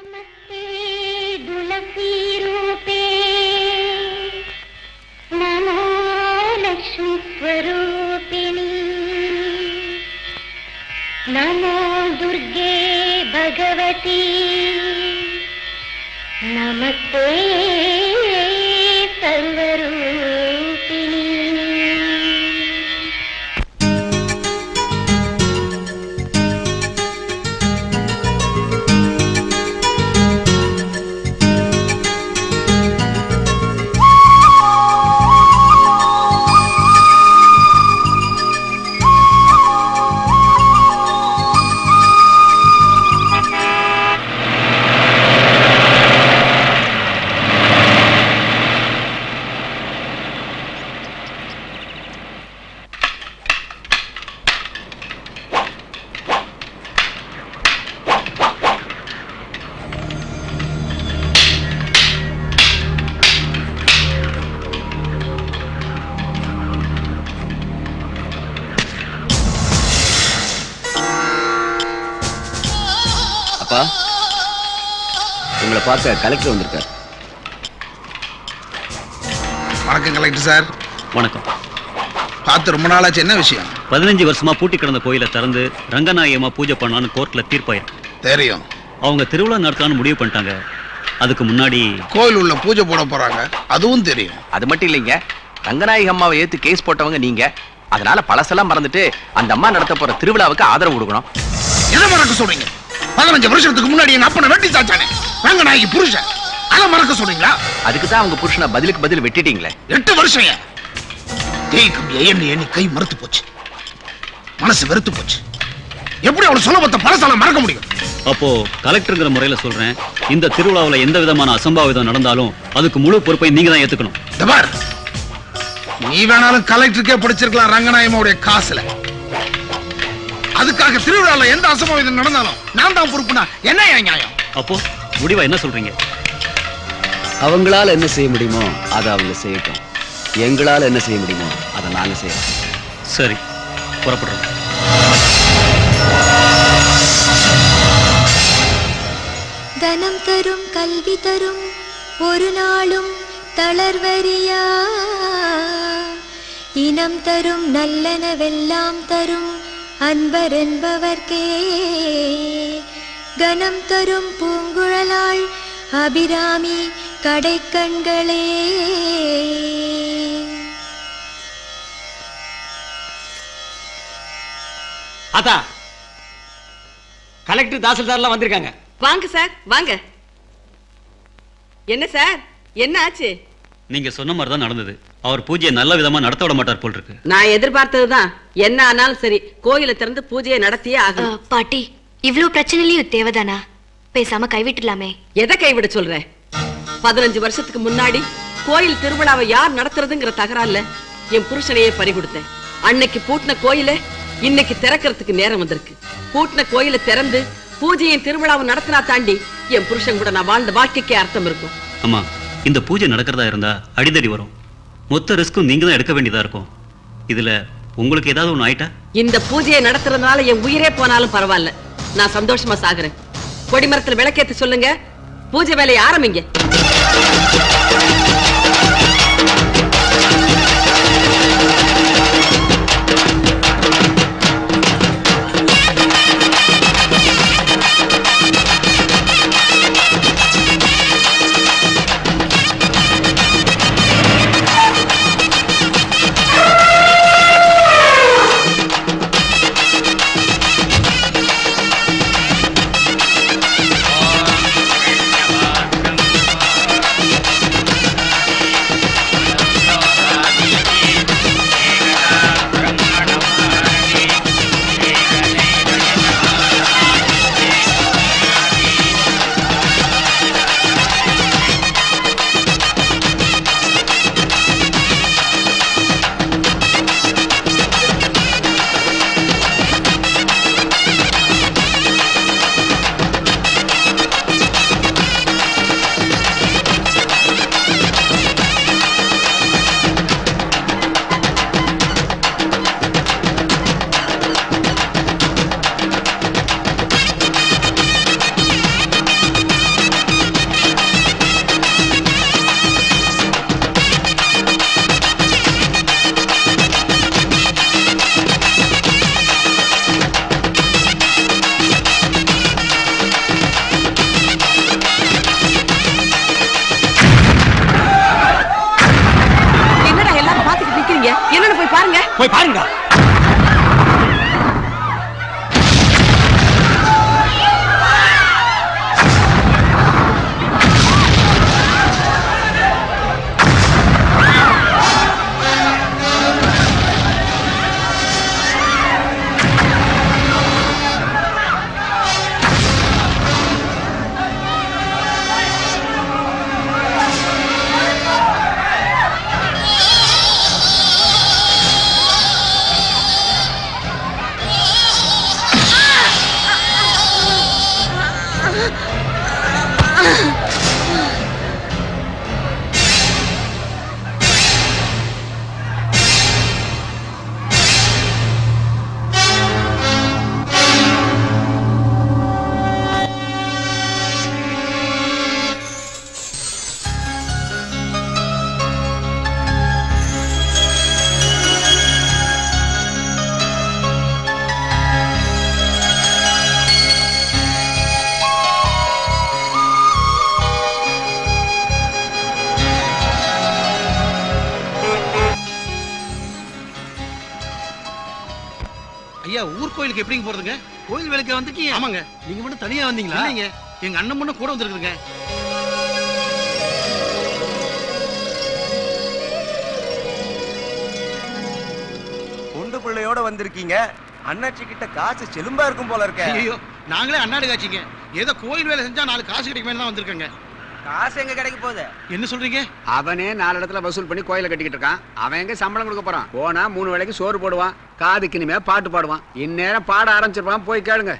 नमस्ते तुलसी रूपे नमो लक्ष्मी स्वरूपिणी नमो दुर्गे भगवती नमस्ते सर्वरूपिणी அப்பா உங்களை பார்க்க கலெக்டர் வந்திருக்கார் வணக்கம் கலெக்டர் சார் வணக்கம் பார்த்து ரொம்ப நாளாச்சு என்ன விஷயம் பதினஞ்சு வருஷமா பூட்டி கிடந்த கோயிலை திறந்து ரங்கநாயகமா பூஜை பண்ணலான்னு கோர்ட்ல தீர்ப்பாயிருக்கு தெரியும் அவங்க திருவிழா நடத்தலாம்னு முடிவு பண்ணிட்டாங்க அதுக்கு முன்னாடி கோயில் உள்ள பூஜை போட போறாங்க அதுவும் தெரியும் அது மட்டும் இல்லைங்க ரங்கநாயகி அம்மாவை ஏத்து கேஸ் போட்டவங்க நீங்க அதனால பழசெல்லாம் மறந்துட்டு அந்த அம்மா நடத்த போற திருவிழாவுக்கு ஆதரவு கொடுக்கணும் எதை மறக்க சொல்றீங்க பதினஞ்சு வருஷத்துக்கு முன்னாடி எங்க அப்பனை வெட்டி சாச்சானே ரங்கநாயகி புருஷன் அதை மறக்க சொல்றீங்களா அதுக்கு தான் அவங்க புருஷனை பதிலுக்கு பதில் வெட்டிட்டீங்களே எட்டு வருஷம் ஏன் தேய் கம்பியை எண்ணி எண்ணி கை மறுத்து போச்சு மனசு வெறுத்து போச்சு எப்படி அவளை சுலபத்தை பழசால மறக்க முடியும் அப்போ கலெக்டருங்கிற முறையில சொல்றேன் இந்த திருவிழாவுல எந்த விதமான அசம்பாவிதம் நடந்தாலும் அதுக்கு முழு பொறுப்பை நீங்க தான் ஏத்துக்கணும் இந்த பார் நீ வேணாலும் கலெக்டருக்கே பிடிச்சிருக்கலாம் ரங்கநாயகமாவுடைய காசுல அதுக்காக திருவிழால எந்த அசம்பாவிதம் நடந்தாலும் நான் தான் பொறுப்புனா என்ன என் நியாயம் அப்போ முடிவா என்ன சொல்றீங்க அவங்களால என்ன செய்ய முடியுமோ அதை அவங்க செய்யட்டும் எங்களால என்ன செய்ய முடியுமோ அதை நாங்க செய்யறோம் சரி புறப்படுறோம் தனம் தரும் கல்வி தரும் ஒரு நாளும் தளர்வரியா இனம் தரும் நல்லனவெல்லாம் தரும் அன்பர் என்பவர்க்கே கனம் தரும் பூங்குழலாள் அபிராமி கடைக்கண்களே அதா கலெக்டர் தாசில்தார்லாம் வந்திருக்காங்க வாங்க சார் வாங்க என்ன சார் என்ன ஆச்சு நீங்க சொன்ன மாதிரி தான் நடந்தது அவர் பூஜையை நல்ல விதமா நடத்த விட மாட்டார் போல் இருக்கு நான் எதிர்பார்த்ததுதான் என்ன ஆனாலும் சரி கோயிலை திறந்து பூஜையை நடத்தியே ஆகணும் பாட்டி இவ்ளோ பிரச்சனைலயும் தேவைதானா பேசாம கைவிட்டுலாமே எதை கைவிட சொல்ற பதினஞ்சு வருஷத்துக்கு முன்னாடி கோயில் திருவிழாவை யார் நடத்துறதுங்கிற தகராறுல என் புருஷனையே பறி கொடுத்தேன் அன்னைக்கு பூட்டின கோயில இன்னைக்கு திறக்கிறதுக்கு நேரம் வந்திருக்கு பூட்டின கோயிலை திறந்து பூஜையும் திருவிழாவும் நடத்தினா தாண்டி என் புருஷன் கூட நான் வாழ்ந்த வாழ்க்கைக்கே அர்த்தம் இருக்கும் அம்மா இந்த பூஜை நடக்கிறதா இருந்தா அடிதடி வரும் மொத்த ரிஸ்க்கும் நீங்க தான் எடுக்க வேண்டியதா இருக்கும் இதுல உங்களுக்கு ஏதாவது ஒண்ணு ஆயிட்டா இந்த பூஜையை நடத்துறதுனால என் உயிரே போனாலும் பரவாயில்ல நான் சந்தோஷமா சாகுறேன் கொடிமரத்துல விளக்கேத்து சொல்லுங்க பூஜை வேலையை ஆரம்பிங்க ஆ நிக்கிறீங்க என்னன்னு போய் பாருங்க போய் பாருங்க ஐயா ஊர் கோயிலுக்கு எப்படிங்க போறதுங்க கோயில் வேலைக்கு வந்துட்டீங்க ஆமாங்க நீங்க மட்டும் தனியா வந்தீங்களா இல்லைங்க எங்க அண்ணன் பொண்ணு கூட வந்திருக்குங்க குண்டு பிள்ளையோட வந்திருக்கீங்க அண்ணாச்சி கிட்ட காசு செலும்பா இருக்கும் போல இருக்க ஐயோ நாங்களே அண்ணாடு காட்சிங்க ஏதோ கோயில் வேலை செஞ்சா நாலு காசு கிடைக்குமே தான் வந்திருக்கேங்க காசு எங்க கிடைக்க போகுது என்ன சொல்றீங்க அவனே நாலு இடத்துல வசூல் பண்ணி கோயில கட்டிக்கிட்டு இருக்கான் அவன் எங்க சம்பளம் கொடுக்க போறான் போனா மூணு வேளைக்கு சோறு போடுவான் காதுக்கு இனிமே பாட்டு பாடுவான் இந்நேரம் பாட ஆரம்பிச்சிருப்பான் போய் கேளுங்க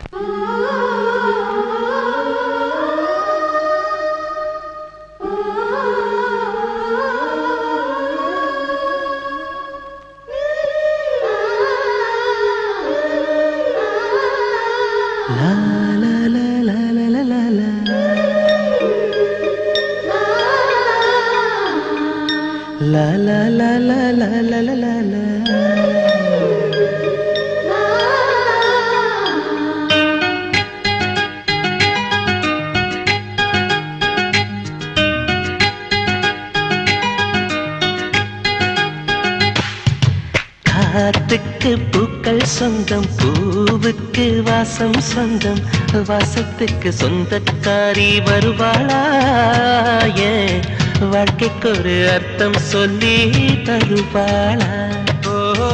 காத்துக்கு பூக்கள் சொந்தம் பூவுக்கு வாசம் சொந்தம் வாசத்துக்கு சொந்தக்காரி வருவாளா ஏன் வாழ்க்கைக்கு ஒரு அர்த்தம் சொல்லி தருவாளா ஓ,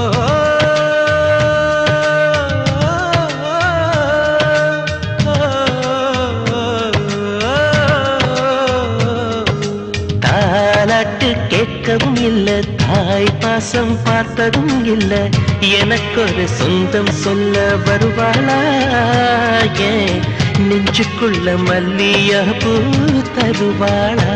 தாலாட்டு கேட்கவும் இல்ல தாய் பாசம் பார்த்ததும் இல்ல எனக்கொரு சொந்தம் சொல்ல வருவாளா ஏன் நெஞ்சுக்குள்ள மல்லியா பூ தருவாளா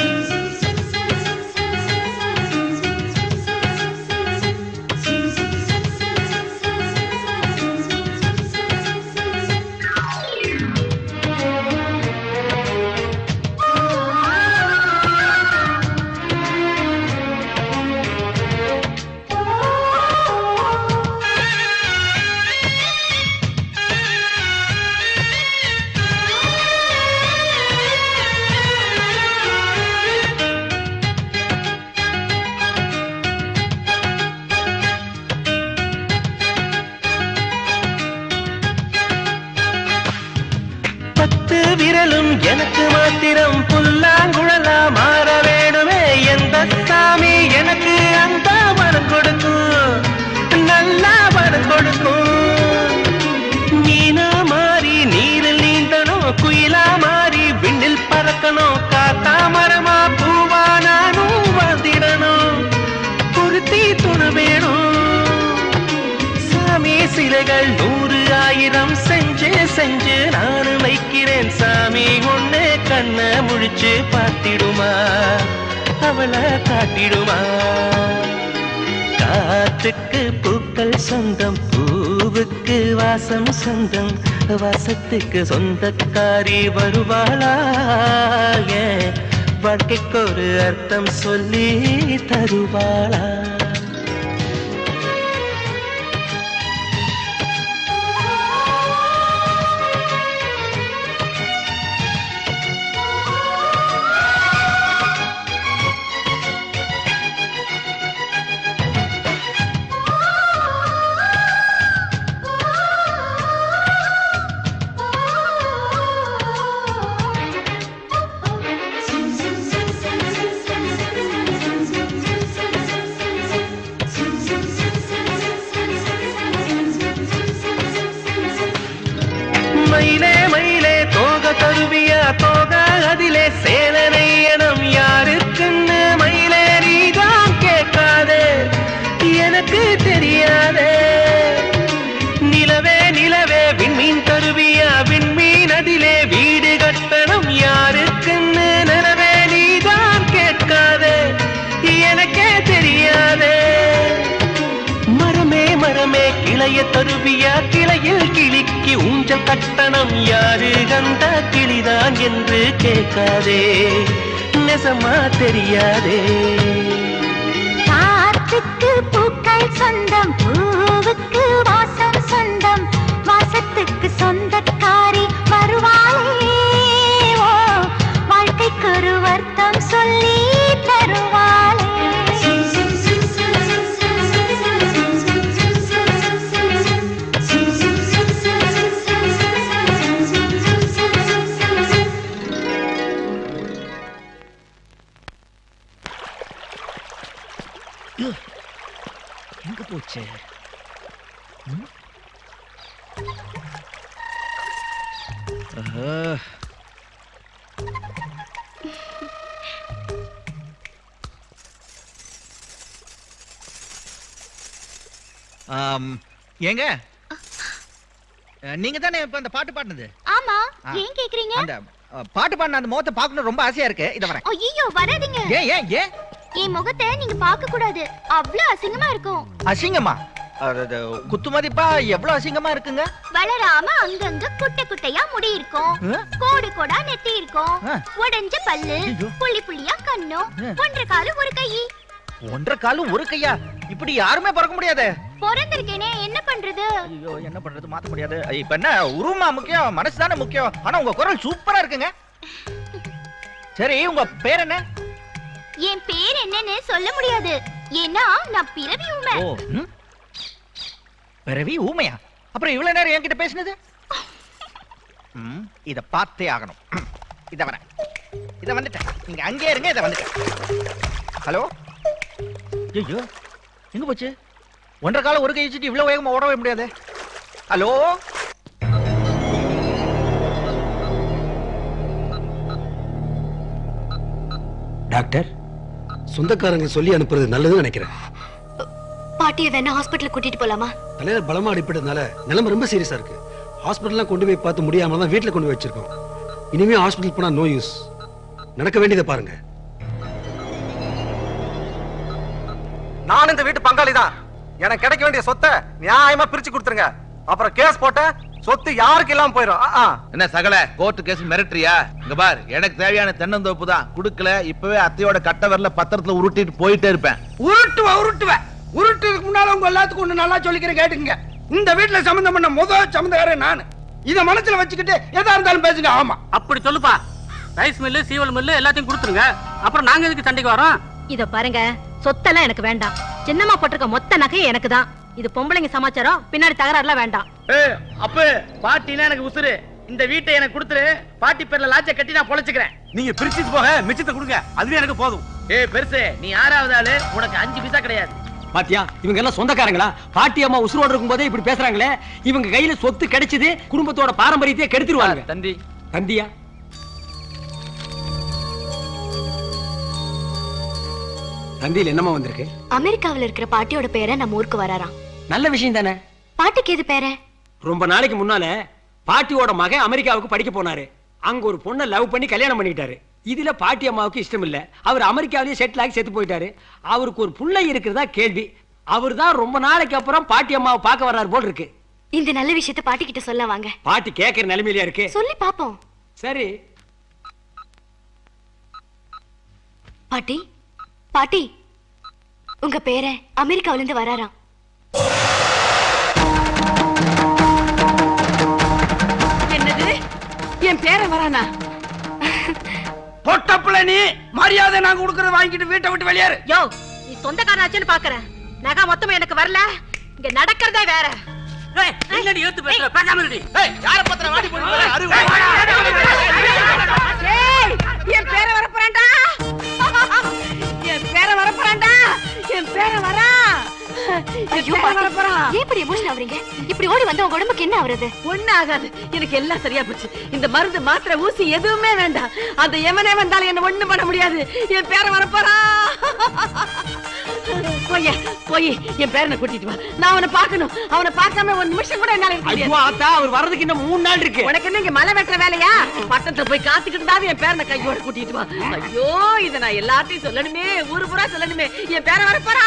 பத்து விரலும் எனக்கு மாத்திரம் புல்லாங்குழலா மாற வேணுமே எந்த சாமி எனக்கு அந்த வரம் கொடுக்கும் நல்லா வரம் கொடுக்கும் மீனா மாறி நீரில் நீந்தணும் குயிலா மாறி விண்ணில் பறக்கணும் காத்தா மரமா பூவா நானும் வாழ்ந்திடணும் பொருத்தி துணை வேணும் சாமி சிலைகள் நூறு ஆயிரம் செஞ்சு செஞ்சு நானும் வைக்கிறேன் சாமி ஒண்ணு கண்ண முழிச்சு பார்த்திடுமா அவளை காட்டிடுமா காத்துக்கு பூக்கள் சொந்தம் பூவுக்கு வாசம் சொந்தம் வாசத்துக்கு சொந்தக்காரி வருவாளா ஏன் வாழ்க்கைக்கு ஒரு அர்த்தம் சொல்லி தருவாளா தருவியா தோக அதிலே சேலனை எனம் யாருக்குன்னு மயிலே நீதான் கேட்காதே எனக்கு தெரியாதே நிலவே நிலவே விண்மீன் தருவியா விண்மீன் அதிலே வீடு கட்டணம் யாருக்குன்னு நிலவே நீதான் கேட்காதே எனக்கே தெரியாதே மரமே மரமே கிளைய தருவியா கிளையில் கிளிக்கு ஊஞ்சல் கட்டணம் யாரு கந்த கிளிதான் என்று கேட்காதே நெசமா தெரியாதே காற்றுக்கு பூக்கள் சொந்தம் பூவுக்கு வாசம் சொந்தம் வாசத்துக்கு சொந்தக்காரி வருவாளே ஓ வாழ்க்கைக்கு ஒரு வருத்தம் சொல்லி தருவாளே எங்க போச்சு ம்? ஆஹா. ஆம், ஏங்க அஹ், நீங்க தானே இப்ப அந்த பாட்டு பாடினது ஆமா ஆ. ஏன் கேக்குறீங்க அந்த அஹ், பாட்டு பாடின அந்த முகத்தை பார்க்கணும் ரொம்ப ஆசையா இருக்கு இத வரேன் ஐயோ வராதீங்க ஏன் ஏன் ஏன் என் முகத்தை நீங்க பார்க்க கூடாது அவ்வளவு அசிங்கமா இருக்கும் அசிங்கமா அது, அது, குத்து மதிப்பா எவ்வளவு அசிங்கமா இருக்குங்க வளராம அங்கங்க குட்டை குட்டையா முடி இருக்கும் ஆ? கோடு கோடா நெத்தி இருக்கும் ஆ. உடைஞ்ச பல்லு ஐயோ. புள்ளி புள்ளியா கண்ணும் ஆ. ஒன்றரை காலு ஒரு கை ஒன்றரை காலும் ஒரு கையா இப்படி யாருமே பிறக்க முடியாதே பிறந்திருக்கேனே என்ன பண்றது ஐயோ என்ன பண்றது மாத்த முடியாது ஐ, இப்ப என்ன உருவமா முக்கியம் மனசு தானே முக்கியம் ஆனா உங்க குரல் சூப்பரா இருக்குங்க சரி உங்க பேர் என்ன என் பேர் என்னன்னு சொல்ல முடியாது ஏன்னா நான் பிறவி உமை ஓ ம்? பிறவி ஊமையா அப்புறம் இவ்வளவு நேரம் என்கிட்ட பேசினது ம், இத பார்த்தே ஆகணும் ம், இத வரேன் இத வந்துட்டேன் நீங்க அங்கே இருங்க இத வந்துட்டேன் ஹலோ ஐயோ எங்க போச்சு ஒன்றரை காலம் ஒரு கை வச்சுட்டு இவ்வளவு வேகமா ஓடவே முடியாது ஹலோ டாக்டர் சொந்தக்காரங்க சொல்லி அனுப்புறது நல்லதுன்னு நினைக்கிறேன் பாட்டியை வேணா ஹாஸ்பிட்டல் கூட்டிட்டு போலாமா தலையில பலமா அடிப்பட்டதுனால நிலைமை ரொம்ப சீரியஸா இருக்கு ஹாஸ்பிட்டல்லாம் கொண்டு போய் பார்த்து முடியாம தான் வீட்டுல கொண்டு போய் வச்சிருக்கோம் இனிமே ஹாஸ்பிட்டல் போனா நோ யூஸ் நடக்க வேண்டியதை பாருங்க நான் இந்த வீட்டு பங்காளி தான் எனக்கு கிடைக்க வேண்டிய சொத்தை நியாயமா பிரிச்சு கொடுத்துருங்க அப்புறம் கேஸ் போட்ட சொத்து யாருக்கு இல்லாம போயிடும் ஆ, ஆ. என்ன சகல கோர்ட்டு கேஸ் மிரட்டுறியா இங்க பார் எனக்கு தேவையான தென்னந்தோப்பு தான் குடுக்கல இப்பவே அத்தையோட கட்ட வரல பத்திரத்துல உருட்டிட்டு போயிட்டே இருப்பேன் உருட்டுவ உருட்டுவ உருட்டுறதுக்கு முன்னால உங்க எல்லாத்துக்கும் ஒண்ணு நல்லா சொல்லிக்கிறேன் கேட்டுங்க இந்த வீட்டுல சம்பந்தம் பண்ண முதல் சம்பந்தக்காரன் நான் இத மனசுல வச்சுக்கிட்டு எதா இருந்தாலும் பேசுங்க ஆமா அப்படி சொல்லுப்பா ரைஸ் மில்லு சீவல் மில்லு எல்லாத்தையும் கொடுத்துருங்க அப்புறம் நாங்க எதுக்கு சண்டைக்கு வரோம் இத பாருங்க சொத்தெல்லாம் எனக்கு வேண்டாம் சின்னம்மா போட்டிருக்க மொத்த நகையும் எனக்கு தான் இது பொம்பளைங்க சமாச்சாரம் பின்னாடி தகராறுலாம் வேண்டாம் அப்ப பாட்டினா எனக்கு உசுரு இந்த வீட்டை எனக்கு கொடுத்துரு பாட்டி பேர்ல லாட்ச கட்டி நான் பொழைச்சுக்கிறேன் நீங்க பிரிச்சுட்டு போக மிச்சத்தை கொடுங்க அதுவே எனக்கு போதும் ஏய் பெருசு நீ ஆறாவது ஆளு உனக்கு அஞ்சு பைசா கிடையாது பாத்தியா இவங்க எல்லாம் சொந்தக்காரங்களா பாட்டி அம்மா உசுரோட இருக்கும் போதே இப்படி பேசுறாங்களே இவங்க கையில சொத்து கிடைச்சது குடும்பத்தோட பாரம்பரியத்தையே கெடுத்துருவாங்க தந்தி தந்தியா தந்தியில் என்னமா வந்திருக்கு அமெரிக்காவுல இருக்கிற பாட்டியோட பேரை நம்ம ஊருக்கு வராராம் நல்ல விஷயம் தானே பாட்டிக்கு எது பேர ரொம்ப நாளைக்கு முன்னால பாட்டியோட மகன் அமெரிக்காவுக்கு படிக்க போனாரு அங்க ஒரு பொண்ணை லவ் பண்ணி கல்யாணம் பண்ணிக்கிட்டாரு இதுல பாட்டி அம்மாவுக்கு இஷ்டம் இல்ல அவர் அமெரிக்காவிலேயே செட்டில் ஆகி செத்து போயிட்டாரு அவருக்கு ஒரு புள்ளை இருக்கிறதா கேள்வி அவர் தான் ரொம்ப நாளைக்கு அப்புறம் பாட்டி அம்மாவை பார்க்க வர்றாரு போல் இருக்கு இந்த நல்ல விஷயத்த பாட்டி கிட்ட சொல்ல வாங்க பாட்டி கேட்கிற நிலைமையில இருக்கு சொல்லி பாப்போம் சரி பாட்டி பாட்டி உங்க பேரை அமெரிக்காவில இருந்து வராராம் என்னது என் பேரன் வரானா பொட்டப்புல நீ மரியாதை நான் கொடுக்கறத வாங்கிட்டு வீட்டை விட்டு வெளியேறு யோ நீ சொந்தக்காரனாச்சுன்னு பாக்குறேன் நகை மொத்தமா எனக்கு வரல இங்க நடக்கிறதே வேற என்னடி ஏத்து பேசுற பேசாம இருடி யார பத்திரம் வாடி போய் ஏய், என் பேர வரப்போறான்டா என் பேர வரப்போறான்டா என் பேர வரா ஐயோ பாட்டி ஏன் இப்படி எமோஷன் ஆவறீங்க இப்படி ஓடி வந்து உங்க உடம்புக்கு என்ன ஆவறது ஒண்ணு ஆகாது எனக்கு எல்லாம் சரியா போச்சு இந்த மருந்து மாத்திரை ஊசி எதுவுமே வேண்டாம் அந்த எவனே வந்தாலும் என்ன ஒண்ணும் பண்ண முடியாது என் பேரை வரப்போறா போய் போய் என் பேரனை கூட்டிட்டு வா நான் அவனை பார்க்கணும் அவனை பார்க்காம ஒரு நிமிஷம் கூட என்னால இருக்க ஐயோ முடியாது. ஆத்தா அவர் வர்றதுக்கு இன்னும் மூணு நாள் இருக்கு உனக்கு என்ன இங்க மலை வெட்டுற வேலையா பட்டத்துல போய் காத்துக்கிட்டு என் பேரனை கையோட கூட்டிட்டு வா ஐயோ இத நான் எல்லாத்தையும் சொல்லணுமே ஊரு பூரா சொல்லணுமே என் பேரை வரப்போறா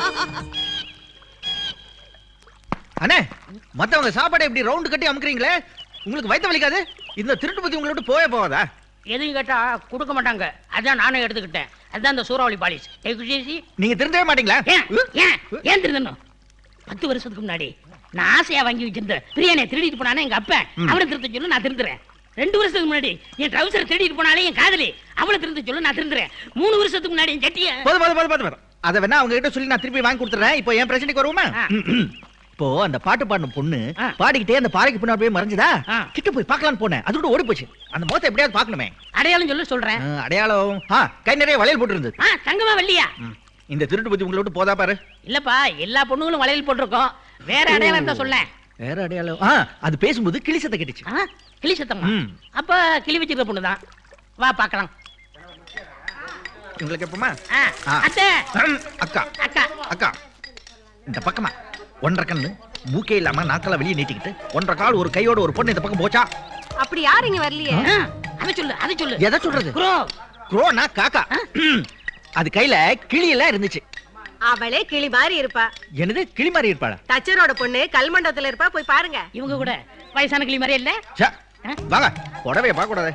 அண்ணே மத்தவங்க சாப்பாடை இப்படி ரவுண்டு கட்டி அமுக்குறீங்களே உங்களுக்கு வயித்த வலிக்காது இந்த திருட்டு பத்தி உங்களை விட்டு போயே போகாதா எதையும் கேட்டா கொடுக்க மாட்டாங்க அதான் நானே எடுத்துக்கிட்டேன் அதுதான் இந்த சூறாவளி பாலிஸ் நீங்க திருந்தவே மாட்டீங்களா ஏன் ஏன் ஏன் திருந்தணும் பத்து வருஷத்துக்கு முன்னாடி நான் ஆசையா வாங்கி வச்சிருந்த பிரியாணியை திருடிட்டு போனானே எங்க அப்பன் ம். அவனை திருத்த சொல்லு நான் திருந்துறேன் ரெண்டு வருஷத்துக்கு முன்னாடி என் ட்ரௌசர் திருடிட்டு போனாலே என் காதலி அவளை திருத்த சொல்லு நான் திருந்துறேன் மூணு வருஷத்துக்கு முன்னாடி என் சட்டிய போதும் போதும் போதும் போதும் போதும் அதை வேணா அவங்க கிட்ட சொல்லி நான் திருப்பி வாங்கி கொடுத்துறேன் இப்போ என் பிரச்சனைக்கு வருவோமா இப்போ அந்த பாட்டு பாடின பொண்ணு பாடிக்கிட்டே அந்த பாறைக்கு பின்னாடி போய் மறைஞ்சதா கிட்ட போய் பார்க்கலாம்னு போனேன் அது கூட ஓடி போச்சு அந்த முகத்தை எப்படியாவது பார்க்கணுமே அடையாளம் சொல்லு சொல்றேன் ஆ, அடையாளம் ஆ கை நிறைய வளையல் போட்டு இருந்தது ஆ தங்கமா வள்ளியா இந்த திருட்டு பத்தி உங்களை விட்டு போதா பாரு இல்லப்பா எல்லா பொண்ணுங்களும் வளையல் போட்டிருக்கோம் வேற அடையாளம் தான் சொல்லேன் வேற அடையாளம் ஆ அது பேசும்போது கிளி சத்தம் கேட்டுச்சு கிளி சத்தமா ம். அப்ப கிளி வச்சிருக்க பொண்ணுதான் வா பார்க்கலாம் உங்களுக்கு எப்பமா ஆ, ஆ. அத்தை ம், அக்கா அக்கா அக்கா இந்த பக்கமா ஒன்றரை கண்ணு மூக்கே இல்லாம நாக்கெல்லாம் வெளியே நீட்டிக்கிட்டு ஒன்றரை கால் ஒரு கையோட ஒரு பொண்ணு இந்த பக்கம் போச்சா அப்படி யாரு இங்க வரலையே அதை சொல்லு அதை சொல்லு எதை சொல்றது குரோ குரோனா காக்கா அது கையில கிளி எல்லாம் இருந்துச்சு அவளே கிளி மாதிரி இருப்பா என்னது கிளி மாதிரி இருப்பாளா தச்சரோட பொண்ணு கல்மண்டபத்துல இருப்பா போய் பாருங்க இவங்க கூட வயசான கிளி மாதிரி இல்ல ச்சே, வாங்க புடவைய பார்க்க கூடாது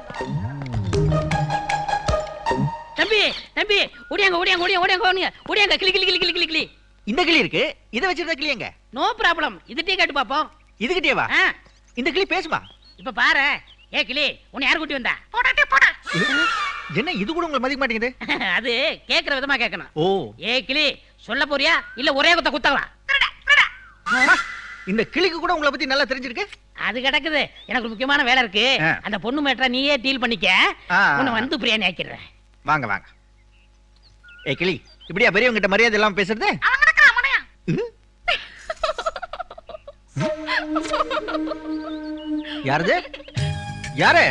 தம்பி தம்பி ஓடியாங்க ஓடியாங்க ஓடியாங்க ஓடியாங்க ஓடியாங்க ஓடியாங்க கிளி கிளி கிளி கிளி கிளி கிளி இந்த கிளி இருக்கு இதை வச்சிருந்த கிளி எங்க நோ ப்ராப்ளம் இதுட்டே கேட்டு பாப்போம் இதுகிட்டே வா ஆ, இந்த கிளி பேசுமா இப்ப பாரு ஏ கிளி உன்னை யார் கூட்டி வந்தா என்ன இது கூட உங்களுக்கு மதிக்க மாட்டேங்குது அது கேக்குற விதமா கேட்கணும் ஓ ஏ கிளி சொல்ல போறியா இல்ல ஒரே குத்த குத்தலாம் இந்த கிளிக்கு கூட உங்களை பத்தி நல்லா தெரிஞ்சிருக்கு அது கிடக்குது எனக்கு ஒரு முக்கியமான வேலை இருக்கு ஆ. அந்த பொண்ணு மேட்டரா நீயே டீல் பண்ணிக்க ஆ. உன்னை வந்து பிரியாணி ஆக்கிடுறேன் வாங்க வாங்க ஏ கிளி இப்படியா பெரியவங்க கிட்ட மரியாதை இல்லாம பேசுறது ம்? யாரது யாரு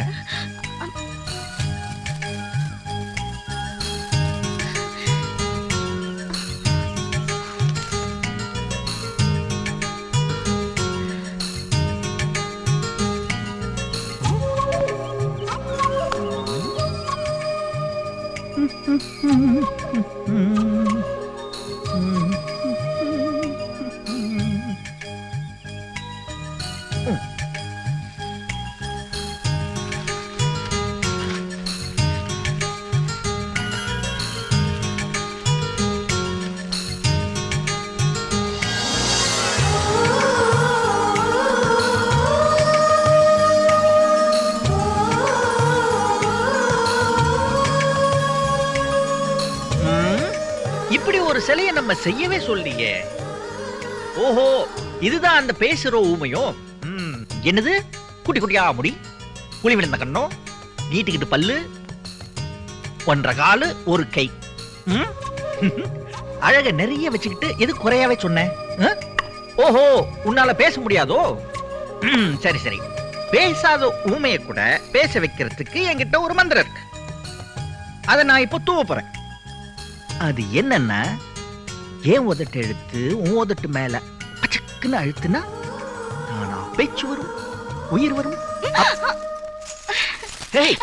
ம், இப்படி ஒரு சிலையை நம்ம செய்யவே சொல்லியே ஓஹோ இதுதான் அந்த பேசுற ஊமையோ ம், என்னது குட்டி குட்டியா முடி புலி விழுந்த கண்ணோ நீட்டிக்கிட்டு பல்லு ஒன்றரை காலு ஒரு கை ம்? அழக நிறைய வச்சுக்கிட்டு எது குறையாவே சொன்னேன் ஆ? ஓஹோ உன்னால பேச முடியாதோ ம், சரி சரி பேசாத ஊமையை கூட பேச வைக்கிறதுக்கு என்கிட்ட ஒரு மந்திரம் இருக்கு அதை நான் இப்போ தூவ போறேன் அது என்னன்னா ஏன் உதட்டு எழுத்து உன் உதட்டு மேல பச்சக்குன்னு அழுத்துனா நானா பேச்சு வரும் உயிர் வரும் அப்- ஏய்,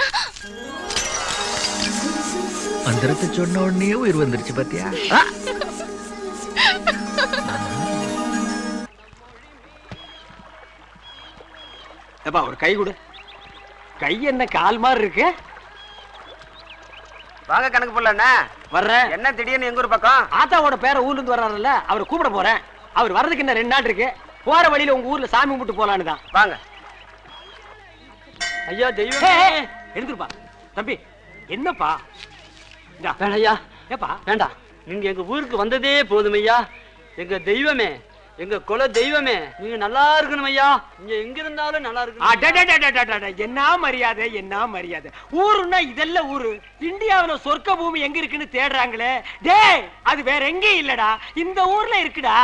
மந்திரத்தை சொன்ன உடனே உயிர் வந்துருச்சு பாத்தியா ஆ, ஏப்பா ஒரு கை கொடு கை என்ன கால் மாதிரி இருக்கு வாங்க கணக்கு போடலண்ணா வர்றேன் என்ன திடீர்னு எங்க ஊர் பக்கம் ஆத்தாவோட பேரை ஊர்ல இருந்து வர்றாருல்ல அவரை கூப்பிட போறேன் அவர் வர்றதுக்கு இன்னும் ரெண்டு நாள் இருக்கு போற வழியில உங்க ஊர்ல சாமி கும்பிட்டு போலான்னு தான் வாங்க ஐயா தெய்வம் எடுத்துருப்பா தம்பி என்னப்பா வேணாய்யா ஏப்பா வேண்டாம் நீங்க எங்க ஊருக்கு வந்ததே போதும் ஐயா எங்க தெய்வமே எங்க குல தெய்வமே நீங்க நல்லா இருக்கணும் ஐயா நீங்க எங்க இருந்தாலும் நல்லா இருக்கணும் அடடடடடடட, என்ன மரியாதை என்ன மரியாதை ஊருன்னா இதெல்லாம் ஊரு இந்தியாவுல சொர்க்க பூமி எங்க இருக்குன்னு தேடுறாங்களே டேய் அது வேற எங்கேயும் இல்லடா இந்த ஊர்ல இருக்குடா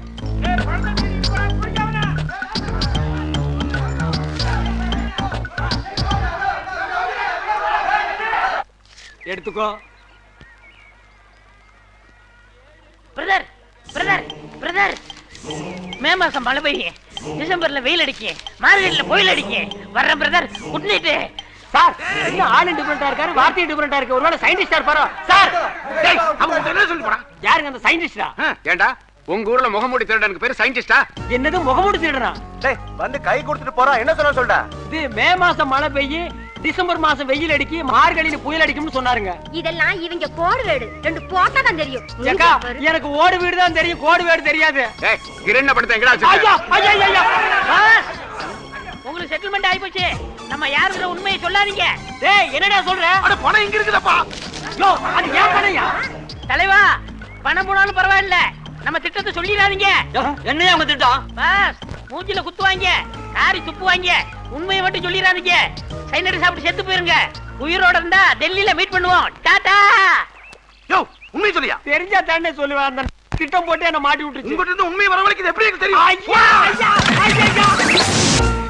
எடுத்துக்கோ பிரதர் பிரதர் பிரதர் மே மாசம் மழை பெய்யும் டிசம்பர்ல வெயில் அடிக்கும் மார்கழியில புயல் அடிக்கும் வர்றேன் பிரதர் குட் நைட்டு சார் என்ன ஆளு டிஃபரெண்டா இருக்காரு வார்த்தையும் டிஃபரெண்டா இருக்கு ஒருவேளை சயின்டிஸ்டா இருப்பாரோ சார் டேய் அவங்க என்ன சொல்லி போறான் யாருங்க அந்த சயின்டிஸ்டா ஏண்டா உங்க ஊர்ல முகமூடி திருடனுக்கு பேரு சயின்டிஸ்டா என்னது முகமூடி திருடனா டேய் வந்து கை கொடுத்துட்டு போறான் என்ன சொல்ல சொல்ற இது மே மாசம் மழை பெய்யும் டிசம்பர் மாசம் வெயில் அடிக்கி மார்கழியில புயல் அடிக்கும்னு சொன்னாருங்க இதெல்லாம் இவங்க கோடு வேடு ரெண்டு போட்டா தான் தெரியும் ஏக்கா எனக்கு ஓடு வீடு தான் தெரியும் கோடு வீடு தெரியாது ஏய் கிரண்ண படத்தை எங்கடா ஐயா ஐயா ஐயா உங்களுக்கு செட்டில்மெண்ட் ஆகி போச்சு நம்ம யாருங்கிற உண்மையை சொல்லாதீங்க டேய் என்னடா சொல்ற அட பணம் இங்க இருக்குதப்பா யோ அது ஏன் பணம்யா தலைவா பணம் போனாலும் பரவாயில்ல நம்ம திட்டத்தை சொல்லிடாதீங்க என்னையா உங்க திட்டம் பாஸ் மூஞ்சில குத்துவாங்க காரி துப்புவாங்க உண்மையை மட்டும் சொல்லிடாதீங்க சைனரி சாப்பிட்டு செத்து போயிருங்க உயிரோட இருந்தா டெல்லியில மீட் பண்ணுவோம் டாடா யோ உண்மை சொல்லியா தெரிஞ்சா தானே சொல்லுவேன் அந்த திட்டம் போட்டு என்ன மாட்டி விட்டுருச்சு உங்ககிட்ட இருந்து உண்மை வரவழைக்குது எப்படி எனக்கு தெரியும் ஐயா ஐயா ஐயா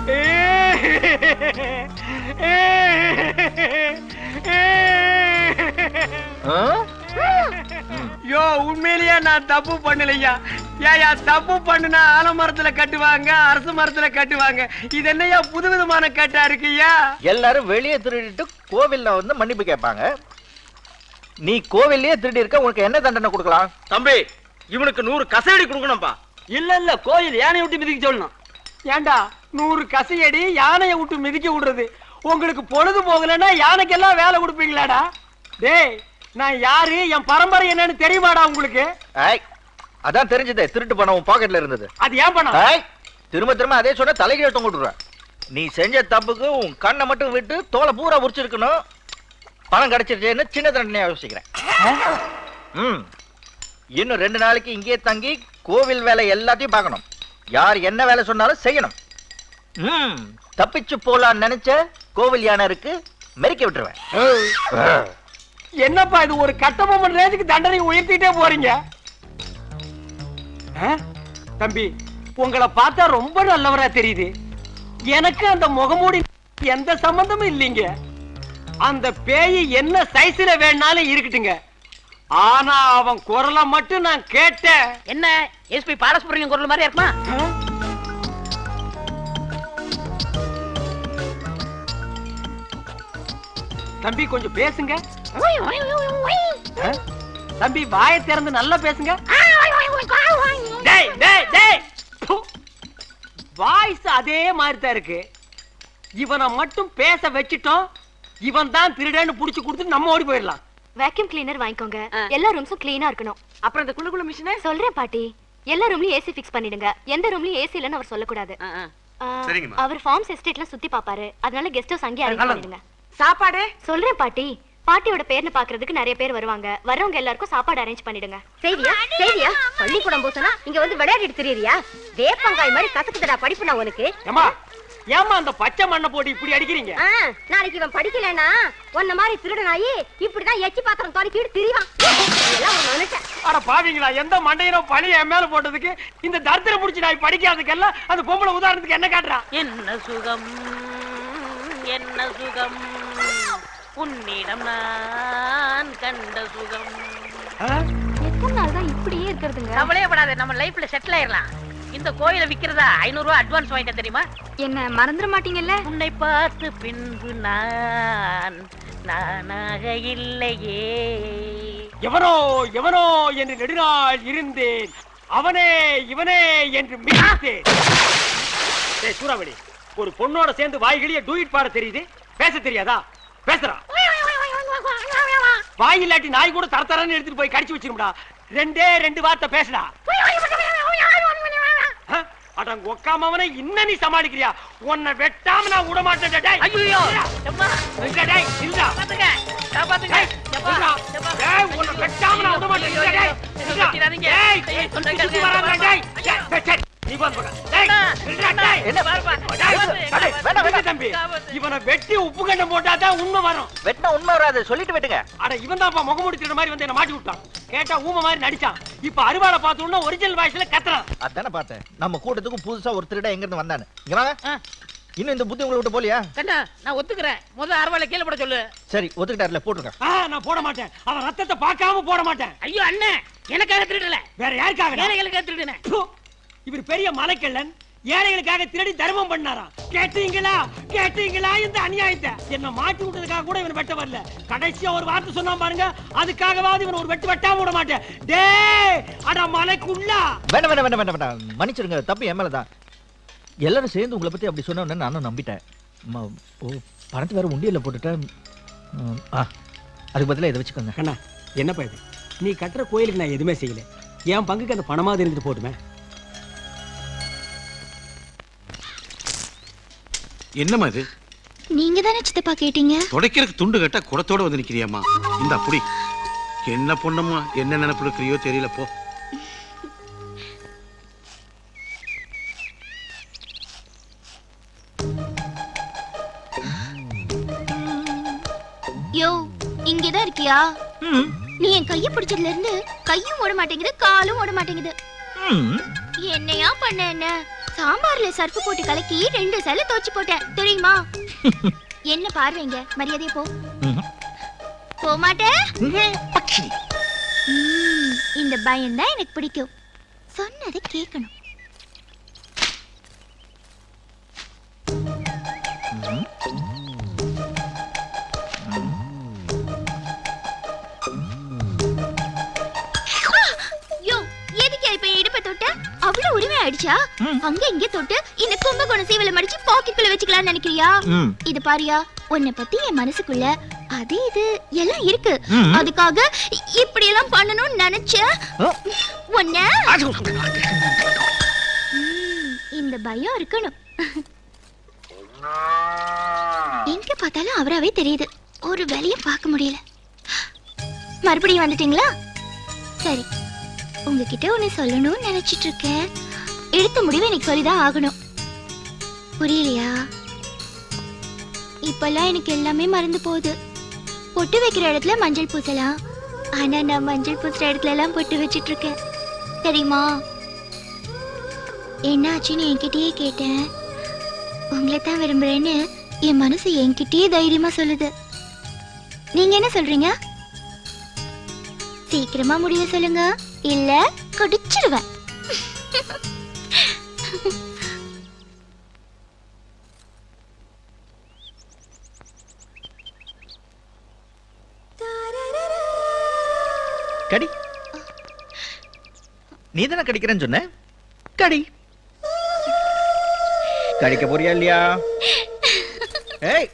யோ உண்மையிலேயே நான் தப்பு பண்ணலையா ஏயா தப்பு பண்ணுனா ஆலமரத்துல கட்டுவாங்க அரசு மரத்துல கட்டுவாங்க இது என்னையா புதுவிதமான கட்டா இருக்குயா எல்லாரும் வெளியே திருடிட்டு கோவில்ல வந்து மன்னிப்பு கேட்பாங்க நீ கோவில்லயே திருடி இருக்க உனக்கு என்ன தண்டனை கொடுக்கலாம் தம்பி இவனுக்கு நூறு கசையடி கொடுக்கணும்பா இல்ல இல்ல கோயில் யானை விட்டு மிதிக்க சொல்லணும் ஏண்டா நூறு கசையடி யானையை விட்டு மிதிக்க விடுறது உங்களுக்கு பொழுது போகலன்னா யானைக்கெல்லாம் வேலை கொடுப்பீங்களாடா டேய் நான் யாரு என் பரம்பரை என்னன்னு தெரியுமாடா உங்களுக்கு ஐய் அதான் தெரிஞ்சதே திருட்டு பணம் உன் பாக்கெட்ல இருந்தது அது ஏன் பணம் ஐய் திரும்ப திரும்ப அதே சொன்ன தலைகீழ தொங்கிட்டுருவேன் நீ செஞ்ச தப்புக்கு உன் கண்ணை மட்டும் விட்டு தோலை பூரா உரிச்சிருக்கணும் பணம் கிடைச்சிருச்சேன்னு சின்ன தண்டனையா யோசிக்கிறேன் ம் இன்னும் ரெண்டு நாளைக்கு இங்கேயே தங்கி கோவில் வேலை எல்லாத்தையும் பார்க்கணும் யார் என்ன வேலை சொன்னாலும் செய்யணும் ம் தப்பிச்சு போலான்னு நினைச்ச கோவில் யானை இருக்கு மெரிக்க விட்டுருவேன் என்னப்பா இது ஒரு கட்டபொம்மன் ரேஞ்சுக்கு தண்டனை உயர்த்திட்டே போறீங்க ஆ? தம்பி உங்களை பார்த்தா ரொம்ப நல்லவரா தெரியுது எனக்கு அந்த முகமூடி எந்த சம்பந்தமும் இல்லைங்க அந்த பேய் என்ன சைஸ்ல வேணாலும் இருக்கட்டுங்க ஆனா அவன் குரலை மட்டும் நான் கேட்டேன் என்ன எஸ்பி பாலசுப்ரமணியம் குரல் மாதிரி இருக்குமா தம்பி கொஞ்சம் பேசுங்க ஆ? தம்பி வாயை திறந்து நல்லா பேசுங்க டேய் டேய் டேய் வாய்ஸ் அதே மாதிரி தான் இருக்கு இவனை மட்டும் பேச வச்சிட்டோம் இவன் தான் திருடன்னு புடிச்சு கொடுத்து நம்ம ஓடி போயிடலாம் வேக்யூம் கிளீனர் வாங்கிக்கோங்க எல்லா ரூம்ஸும் க்ளீனா இருக்கணும் அப்புறம் இந்த குளு குளு மிஷினே சொல்றேன் பாட்டி எல்லா ரூம்லயும் ஏசி ஃபிக்ஸ் பண்ணிடுங்க எந்த ரூம்லயும் ஏசி இல்லைன்னு அவர் சொல்லக்கூடாது ஆ, சரிங்கம்மா. அவர் ஃபார்ம்ஸ் எஸ்டேட்ல சுத்தி பாப்பாரு அதனால கெஸ்ட் ஹவுஸ் அங்கேயே அரேஞ்ச் பண்ணிடுங்க சாப்பாடு சொல்றேன் பாட்டி பாட்டியோட பேர்னு பாக்குறதுக்கு நிறைய பேர் வருவாங்க வரவங்க எல்லாருக்கும் சாப்பாடு அரேஞ்ச் பண்ணிடுங்க செய்தியா செய்தியா பள்ளிக்கூடம் போசனா இங்க வந்து விளையாடிட்டு திரியறியா வேப்பங்காய் மாதிரி கசக்குதுடா படிப்பு நான் உனக்கு ஏமா ஏமா அந்த பச்சை மண்ணை போட்டு இப்படி அடிக்கிறீங்க ஆ, நாளைக்கு இவன் படிக்கலன்னா உன்ன மாதிரி திருடனாயி இப்படிதான் எச்சி பாத்திரம் தொடக்கிட்டு திரிவான் எல்லாம் ஒரு மனுஷன் அட பாவீங்களா எந்த மண்டையினோ பழி என் மேல போட்டதுக்கு இந்த தரித்திர புடிச்சு நான் படிக்காததுக்கெல்லாம் அந்த பொம்பளை உதாரணத்துக்கு என்ன காட்டுறா என்ன சுகம் என்ன சுகம் உன்னிடம் நான் கண்ட சுகம் எத்தனை நாள் தான் இப்படியே இருக்கிறதுங்க கவலையே படாத நம்ம லைஃப்ல செட்டில் ஆயிடலாம் இந்த கோயிலை விக்கிறதா ஐநூறு ரூபாய் அட்வான்ஸ் வாங்கிட்டேன் தெரியுமா என்ன மறந்துட மாட்டீங்கல்ல உன்னை பார்த்து பின்பு நான் நானாக இல்லையே எவனோ எவனோ என்று நெடுநாள் இருந்தேன் அவனே இவனே என்று மிதித்தேன் டேய் சூறாவளி ஒரு பொண்ணோட சேர்ந்து வாய்களிய டூயிட் பாட தெரியுது பேச தெரியாதா பேசுறா வாய் இல்லாட்டி நாய் கூட தரத்தரன்னு எடுத்துட்டு போய் கடிச்சு வச்சிரும்டா ரெண்டே ரெண்டு வார்த்தை பேசுடா ஆ? அடங்க ஒக்காமவனை இன்ன நீ சமாளிக்கிறியா உன்னை வெட்டாம நான் விட மாட்டேன் டேய் ஐயோ அம்மா இல்ல டேய் இல்ல பாத்துங்க காப்பாத்துங்க இல்ல. டேய் உன்னை வெட்டாம நான் விட மாட்டேன் இல்ல டேய் இல்ல. வெட்டிடாதீங்க. டேய் ஐயோ, சுத்தி சொன்னேன் சுத்தி வராத டேய் டேய், டேய், டேய். என்ன பாருப்பா. தம்பி, வேண்டாம், வேண்டாம். தம்பி இவனை வெட்டி உப்பு கண்டம் போட்டா தான் உண்மை வரும் வெட்டினா உண்மை வராது சொல்லிட்டு வெட்டுங்க அட இவன் தான் முகமூடி திருட மாதிரி வந்து என்ன மாட்டி விட்டான் கேட்டா ஊம மாதிரி நடிச்சான் இப்ப அருவாளை பார்த்த உடனே ஒரிஜினல் வாய்ஸ்ல கத்துறான் அதானே பார்த்தேன் நம்ம கூட்டத்துக்கு புதுசா ஒரு திருட எங்க இருந்து வந்தானு இங்க வாங்க இன்னும் இந்த புத்தி உங்களை விட்டு போலியா கண்ணா நான் ஒத்துக்கிறேன் முதல் அறுவாலை கீழே போட சொல்லு சரி ஒத்துக்கிட்டாருல போட்டுருங்க ஆ, நான் போட மாட்டேன் அவன் ரத்தத்தை பார்க்காம போட மாட்டேன் ஐயோ அண்ணன் எனக்காக திருடல வேற யாருக்காக ஏழைகளுக்காக திருடினேன் ப்பு, இவர் பெரிய மலைக்கள்ளன் ஏழைகளுக்காக திருடி தர்மம் பண்ணாராம் கேட்டீங்களா கேட்டீங்களா இந்த அநியாயத்தை என்ன மாட்டி விட்டதுக்காக கூட இவன் வெட்ட வரல கடைசியா ஒரு வார்த்தை சொன்னா பாருங்க அதுக்காகவாவது இவன் ஒரு வெட்டு வெட்டாம விட மாட்டேன் டேய் அட மலைக்குள்ளா வேண்டாம் வேண்டாம் வேண்டாம் வேண்டாம் வேண்டாம் மன்னிச்சிடுங்க தப்பு என் மேலதான் எல்லாரும் சேர்ந்து உங்களை பத்தி அப்படி சொன்ன உடனே நானும் நம்பிட்டேன் ம- ஓ பணத்தை வேற உண்டியல்ல போட்டுட்டேன் ம், ஆ அதுக்கு பதிலா இதை வச்சுக்கோங்க அண்ணா என்னப்பா இது நீ கட்டுற கோயிலுக்கு நான் எதுவுமே செய்யல என் பங்குக்கு அந்த பணமாவது இருந்துட்டு போட்டுமே என்னம்மா இது நீங்க தானே சித்தப்பா கேட்டீங்க துடைக்கிறதுக்கு துண்டு கட்டா குடத்தோட வந்து நிக்கிறியாம்மா இந்த அப்படி என்ன பொண்ணம்மா என்ன நினைப்பு இருக்கிறியோ தெரியல போ யோ இங்கதான் இருக்கியா நீ என் கைய பிடிச்சதுல இருந்து கையும் ஓட மாட்டேங்குது காலும் ஓட மாட்டேங்குது என்னையா பண்ண என்ன சாம்பார்ல சர்ஃப் போட்டு கலக்கி ரெண்டு சேலை தோச்சு போட்டேன் தெரியுமா என்ன பார்வைங்க மரியாதையா போ போக மாட்டேன் ம், இந்த பயம் தான் எனக்கு பிடிக்கும் சொன்னதை கேட்கணும் யோ எதுக்கு இப்ப இடுப்பை தொட்ட அவ்வளவு உரிமை ஆயிடுச்சா அங்க இங்க தொட்டு இந்த கும்பகோணம் சீவல மடிச்சு பாக்கெட்டுக்குள்ள வச்சுக்கலாம்னு நினைக்கிறியா ம். இது பாரியா உன்னை பத்தி என் மனசுக்குள்ள அது இது எல்லாம் இருக்கு ம். அதுக்காக இ- இப்படி எல்லாம் பண்ணணும்னு நினைச்ச உன்ன ம், இந்த பயம் இருக்கணும் எங்க பார்த்தாலும் அவராவே தெரியுது ஒரு வேலையும் பார்க்க முடியல மறுபடியும் வந்துட்டீங்களா சரி உங்ககிட்ட ஒண்ணு சொல்லணும்னு நினைச்சிட்டு இருக்கேன் எடுத்த முடிவை எனக்கு சொல்லிதான் ஆகணும் புரியலையா இப்பெல்லாம் எனக்கு எல்லாமே மறந்து போகுது பொட்டு வைக்கிற இடத்துல மஞ்சள் பூசலாம் ஆனா நான் மஞ்சள் பூசுற இடத்துல எல்லாம் பொட்டு வச்சிட்டு இருக்கேன் தெரியுமா என்னாச்சுன்னு என்கிட்டயே கேட்டேன் உங்களை தான் விரும்புறேன்னு என் மனசு என்கிட்டயே தைரியமா சொல்லுது நீங்க என்ன சொல்றீங்க சீக்கிரமா முடிவு சொல்லுங்க இல்ல கடிச்சிருவேன் கடி நீ தானே கடிக்கிறேன்னு சொன்ன கடி கடிக்க போறியா இல்லையா ஏய்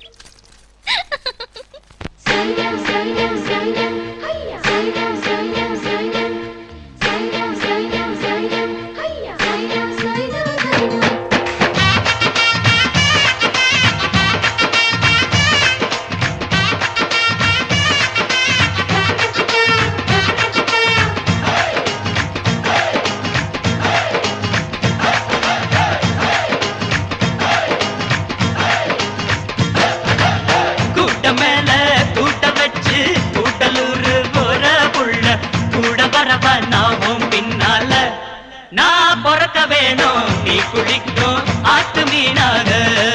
கூட்ட மேல கூட்ட வச்சு கூட்டலூர் போற புள்ள கூட வரவ நாமும் பின்னால நான் பிறக்க வேணும் நீ குளிக்கும் ஆத்து மீனாக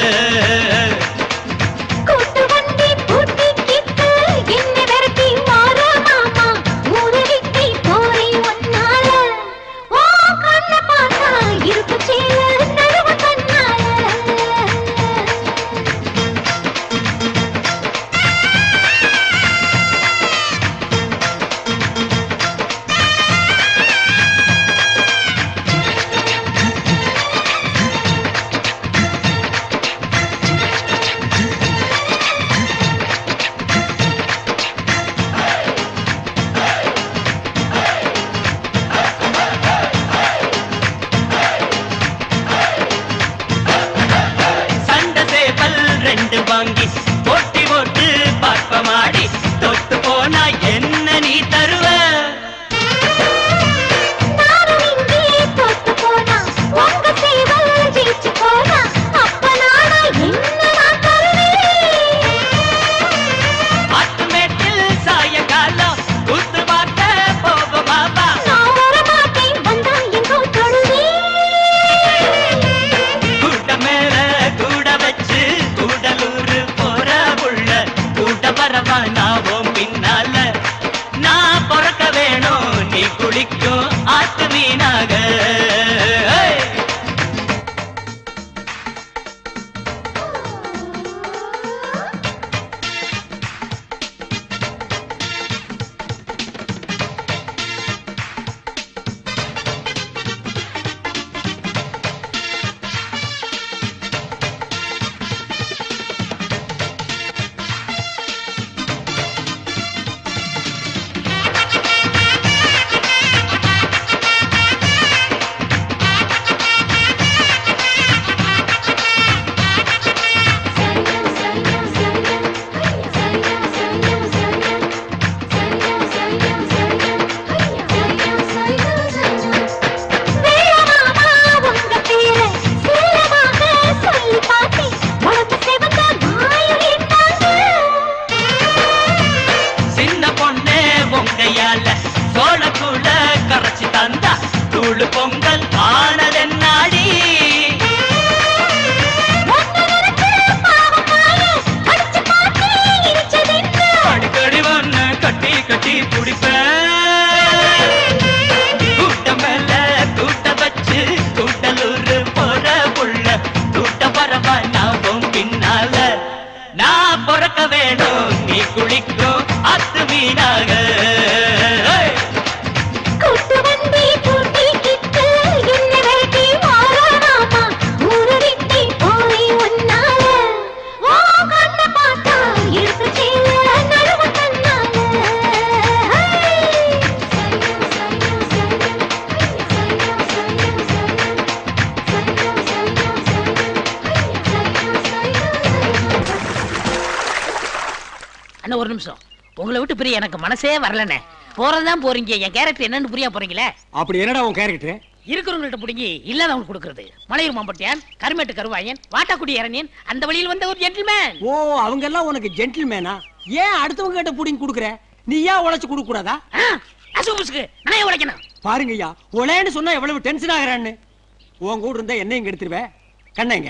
கூட்டு வண்டி பூட்டி கிட்டு என்ன விரட்டி மாற மாமா ஊரடிக்கி போரை ஒன்னால ஓ கண்ண பார்த்தா இருப்பு சேல நடுவு கண்ணால கூட்ட வீணாக ஏய்! கூட்டு வண்டி பூட்டிக்கிட்டு என்னை விரட்டி மாறாமா ஊரு விட்டு போய் உன்னால ஓ கண்ணை பார்த்தா இழுத்து செய்ய நழுவு தன்னால அண்ணா ஒரு நிமிஷம் உங்களை விட்டு பிரிய எனக்கு மனசே வரலண்ணே போறதுதான் போறீங்க என் கேரக்டர் என்னன்னு புரியா போறீங்களே அப்படி என்னடா உன் கேரக்டர் இருக்கிறவங்கள்ட்ட பிடிங்கி இல்லாதவங்களுக்கு கொடுக்கறது மலையூர் மாம்பட்டியான் கருமேட்டு கருவாயன் வாட்டாக்குடி இறனியன் அந்த வழியில் வந்த ஒரு ஜென்டில்மேன் ஓ அவங்க எல்லாம் உனக்கு ஜென்டில்மேனா ஏன் அடுத்தவங்க கிட்ட புடிங்க குடுக்குற நீ ஏன் உழைச்சு கொடுக்க கூடாதா அசுபுசுக்கு நான் ஏன் உழைக்கணும் பாருங்க ஐயா உழைன்னு சொன்னா எவ்வளவு டென்ஷன் ஆகுறான்னு உன் கூட இருந்தா என்னையும் கெடுத்துருவேன் கண்ணங்க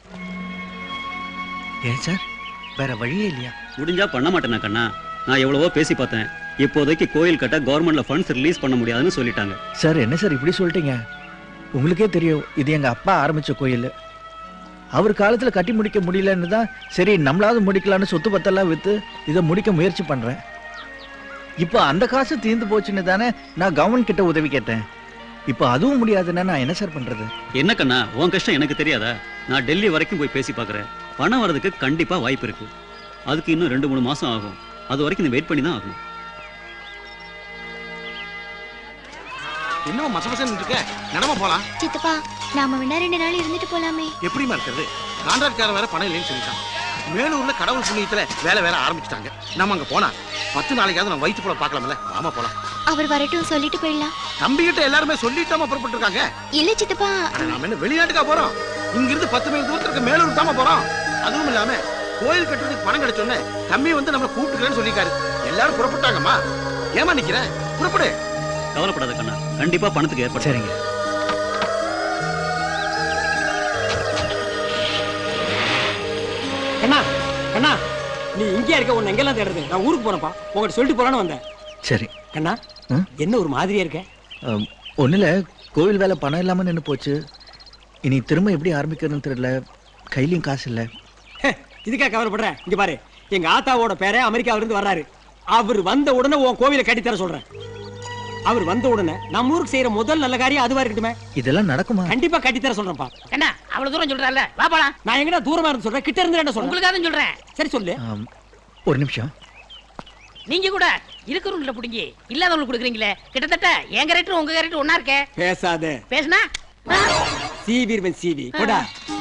ஏன் சார் வேற வழியே இல்லையா முடிஞ்சா பண்ண மாட்டேனா கண்ணா நான் எவ்வளவோ பேசி பார்த்தேன் இப்போதைக்கு கோயில் கட்ட கவர்மெண்ட்ல ஃபண்ட்ஸ் ரிலீஸ் பண்ண முடியாதுன்னு சொல்லிட்டாங்க சார் என்ன சார் இப்படி சொல்லிட்டீங்க உங்களுக்கே தெரியும் இது எங்க அப்பா ஆரம்பிச்ச கோயில் அவர் காலத்துல கட்டி முடிக்க முடியலன்னு தான் சரி நம்மளாவது முடிக்கலாம்னு சொத்து பத்தெல்லாம் வித்து இதை முடிக்க முயற்சி பண்றேன் இப்போ அந்த காசு தீர்ந்து போச்சுன்னு தானே நான் கவர்மெண்ட் கிட்ட உதவி கேட்டேன் இப்போ அதுவும் முடியாதுன்னா நான் என்ன சார் பண்றது என்ன கண்ணா உன் கஷ்டம் எனக்கு தெரியாதா நான் டெல்லி வரைக்கும் போய் பேசி பார்க்கறேன் பணம் வரதுக்கு கண்டிப்பா வாய்ப்பு இருக்கு அதுக்கு இன்னும் ரெண்டு மூணு மாசம் ஆகும் அது வரைக்கும் நீ வெயிட் பண்ணி தான் ஆகணும் இன்னும் மச மசன்னு இருக்க நடமா போலாம் சித்தப்பா நாம வேணா ரெண்டு நாள் இருந்துட்டு போலாமே எப்படிமா இருக்கிறது கான்ட்ராக்ட்காரன் வேற பணம் இல்லைன்னு சொல்லிட்டான் மேலூர்ல கடவுள் புண்ணியத்துல வேலை வேற ஆரம்பிச்சிட்டாங்க நம்ம அங்க போனா பத்து நாளைக்காவது நம்ம வயிற்று போல பார்க்கலாம்ல வாமா போலாம் அவர் வரட்டும் சொல்லிட்டு போயிடலாம் தம்பி கிட்ட எல்லாருமே சொல்லிட்டாம புறப்பட்டு இருக்காங்க இல்ல சித்தப்பா அட, நாம என்ன வெளிநாட்டுக்கா போறோம் இங்க இருந்து பத்து மைல் தூரத்துல இருக்க மேலூர் தாமா போறோம் அதுவும் இல்லாம கோயில் கட்டுறதுக்கு பணம் கிடைச்சோன்னே தம்பி வந்து நம்மள கூப்பிட்டுக்கிறேன்னு சொல்லிருக்காரு எல்லாரும் புறப்பட்டாங்கம்மா ஏமா நிக்கிற புறப்படு கவலைப்படாத கண்ணா கண்டிப்பா பணத்துக்கு ஏற்பாடு சரிங்க கண்ணா கண்ணா நீ இங்கே இருக்க உன்னை எங்கெல்லாம் தேடுறது நான் ஊருக்கு போறேன்ப்பா உங்ககிட்ட சொல்லிட்டு போலான்னு வந்தேன் சரி கண்ணா ம்? என்ன ஒரு மாதிரியா இருக்க ஒன்றும் கோவில் வேலை பணம் இல்லாமல் நின்று போச்சு இனி திரும்ப எப்படி ஆரம்பிக்கிறதுன்னு தெரியல கையிலையும் காசு இல்லை ஹே, இதுக்கா கவலைப்படுற இங்க பாரு எங்க ஆத்தாவோட பேரை அமெரிக்காவில இருந்து வர்றாரு அவர் வந்த உடனே உன் கோவிலை கட்டித்தர சொல்றேன் அவர் வந்த உடனே நம்ம ஊருக்கு செய்யற முதல் நல்ல காரியம் அதுவா இருக்கட்டுமே இதெல்லாம் நடக்குமா கண்டிப்பா கட்டித்தர சொல்றேன்ப்பா என்ன அவ்வளவு தூரம் சொல்றல வா போலாம் நான் எங்கடா தூரமா இருந்து சொல்றேன் கிட்ட இருந்து என்ன சொல்றேன் உங்களுக்காக தான் சொல்றேன் சரி சொல்லு ஆம், ஒரு நிமிஷம் நீங்க கூட இருக்கிறவங்கள பிடிங்கி இல்லாதவங்களுக்கு கொடுக்குறீங்களே கிட்டத்தட்ட என் கேரக்டர் உங்க கேரக்டர் ஒண்ணா இருக்கே பேசாத பேசுனா சீவிர்வன் சீவி போடா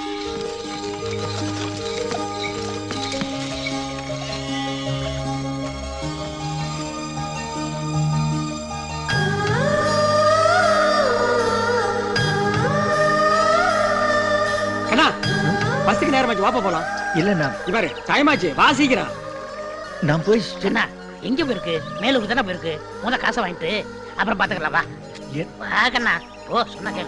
கண்ணா பஸ்ஸுக்கு நேரமாச்சு வாப்பா போலாம் இல்லை நான் இவரு டைம் ஆச்சு வாசிக்கிறான் நான் போய் என்ன எங்க போயிருக்கு மேலூருக்கு தானே போயிருக்கு முத காசை வாங்கிட்டு அப்புறம் பாத்துக்கலாம் வா வா கண்ணா ஓ சொன்னா கேளு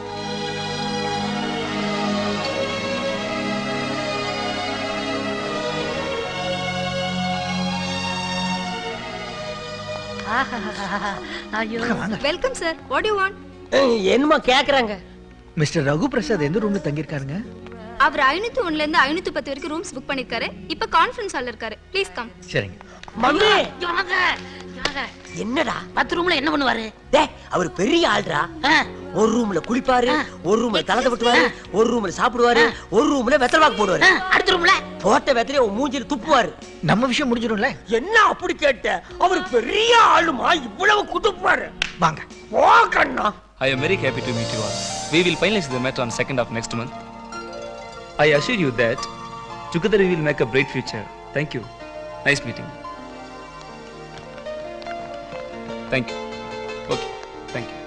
ஐயோ welcome sir what you want என்னமா கேக்குறாங்க மிஸ்டர் ரகு பிரசாத் எந்த ரூம்ல தங்கியிருக்காருங்க அவர் ஐநூத்தி ஒண்ணுல இருந்து ஐநூத்தி பத்து வரைக்கும் ரூம்ஸ் புக் பண்ணிருக்காரு இப்ப கான்ஃபரன்ஸ் ஹால்ல இருக்காரு ப்ளீஸ் கம் சரிங்க மம்மி இங்க வாங்க இங்க வாங்க. என்னடா பத்து ரூம்ல என்ன பண்ணுவாரு டேய் அவர் பெரிய ஆள்ரா ஒரு ரூம்ல குளிப்பாரு ஒரு ரூம்ல தலத்தை விட்டுவாரு ஒரு ரூம்ல சாப்பிடுவாரு ஒரு ரூம்ல வெத்தலை பாக்கு போடுவாரு அடுத்த ரூம்ல போட்ட வெத்தலைய உன் மூஞ்சில துப்புவாரு நம்ம விஷயம் முடிஞ்சிடும்ல என்ன அப்படி கேட்ட அவர் பெரிய ஆளுமா இவ்வளவு குடுப்பாரு வாங்க போ கண்ணா I am very happy to meet you all. We will finalize the matter on 2nd of next month. I assure you that together we will make a bright future. Thank you. Nice meeting. you. Thank you. Okay. Thank you.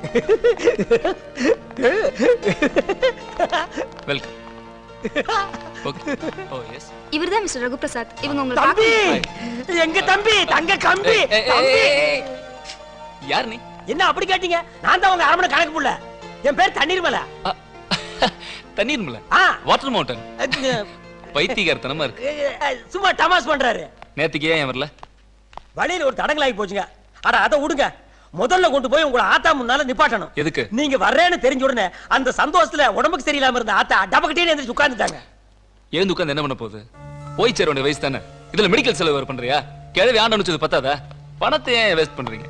Welcome. Okay. Oh, yes. இவர்தான் mister Raghu Prasad இவங்க உங்களை தம்பி பார்க்கணும். எங்க தம்பி தங்க கம்பி ஏய், ஏய், தம்பி. ஏய், ஏய், யார் நீ என்ன அப்படி கேட்டீங்க நான் தான் உங்க அரமணை கணக்கு புள்ள என் பேர் தண்ணீர் மலை தண்ணீர் மலை ஆ. வாட்டர் மவுண்டன் பைத்தியகாரத்தனமா இருக்கு சும்மா டமாஸ் பண்றாரு நேத்துக்கு ஏன் வரல வழியில ஒரு தடங்கலாகி போச்சுங்க அட அதை விடுங்க முதல்ல கொண்டு போய் உங்களை ஆத்தா முன்னால நிப்பாட்டணும் எதுக்கு நீங்க வர்றேன்னு தெரிஞ்ச உடனே அந்த சந்தோஷத்துல உடம்புக்கு சரியில்லாம இருந்த ஆத்தா டபக்கட்டே எந்திரிச்சு உட்கார்ந்துட்டாங்க எழுந்து உட்காந்து என்ன பண்ண போகுது போய் சேர வேண்டிய வயசு தானே இதுல மெடிக்கல் செலவு வேற பண்றியா கிழவி ஆண்டு வச்சது பத்தாதா பணத்தை ஏன் வேஸ்ட் பண்றீங்க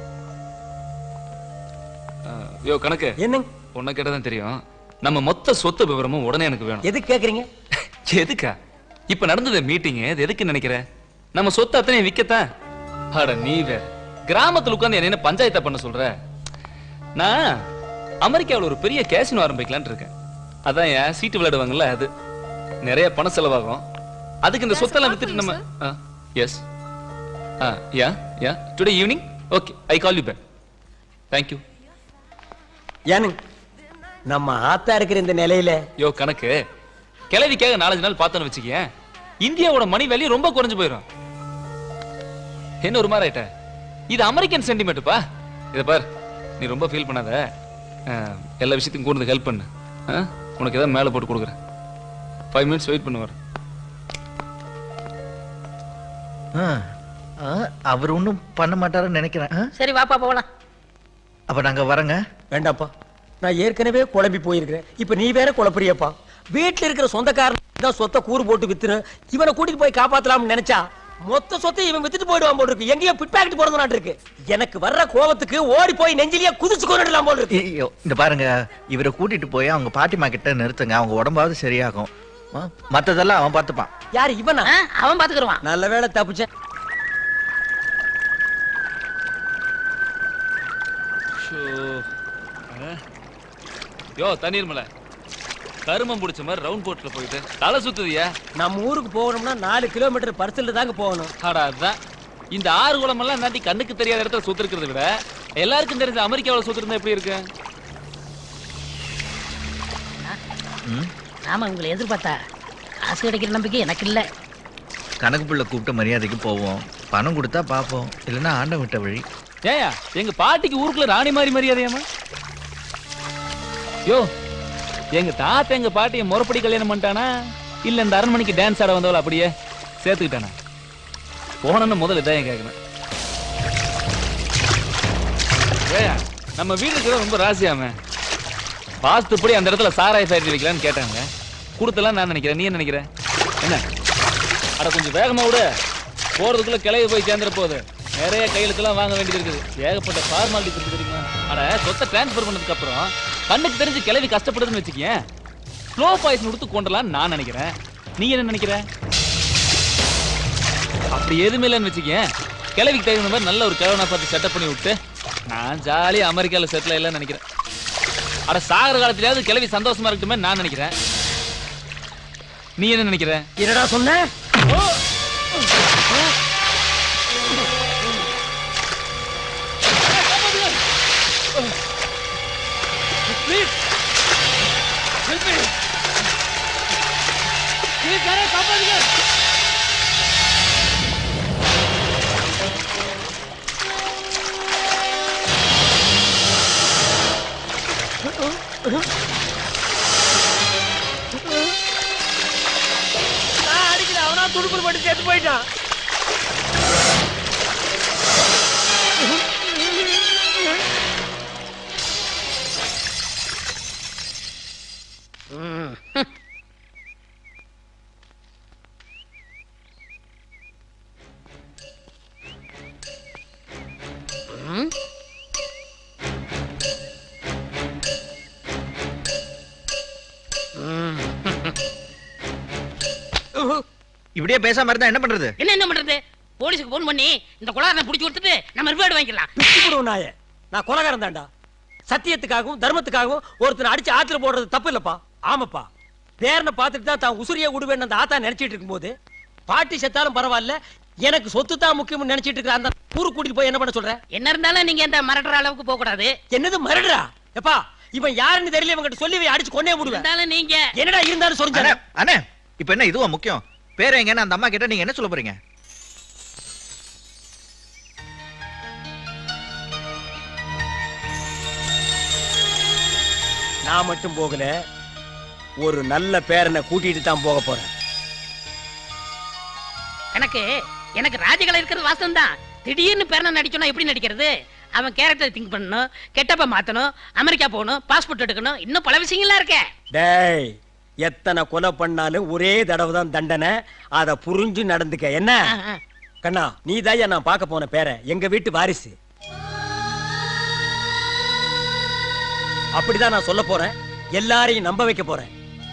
அஹ், யோ கணக்கு என்ன உன்னை கேட்டதான் தெரியும் நம்ம மொத்த சொத்து விவரமும் உடனே எனக்கு வேணும் எது கேக்குறீங்க எதுக்கா இப்ப நடந்தது மீட்டிங் இது எதுக்கு நினைக்கிற நம்ம சொத்து அத்தனை விக்கத்தான் அட நீ வேற கிராமத்துல உட்கார்ந்து என்ன என்ன பஞ்சாயத்தை பண்ண சொல்ற நான் அமெரிக்காவுல ஒரு பெரிய கேசினோ ஆரம்பிக்கலாம்னு இருக்கேன் அதான் ஏன் சீட்டு விளையாடுவாங்கல்ல அது நிறைய பணம் செலவாகும் அதுக்கு இந்த சொத்தெல்லாம் வித்துட்டு நம்ம yes ah ya ya today evening okay I call you back thank you ஏனுங்க நம்ம ஆத்தா இருக்கிற இந்த நிலையில யோ கணக்கு கிளவிக்காக நாலஞ்சு நாள் பார்த்தோன்னு வச்சுக்கேன் இந்தியாவோட மணி வேல்யூ ரொம்ப குறைஞ்சு போயிடும் என்ன ஒரு மாதிரி ஆயிட்ட இது அமெரிக்கன் சென்டிமெண்ட்டுப்பா இத பார் நீ ரொம்ப ஃபீல் பண்ணாத அஹ், எல்லா விஷயத்தையும் கூர்ந்து ஹெல்ப் பண்ணு அஹ், உனக்கு ஏதாவது மேலே போட்டு கொடுக்குறேன் ஃபைவ் மினிட்ஸ் வெயிட் பண்ணுவார் அவர் ஒன்றும் பண்ண மாட்டாருன்னு நினைக்கிறேன் ஆ? சரி வாப்பா போகலாம் அப்ப நாங்க வரங்க வேண்டாப்பா நான் ஏற்கனவே குழம்பி போயிருக்கிறேன் இப்ப நீ வேற குழப்பறியப்பா வீட்டுல இருக்கிற சொந்தக்காரன் தான் சொத்தை கூறு போட்டு வித்துரு இவனை கூட்டிட்டு போய் காப்பாத்தலாம்னு நினைச்சா மொத்த சொத்தை இவன் வித்துட்டு போயிடுவான் போல இருக்கு எங்கேயோ பிட்பாக்கெட் பிறந்த நாட்டு இருக்கு எனக்கு வர்ற கோவத்துக்கு ஓடி போய் நெஞ்சிலேயே குதிச்சு கொண்டுடலாம் போல இருக்கு ஐயோ இந்த பாருங்க இவரை கூட்டிட்டு போய் அவங்க பாட்டிமா கிட்ட நிறுத்துங்க அவங்க உடம்பாவது சரியாகும் ஆ? மத்ததெல்லாம் அவன் பார்த்துப்பான் யாரு இவனா அவன் பாத்துக்கிடுவான் நல்ல வேளை தப்பிச்சேன் யோ தண்ணீர் மலை கருமம் பிடிச்ச மாதிரி ரவுண்ட் போட்ல போயிட்டு தலை சுத்துதியா நம்ம ஊருக்கு போகணும்னா நாலு கிலோமீட்டர் பரிசல்ல தாங்க போகணும் அடா அதுதான் இந்த ஆறு குளமெல்லாம் நாட்டி கண்ணுக்கு தெரியாத இடத்துல சுத்திருக்கிறத விட எல்லாருக்கும் தெரிஞ்ச அமெரிக்காவுல சுத்திருந்தா எப்படி இருக்கு ஆமா உங்களை எதிர்பார்த்தா காசு கிடைக்கிற நம்பிக்கை எனக்கு இல்ல கணக்கு பிள்ளை கூப்பிட்ட மரியாதைக்கு போவோம் பணம் கொடுத்தா பார்ப்போம் இல்லைன்னா ஆண்டம் விட்ட வழி ஏயா எங்க பாட்டிக்கு ஊருக்குள்ள ராணி மாதிரி மரியாதையாமா யோ எங்க தாத்தா எங்க பாட்டியை முறப்படி கல்யாணம் பண்ணிட்டானா இல்ல இந்த அரண்மனைக்கு டான்ஸ் ஆட வந்தவள அப்படியே சேர்த்துக்கிட்டானா போனன்னு முதல்ல இதான் கேட்கணும் ஏயா நம்ம வீட்டுக்கு ரொம்ப ராசியாம வாஸ்துப்படி அந்த இடத்துல சாராய ஃபேக்டரி வைக்கலான்னு கேட்டாங்க கொடுத்தலாம் நான் நினைக்கிறேன் நீ என்ன நினைக்கிற என்ன அட கொஞ்சம் வேகமா விடு போறதுக்குள்ள கிளவி போய் சேர்ந்துட போகுது நிறைய கையெழுத்துலாம் வாங்க வேண்டியது இருக்குது ஏகப்பட்ட ஃபார்மாலிட்டிஸ் இருக்கு தெரியுமா அட சொத்தை டிரான்ஸ்ஃபர் பண்ணதுக்கு அப்புறம் கண்ணுக்கு தெரிஞ்சு கிளவி கஷ்டப்படுதுன்னு வச்சுக்கேன் ஸ்லோ பாய்சன் கொடுத்து கொண்டலாம்னு நான் நினைக்கிறேன் நீ என்ன நினைக்கிற அப்படி எதுவுமே இல்லைன்னு வச்சுக்கேன் கிளவிக்கு தகுந்த மாதிரி நல்ல ஒரு கிழவனை பார்த்து செட்டப் பண்ணி விட்டு நான் ஜாலியா அமெரிக்கால செட்டில் ஆயிடலாம்னு நினைக்கிறேன் அட சாகர காலத்திலேயாவது கிளவி சந்தோஷமா இருக்கட்டுமே நான் நினைக்கிறேன் நீ என்ன நினைக்கிற என்னடா சொன்ன Please! Help me! Please, யாரே காப்பாத்துங்க! நான் அடிக்கல அவனா துடுப்புல போட்டு செத்து போயிட்டான் ம். ம். ம். இப்படியே பேசாம இருந்தா என்ன பண்றது என்ன என்ன பண்றது போலீஸுக்கு போன் பண்ணி இந்த குளாரனை புடிச்சு கொடுத்துட்டு நம்ம ரிவார்டு வாங்கிக்கலாம் பிச்சு போடுவோம் நாய நான் கொலகாரம் தான்டா சத்தியத்துக்காகவும் தர்மத்துக்காகவும் ஒருத்தனை அடிச்சு ஆத்துல போடுறது தப்பு இல்லப்பா ஆமாப்பா பேரனை பார்த்துட்டு தான் தான் உசுரியை விடுவேன்னு அந்த ஆத்தா நினைச்சிட்டு இருக்கும்போது பாட்டி செத்தாலும் பரவாயில்ல எனக்கு சொத்து தான் முக்கியம்னு நினைச்சிட்டு இருக்கிற அந்த ஊருக்கு கூட்டிட்டு போய் என்ன பண்ண சொல்ற என்ன இருந்தாலும் நீங்க இந்த மிரட்டுற அளவுக்கு போக கூடாது என்னது மரடுறா எப்பா இவன் யாருன்னு தெரியல இவங்கிட்ட சொல்லி இவன் அடிச்சு கொன்னே விடுவேன் இருந்தாலும் நீங்க என்னடா இருந்தாலும் அண்ணே, சொல்லுங்க அண்ணே இப்ப என்ன இதுவா முக்கியம் பேர் எங்கன்னு அந்த அம்மா கிட்ட நீங்க என்ன சொல்ல போறீங்க நான் மட்டும் போகல ஒரு நல்ல பேரனை கூட்டிட்டு தான் போக போறேன் எனக்கு எனக்கு ராஜகலை இருக்கிறது வாசம் தான் திடீர்னு பேரனை நடிக்கணும் எப்படி நடிக்கிறது அவன் கேரக்டர் திங்க் பண்ணணும் கெட்டப்ப மாத்தணும் அமெரிக்கா போகணும் பாஸ்போர்ட் எடுக்கணும் இன்னும் பல விஷயங்கள்லாம் இருக்கே டேய் எத்தனை கொலை பண்ணாலும் ஒரே தடவை தான் தண்டனை அத புரிஞ்சு நடந்துக்க என்ன கண்ணா நீ தான் நான் பார்க்க போன பேர எங்க வீட்டு வாரிசு அப்படிதான் நான் சொல்ல போறேன் எல்லாரையும் நம்ப வைக்க போறேன்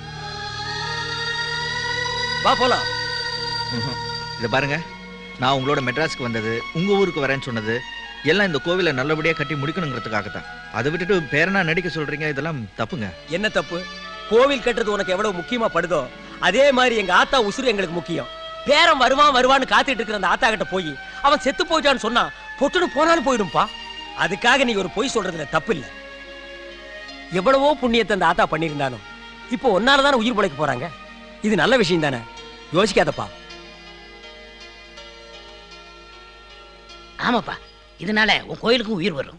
வா போலாம் இத பாருங்க நான் உங்களோட மெட்ராஸ்க்கு வந்தது உங்க ஊருக்கு வரேன்னு சொன்னது எல்லாம் இந்த கோவிலை நல்லபடியா கட்டி முடிக்கணுங்கிறதுக்காக தான் அதை விட்டுட்டு பேரனா நடிக்க சொல்றீங்க இதெல்லாம் தப்புங்க என்ன தப்பு கோவில் கட்டுறது உனக்கு எவ்வளவு முக்கியமா படுதோ அதே மாதிரி எங்க ஆத்தா உசுறு எங்களுக்கு முக்கியம் பேரன் வருவான் வருவான்னு காத்துட்டு இருக்கிற அந்த ஆத்தா கிட்ட போய் அவன் செத்து போயிட்டான்னு சொன்னா பொட்டுன்னு போனாலும் போயிடும்பா அதுக்காக நீ ஒரு பொய் சொல்றதுல தப்பு இல்ல எவ்வளவோ புண்ணியத்தை அந்த ஆத்தா பண்ணியிருந்தாலும் இப்போ ஒன்னால தானே உயிர் பிழைக்க போறாங்க இது நல்ல விஷயம் தானே யோசிக்காதப்பா ஆமாப்பா இதனால உன் கோயிலுக்கும் உயிர் வரும்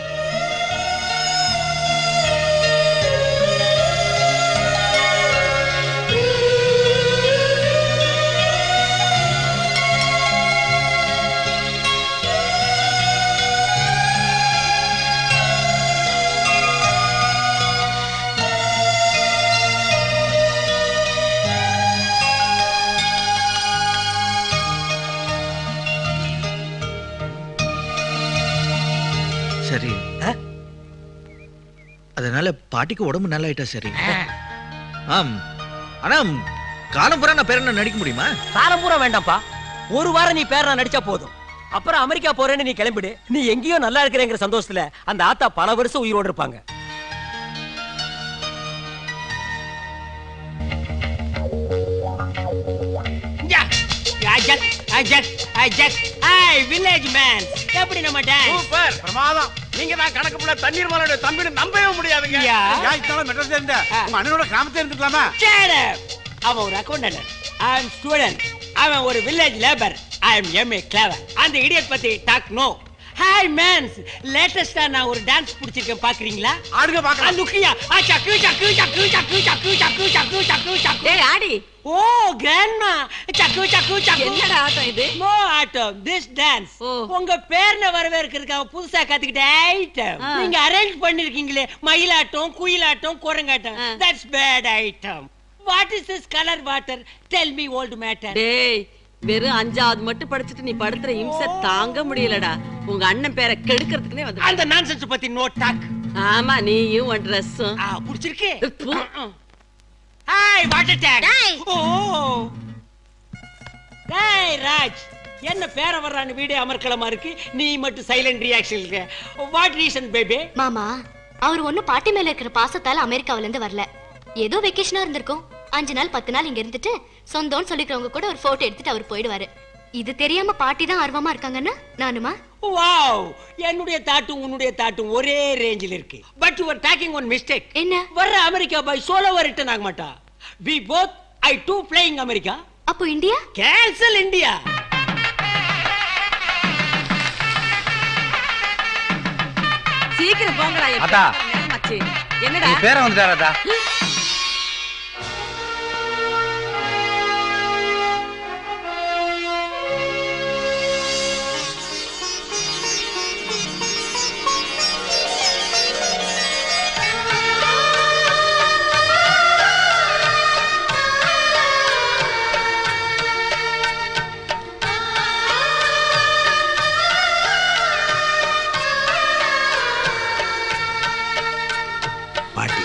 சரி அதனால பாட்டிக்கு உடம்பு நல்லா ஆயிட்டா சரி ஆம் ஆனா காலம் பூரா நான் பேரனை நடிக்க முடியுமா காலம் பூரா வேண்டாம்ப்பா ஒரு வாரம் நீ பேரனா நடிச்சா போதும் அப்புறம் அமெரிக்கா போறேன்னு நீ கிளம்பிடு நீ எங்கேயோ நல்லா இருக்கிறேங்கிற சந்தோஷத்துல அந்த ஆத்தா பல வருஷம் உயிரோடு இருப்பாங்க வில்லேஜ் மேன் எப்படி நம்ம டான்ஸ் சூப்பர் பிரமாதம் நீங்க தான் கணக்கு புள்ள தண்ணீர் மலோட தம்பின்னு நம்பவே முடியாதுங்க யா. யா இத்தனை மெட்ராஸ்ல இருந்த உங்க அண்ணனோட கிராமத்துல இருந்துக்கலாமா Shut up. அவன் ஒரு அக்கௌண்டன்ட் ஐ அம் ஸ்டூடெண்ட் அவன் ஒரு village labour I am M A clever அந்த இடியட் பத்தி டாக் நோ ஹாய் மேன்ஸ் லேட்டஸ்டா நான் ஒரு டான்ஸ் பிடிச்சிருக்கேன் பாக்குறீங்களா ஆடுங்க பாக்கலாம் லுக்கியா ஆ சக்கு சக்கு சக்கு சக்கு சக்கு சக்கு சக்கு சக்கு சக்கு டேய் ஆடி ஓ கிராண்ட்மா சக்கு சக்கு சக்கு என்னடா ஆட்டம் இது நோ ஆட்டம் திஸ் டான்ஸ் உங்க பேர்ன வரவேற்கிறதுக்காக புதுசா கத்துக்கிட்ட ஐட்டம் ஆ. நீங்க அரேஞ்ச் பண்ணிருக்கீங்களே மயிலாட்டம் குயிலாட்டம் குரங்காட்டம் that's bad item what is this colour water tell me old matter டேய் வெறும் அஞ்சாவது மட்டும் படிச்சுட்டு நீ படுத்துற இம்சை தாங்க முடியலடா உங்க அண்ணன் பேரை கெடுக்கிறதுக்குனே வந்து அந்த நான்சென்ஸ் பத்தி நோ டாக் ஆமா நீயும் உன் ட்ரெஸ்ஸும் புடிச்சிருக்கு ஹாய் வாட்டர் டேக் ஓ டேய் ராஜ் என்ன பேர வர்றான்னு வீடியோ அமர்க்கலமா இருக்கு நீ மட்டும் சைலண்ட் ரியாக்ஷன் இருக்க வாட் ரீசன் பேபி மாமா அவர் ஒண்ணும் பாட்டி மேல இருக்கிற பாசத்தால அமெரிக்காவுல இருந்து வரல ஏதோ வெக்கேஷனா இருந்திருக்கும் அஞ்சு நாள் பத்து நாள் இங்க இருந்துட்டு சொந்தம்னு சொல்லிக்கிறவங்க கூட ஒரு போட்டோ எடுத்துட்டு அவர் போயிடுவாரு இது தெரியாம பாட்டி தான் ஆர்வமா இருக்காங்கன்னா நானுமா வாவ் என்னுடைய தாட்டும் உன்னுடைய தாட்டும் ஒரே ரேஞ்சில் இருக்கு but you are talking one mistake என்ன வர்ற அமெரிக்கா பாய் சோலோ ரிட்டர்ன் ஆக மாட்டா we both I do playing America அப்போ இந்தியா கேன்சல் இந்தியா சீக்கிரம் போங்கடா என் அத்தா. பேரன் நேரமாச்சு. என்னடா நீ பேர வந்துட்டாராடா பாட்டி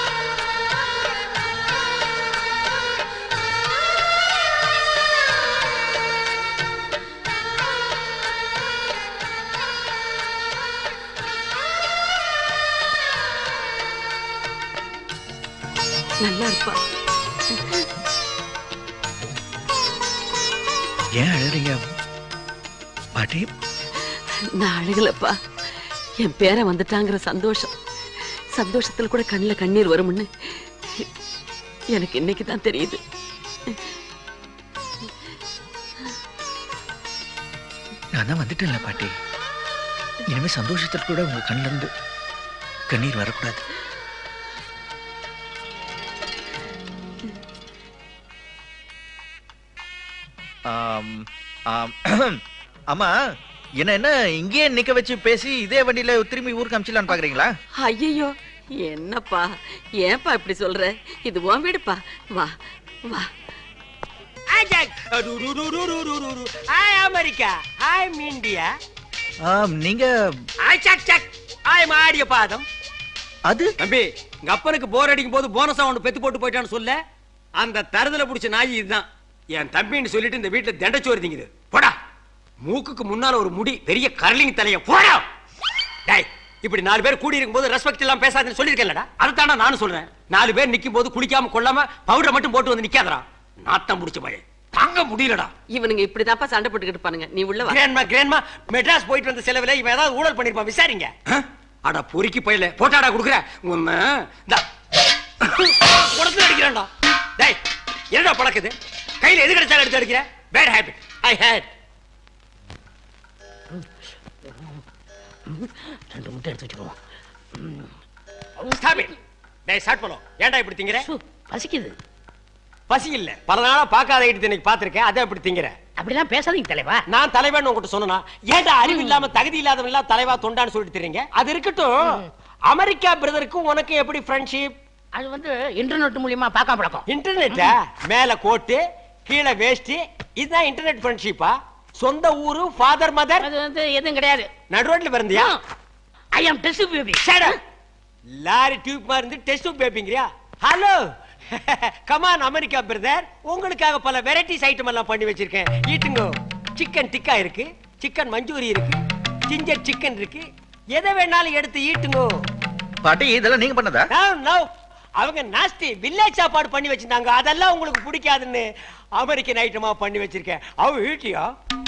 நல்லா இருப்பா ஏன் அழறீங்க பாட்டி நான் அழுகலப்பா என் பேரன் வந்துட்டாங்கிற சந்தோஷம் சந்தோஷத்துல கூட கண்ணுல கண்ணீர் வரும்னு எனக்கு இன்னைக்கு தான் தெரியுது நான் தான் வந்துட்டேன்ல பாட்டி இனிமே சந்தோஷத்தில் கூட உங்க கண்ணுல இருந்து கண்ணீர் வரக்கூடாது ஆம், ஆம். அம்மா என்ன என்ன இங்கேயே நிக்க வச்சு பேசி இதே வண்டியில திரும்பி ஊருக்கு அமிச்சிடலான்னு பாக்குறீங்களா ஐயோ என்னப்பா ஏன்பா இப்படி சொல்ற இது உன் வீடுப்பா வா வா ஹாய் அமெரிக்கா ஹாய் இந்தியா ஆம், நீங்க ஹாய் சக் சக் ஹாய் மாடிய பாதம் அது தம்பி உங்க அப்பனுக்கு போர் அடிக்கும் போது போனஸா ஒன்று பெத்து போட்டு போயிட்டான்னு சொல்ல அந்த தருதல புடிச்ச நாய் இதுதான் என் தம்பின்னு சொல்லிட்டு இந்த வீட்டுல தண்டச்சோறு திங்குது போடா மூக்குக்கு முன்னால ஒரு முடி பெரிய கரலிங் தலைய போடா டேய் இப்படி நாலு பேர் கூடி இருக்கும்போது ரெஸ்பெக்ட் எல்லாம் பேசாதுன்னு சொல்லியிருக்கேன்லடா அதுதான்டா நானும் சொல்றேன் நாலு பேர் நிக்கும் போது குளிக்காம கொள்ளாம பவுடரை மட்டும் போட்டு வந்து நிக்காதடா நாத்தம் புடிச்ச பழைய தாங்க முடியலடா இவனுங்க இப்படிதான்ப்பா சண்டை போட்டுக்கிட்டு இருப்பானுங்க நீ உள்ள வா கிராண்ட்மா கிராண்ட்மா மெட்ராஸ் போயிட்டு வந்த செலவுல இவன் ஏதாவது ஊழல் பண்ணிருப்பான் விசாரிங்க ஆ? அட பொறுக்கி போயில போட்டாடா குடுக்குற உன்னை இந்தா உடத்துல அடிக்கிறான்டா டேய் என்னடா பழக்குது கையில எது கிடைச்சாலும் எடுத்து அடிக்கிற பேட் ஹேபிட் ஐ ஹேட் ரெண்டு முட்டை எடுத்து வச்சுக்குவோம் ஸ்டாப் இட் டேய் ஸ்டார்ட் பண்ணோம் ஏன்டா இப்படி திங்கிற பசிக்குது பசி இல்ல பல நாளா பார்க்காத ஐட்டத்தை இன்னைக்கு பார்த்திருக்கேன் அதை இப்படி திங்கிற அப்படிலாம் பேசாதீங்க தலைவா நான் தலைவன் உங்ககிட்ட சொன்னா ஏன்டா அறிவு இல்லாம தகுதி இல்லாதவன் எல்லாம் தலைவா தொண்டான்னு சொல்லிட்டு தெரியுங்க அது இருக்கட்டும் அமெரிக்கா பிரதருக்கும் உனக்கு எப்படி ஃப்ரெண்ட்ஷிப் அது வந்து இன்டர்நெட் மூலியமா பார்க்காம பழக்கம் இன்டர்நெட்டா மேல கோட்டு கீழே வேஷ்டி இதுதான் இன்டர்நெட் ஃப்ரெண்ட்ஷிப்பா சொந்த ஊரு ஃபாதர் மதர் அது வந்து எதுவும் கிடையாது நடுரோட்ல பிறந்தியா I am test baby lorry tube மாதிரி இருந்து டெஸ்ட் பேப்பிங்கறியா ஹலோ கமான் அமெரிக்கா பிரதர் உங்களுக்காக பல வெரைட்டிஸ் ஐட்டம் எல்லாம் பண்ணி வச்சிருக்கேன் ஈட்டுங்க சிக்கன் டிக்கா இருக்கு சிக்கன் மஞ்சூரி இருக்கு ஜிஞ்சர் சிக்கன் இருக்கு எதை வேணாலும் எடுத்து ஈட்டுங்க பாட்டி இதெல்லாம் நீங்க பண்ணதா No, no. அவங்க நாஸ்தி வில்லேஜ் சாப்பாடு பண்ணி வச்சிருந்தாங்க அதெல்லாம் உங்களுக்கு பிடிக்காதுன்னு அமெரிக்கன் ஐட்டமா பண்ணி வச்சிருக்கேன் அவ வீட்டியா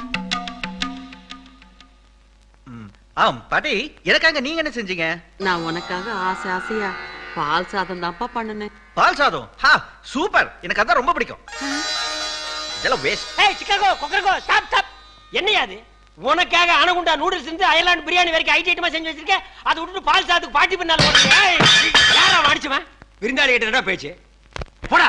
ஆம் பாட்டி எனக்காக நீங்க என்ன செஞ்சீங்க நான் உனக்காக ஆசை ஆசையா பால் சாதம் தான்ப்பா பண்ணுனேன் பால் சாதம் ஹா சூப்பர் எனக்கு அதான் ரொம்ப பிடிக்கும் இதெல்லாம் வேஸ்ட் ஏய் சிக்காகோ கொக்கரகோ ஸ்டாப் ஸ்டாப் என்னையா அது உனக்காக அனகுண்டா நூடுல்ஸ் இருந்து அயர்லாந்து பிரியாணி வரைக்கும் ஐட்டி ஐட்டமா செஞ்சு வச்சிருக்கேன் அதை விட்டுட்டு பால் சாதத்துக்கு பாட்டி பண்ணால ஓடுறீங்க ஏய், யாரா அடிச்சுவன் விருந்தாளி கிட்ட என்ன பேச்சு போடா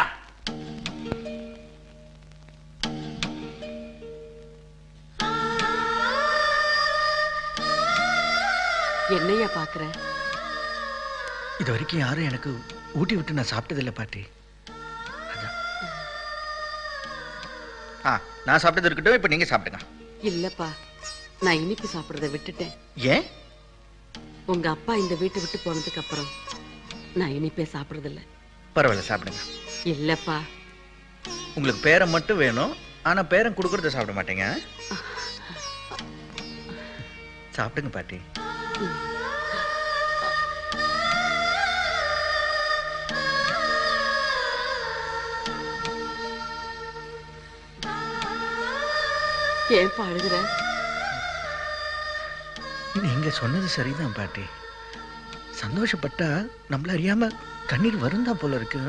என்னையா பாக்குற இது வரைக்கும் யாரும் எனக்கு ஊட்டி விட்டு நான் சாப்பிட்டதில்லை பாட்டி அதான். ஆ நான் சாப்பிட்டது இருக்கட்டும் இப்போ நீங்க சாப்பிடுங்க இல்லப்பா நான் இனிப்பு சாப்பிடுறத விட்டுட்டேன் ஏன் உங்க அப்பா இந்த வீட்டை விட்டு போனதுக்கு அப்புறம் நான் இனிப்பே சாப்பிடுறதில்ல பரவாயில்ல சாப்பிடுங்க இல்லப்பா உங்களுக்கு பேரம் மட்டும் வேணும் ஆனா பேரம் கொடுக்கறத சாப்பிட மாட்டேங்க சாப்பிடுங்க பாட்டி ஏன் அழுகுற நீங்க சொன்னது சரிதான் பாட்டி சந்தோஷப்பட்டா நம்மள அறியாம கண்ணீர் வரும் தான் போல இருக்கு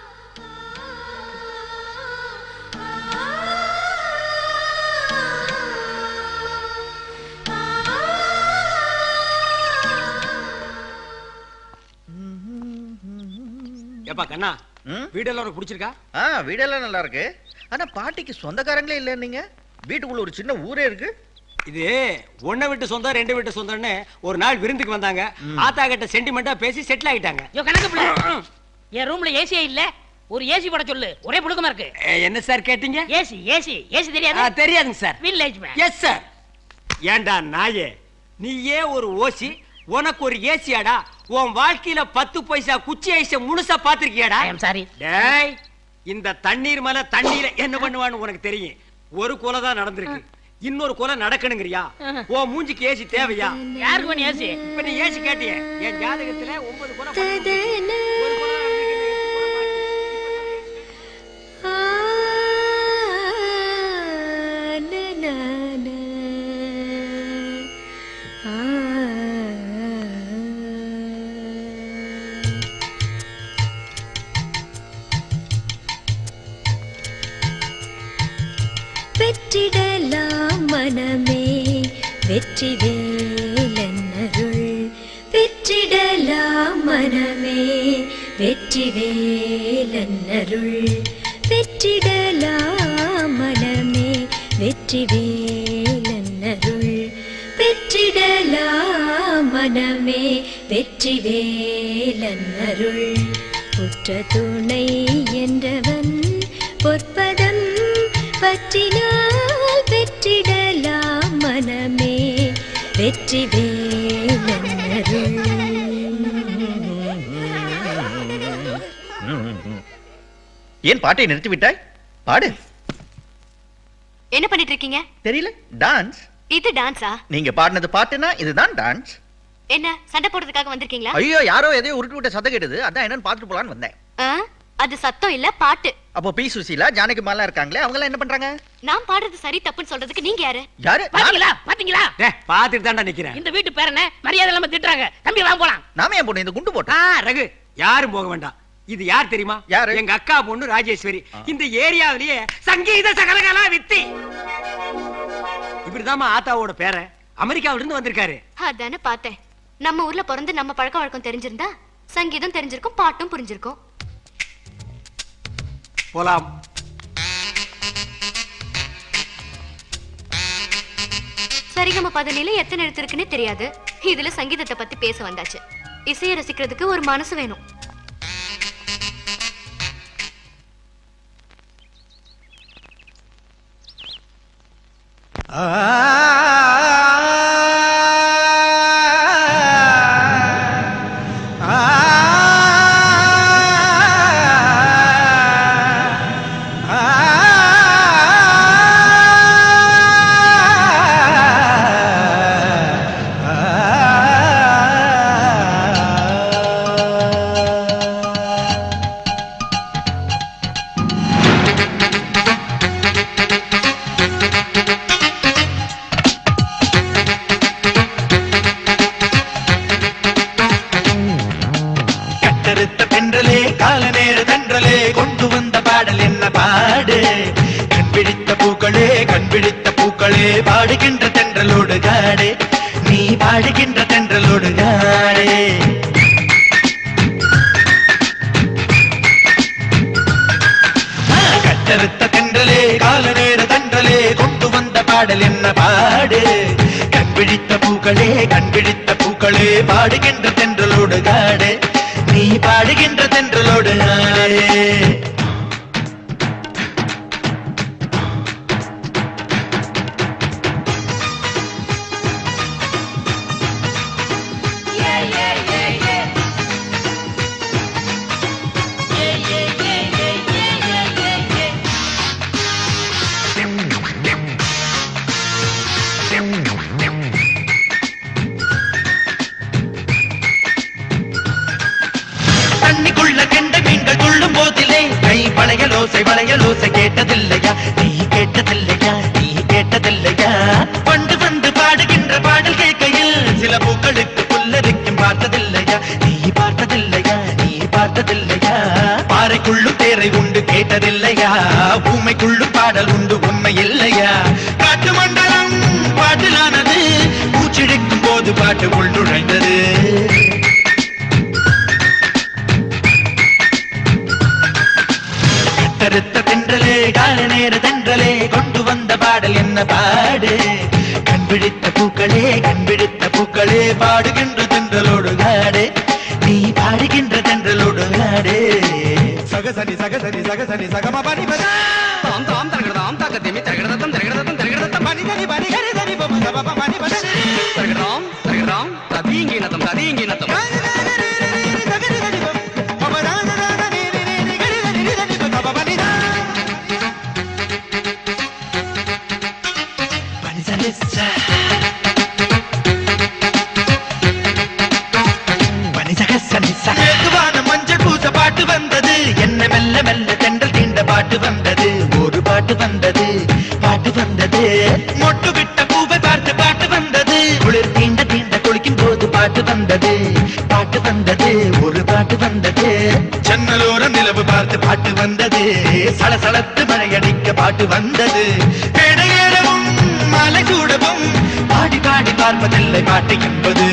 ஏப்பா கண்ணா வீடெல்லாம் உனக்கு பிடிச்சிருக்கா ஆ வீடெல்லாம் நல்லா இருக்கு ஆனா பாட்டிக்கு சொந்தக்காரங்களே இல்ல நீங்க வீட்டுக்குள்ள ஒரு சின்ன ஊரே இருக்கு இது ஒன்ன விட்டு சொந்தம் ரெண்டு விட்டு சொந்தம்னு ஒரு நாள் விருந்துக்கு வந்தாங்க ஆத்தா கிட்ட சென்டிமெண்டா பேசி செட்டில் ஆயிட்டாங்க யோ கணக்கு பிள்ளை என் ரூம்ல ஏசியே இல்ல ஒரு ஏசி போட சொல்லு ஒரே புழுக்கமா இருக்கு ஏ, என்ன சார் கேட்டீங்க ஏசி ஏசி ஏசி ஆ, தெரியாது தெரியாதுங்க sir village man yes sir ஏண்டா நாயே நீயே ஒரு ஓசி உனக்கு ஒரு ஏசியாடா உன் வாழ்க்கையில பத்து பைசா குச்சி ஐச முழுசா பாத்திருக்கியாடா சாரி டேய் இந்த தண்ணீர் மேல தண்ணீர என்ன பண்ணுவான்னு உனக்கு தெரியும் ஒரு கொலை தான் நடந்திருக்கு இன்னொரு கொலை நடக்கணுங்கிறியா உன் மூஞ்சிக்கு ஏசி தேவையா யாருக்கு வேணும் ஏசி இப்ப நீ ஏசி கேட்டியே என் ஜாதகத்துல ஒன்பது கொலை பண்ண ஒரு கொலை வெற்றிடலாம் மனமே வெற்றி வேலன்னருள் வெற்றிடலாம் மனமே வெற்றி வேலன்னருள் வெற்றிடலாம் மனமே வெற்றி வேலன்னருள் வெற்றிடலாம் மனமே வெற்றி வேலன்னருள் உற்ற துணை என்றவன் பொற்பதம் பற்றினால் பெற்றிடலாம் மனமே வெற்றி ஏன் பாட்டை நிறுத்தி விட்டாய் பாடு என்ன பண்ணிட்டு இருக்கீங்க தெரியல டான்ஸ் இது டான்ஸா நீங்க பாடினது பாட்டுனா இதுதான் டான்ஸ் என்ன சண்டை போடுறதுக்காக வந்திருக்கீங்களா ஐயோ யாரோ எதையோ உருட்டு விட்ட சத்தம் கேட்டது அதான் என்னன்னு பாத்துட்டு போலான்னு வந்தேன் ஆ, அது சத்தம் இல்ல பாட்டு அப்போ பி சுசீலா ஜானகி மாலா இருக்காங்களே அவங்க எல்லாம் என்ன பண்றாங்க நான் பாடுறது சரி தப்புன்னு சொல்றதுக்கு நீங்க யாரு யாரு பாத்தீங்களா பாத்தீங்களா பாத்துட்டு தான்டா நிக்கிறேன் இந்த வீட்டு பேர் என்ன மரியாதை இல்லாம திட்டுறாங்க தம்பி வா போலாம் நாம ஏன் பொண்ணு இந்த குண்டு போட்டோம் ஆ ரகு யாரும் போக வேண்டாம் இது யார் தெரியுமா யாரு எங்க அக்கா பொண்ணு ராஜேஸ்வரி இந்த ஏரியாவிலேயே சங்கீத சகலகலா வித்தி இப்படிதாம்மா ஆத்தாவோட பேரன் அமெரிக்காவில இருந்து வந்திருக்காரு அதானே பார்த்தேன் நம்ம ஊர்ல பிறந்து நம்ம பழக்க வழக்கம் தெரிஞ்சிருந்தா சங்கீதம் தெரிஞ்சிருக்கும் பாட்டும் புரிஞ்சிருக்கும் போலாம் சரிகம பதனில எத்தனை எழுத்து இருக்குன்னு தெரியாது இதுல சங்கீதத்தை பத்தி பேச வந்தாச்சு இசையை ரசிக்கிறதுக்கு ஒரு மனசு வேணும் கட்டறுத்த தென்றலே கால நேர தென்றலே கொண்டு வந்த பாடல் என்ன பாடு கண் பிடித்த பூக்களே கண் பிடித்த பூக்களே பாடுகின்ற தென்றலோடு காடே நீ பாடுகின்ற தென்றலோடு காடே ஆ, கட்டறுத்த தென்றலே கால நேர தென்றலே கொண்டு வந்த பாடல் என்ன பாடு கண் பிடித்த பூக்களே கண் பிடித்த பூக்களே பாடுகின்ற தென்றலோடு காடே நீ பாடுகின்ற தென்றலோடு ஆடே தண்ணிக்குள்ள கெண்ட மீன்கள் துள்ளும் போதிலே கை வளையலோசை வளையலோசை கேட்டதில்லையா நீ கேட்டதில்லையா நீ கேட்டதில்லையா பண்டு வந்து பாடுகின்ற பாடல் கேட்கையில் சில பூக்களுக்கு புல்லரிக்கும் பார்த்ததில்லையா நீ பார்த்ததில்லையா நீ பார்த்ததில்லையா பாறைக்குள்ளும் தேரை உண்டு கேட்டதில்லையா ஊமைக்குள்ளும் பாடல் உண்டு உண்மை இல்லையா காட்டு மண்டலம் பாட்டிலானது பூச்சிடிக்கும் போது பாட்டு உள் நுழைந்தது கருத்த தென்றலே கால நேர தென்றலே கொண்டு வந்த பாடல் என்ன பாடு கண்பிடித்த பூக்களே கண்பிடித்த பூக்களே பாடுகின்ற தென்றலோடு காடு நீ பாடுகின்ற தென்றலோடு காடு சகசனி சகசனி சகசனி சகம பனி பத தாம் தாம் தரகடதாம் தக திமி தரகடதம் தரகடதம் தரகடதம் பனி தனி பனி கரி தனி பம சப ப பனி பத தரகடதாம் தரகடதாம் ததீங்கி நதம் ததீங்கி நதம் ஏதுவான மஞ்சள் பூச பாட்டு வந்தது என்ன மெல்ல மெல்ல தென்றல் தீண்ட பாட்டு வந்தது ஒரு பாட்டு வந்தது பாட்டு வந்தது மொட்டு விட்ட பூவை பார்த்து பாட்டு வந்தது குளிர் தீண்ட தீண்ட குளிக்கும் போது பாட்டு வந்தது பாட்டு வந்தது ஒரு பாட்டு வந்தது ஜன்னலோரம் நிலவு பார்த்து பாட்டு வந்தது சலசலத்து மழையடிக்க பாட்டு வந்தது மேடையேறவும் மாலை சூடவும் பாடி பாடி பார்ப்பதில்லை பாட்டு என்பது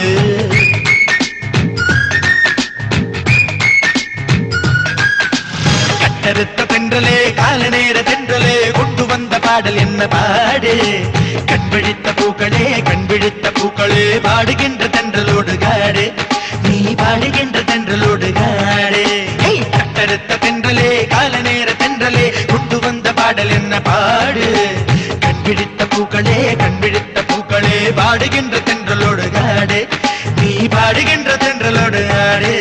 கட்டறுத்த தென்றலே கால நேர தென்றலே கொண்டு வந்த பாடல் என்ன பாடு கண்பிடித்த பூக்களே கண்பிடித்த பூக்களே பாடுகின்ற தென்றலோடு காடு நீ பாடுகின்ற தென்றலோடு காடு ஹே! கட்டறுத்த தென்றலே கால நேர தென்றலே கொண்டு வந்த பாடல் பாடல் என்ன பாடு கண்பிடித்த பூக்களே கண்பிடித்த பூக்களே பாடுகின்ற தென்றலோடு ஆடு நீ பாடுகின்ற தென்றலோடு ஆடு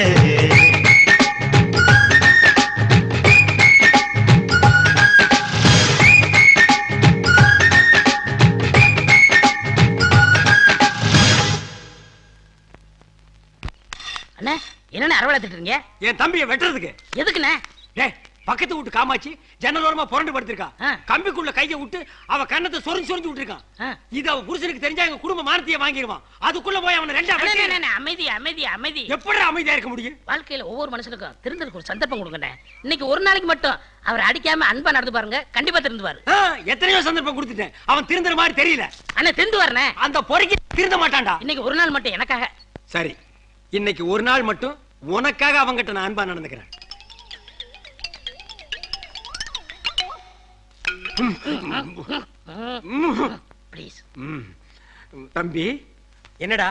அண்ணே என்னண்ணே அரவழைத்துட்டு இருக்கீங்க என் தம்பியை வெட்டுறதுக்கு எதுக்குண்ணே டேய் பக்கத்து வீட்டு காமாச்சி ஜன்னலோரமா புரண்டு படுத்திருக்கான் கம்பிக்குள்ள கைய விட்டு அவ கண்ணத்தை சொரிஞ்சு சொரிஞ்சு விட்டுருக்கான் இது அவ புருஷனுக்கு தெரிஞ்சா எங்க குடும்ப மானத்தையே வாங்கிடுவான் அதுக்குள்ள போய் அவனை ரெண்டா அண்ணே, வெட்டி- அண்ணே, அண்ணே, அமைதி அமைதி அமைதி எப்படி அமைதியா இருக்க முடியும் வாழ்க்கையில ஒவ்வொரு மனுஷனுக்கும் திருந்ததுக்கு ஒரு சந்தர்ப்பம் கொடுங்கண்ணே இன்னைக்கு ஒரு நாளைக்கு மட்டும் அவர் அடிக்காம அன்பா நடந்து பாருங்க கண்டிப்பா திருந்துவாரு ஆ, எத்தனையோ சந்தர்ப்பம் கொடுத்துட்டேன் அவன் திருந்துற மாதிரி தெரியல அண்ணே திருந்து வரனே அந்த பொறுக்கி திருந்த மாட்டான்டா இன்னைக்கு ஒரு நாள் மட்டும் எனக்காக சரி இன்னைக்கு ஒரு நாள் மட்டும் உனக்காக அவங்கிட்ட நான் அன்பா நடந்துக்கிறேன் ப்ளீஸ் ம். தம்பி என்னடா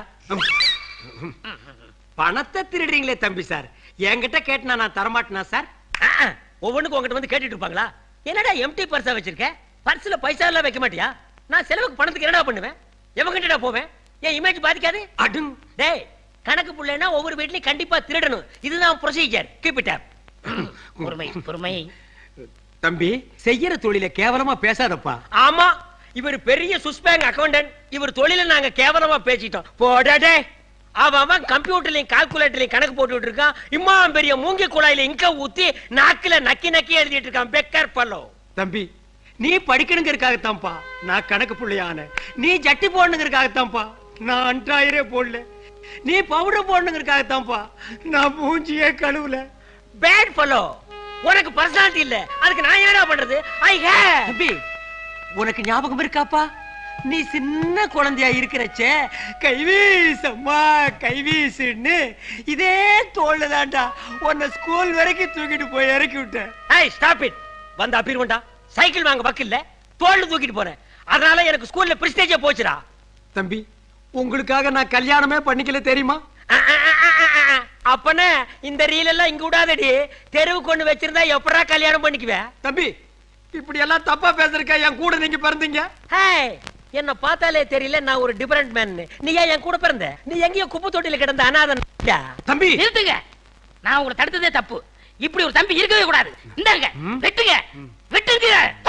பணத்தை திருடுறீங்களே தம்பி சார் என்கிட்ட கேட்டனா நான் தரமாட்டேனா சார் ஒவ்வொன்றுக்கும் உங்ககிட்ட வந்து கேட்டுட்டு இருப்பாங்களா என்னடா எம்டி பர்ஸா வச்சிருக்க பர்ஸ்ல பைசா எல்லாம் வைக்க மாட்டியா நான் செலவுக்கு பணத்துக்கு என்னடா பண்ணுவேன் எவங்கிட்டடா போவேன் என் இமேஜ் பாதிக்காது அடும் டேய் கணக்கு புள்ளைனா ஒவ்வொரு வீட்லயும் கண்டிப்பா திருடணும் இதுதான் ப்ரொசீஜர் கீப் இட் அப் பொறுமை பொறுமை தம்பி செய்யற தொழில கேவலமா பேசாதப்பா ஆமா இவர் பெரிய சுவிஸ் பேங்க் அக்கவுண்டன்ட் இவர் தொழில நாங்க கேவலமா பேசிட்டோம் போடடே அவன் அவன் கம்ப்யூட்டர்லயும் கால்குலேட்டர்லயும் கணக்கு போட்டுட்டு இருக்கான் இம்மா பெரிய மூங்கி குழாயில இங்க ஊத்தி நாக்குல நக்கி நக்கி எழுதிட்டு இருக்கான் பெக்கர் பல்லோ தம்பி நீ படிக்கணுங்கிறதுக்காகத்தான்ப்பா நான் கணக்கு புள்ளையான நீ ஜட்டி போடணுங்கிறதுக்காகத்தான்ப்பா நான் அன்றாயிரே போடல நீ பவுடர் போடணுங்கிறதுக்காகத்தான்ப்பா நான் மூஞ்சியே கழுவுல பேட் பல்லோ உனக்கு பர்சனாலிட்டி இல்ல அதுக்கு நான் என்னடா பண்றது ஐ ஹேவ் தம்பி உனக்கு ஞாபகம் இருக்காப்பா நீ சின்ன குழந்தையா இருக்கிறச்சே கைவீசம்மா கைவீசுன்னு இதே தோல்ல தான்டா உன்னை ஸ்கூல் வரைக்கும் தூக்கிட்டு போய் இறக்கி விட்டேன் ஐ ஸ்டாப் இட் வந்த அப்பீர்வண்டா சைக்கிள் வாங்க பக்கு இல்ல தோல்ல தூக்கிட்டு போறேன் அதனால எனக்கு ஸ்கூல்ல பிரஸ்டேஜே போச்சுடா தம்பி உங்களுக்காக நான் கல்யாணமே பண்ணிக்கல தெரியுமா அப்பனே இந்த ரீல் எல்லாம் இங்க விடாதடி தெருவு கொண்டு வச்சிருந்தா எப்படா கல்யாணம் பண்ணிக்குவேன் தம்பி இப்படி எல்லாம் தப்பா பேசுறக்க என் கூட நீங்க பிறந்தீங்க ஹேய் என்ன பார்த்தாலே தெரியல நான் ஒரு டிஃபரண்ட் மேன் நீ ஏன் என் கூட பிறந்த நீ எங்கேயோ குப்பை தொட்டில கிடந்த அனாதன் தம்பி நிறுத்துங்க நான் உங்களை தடுத்ததே தப்பு இப்படி ஒரு தம்பி இருக்கவே கூடாது இந்தாங்க வெட்டுங்க வெட்டுங்க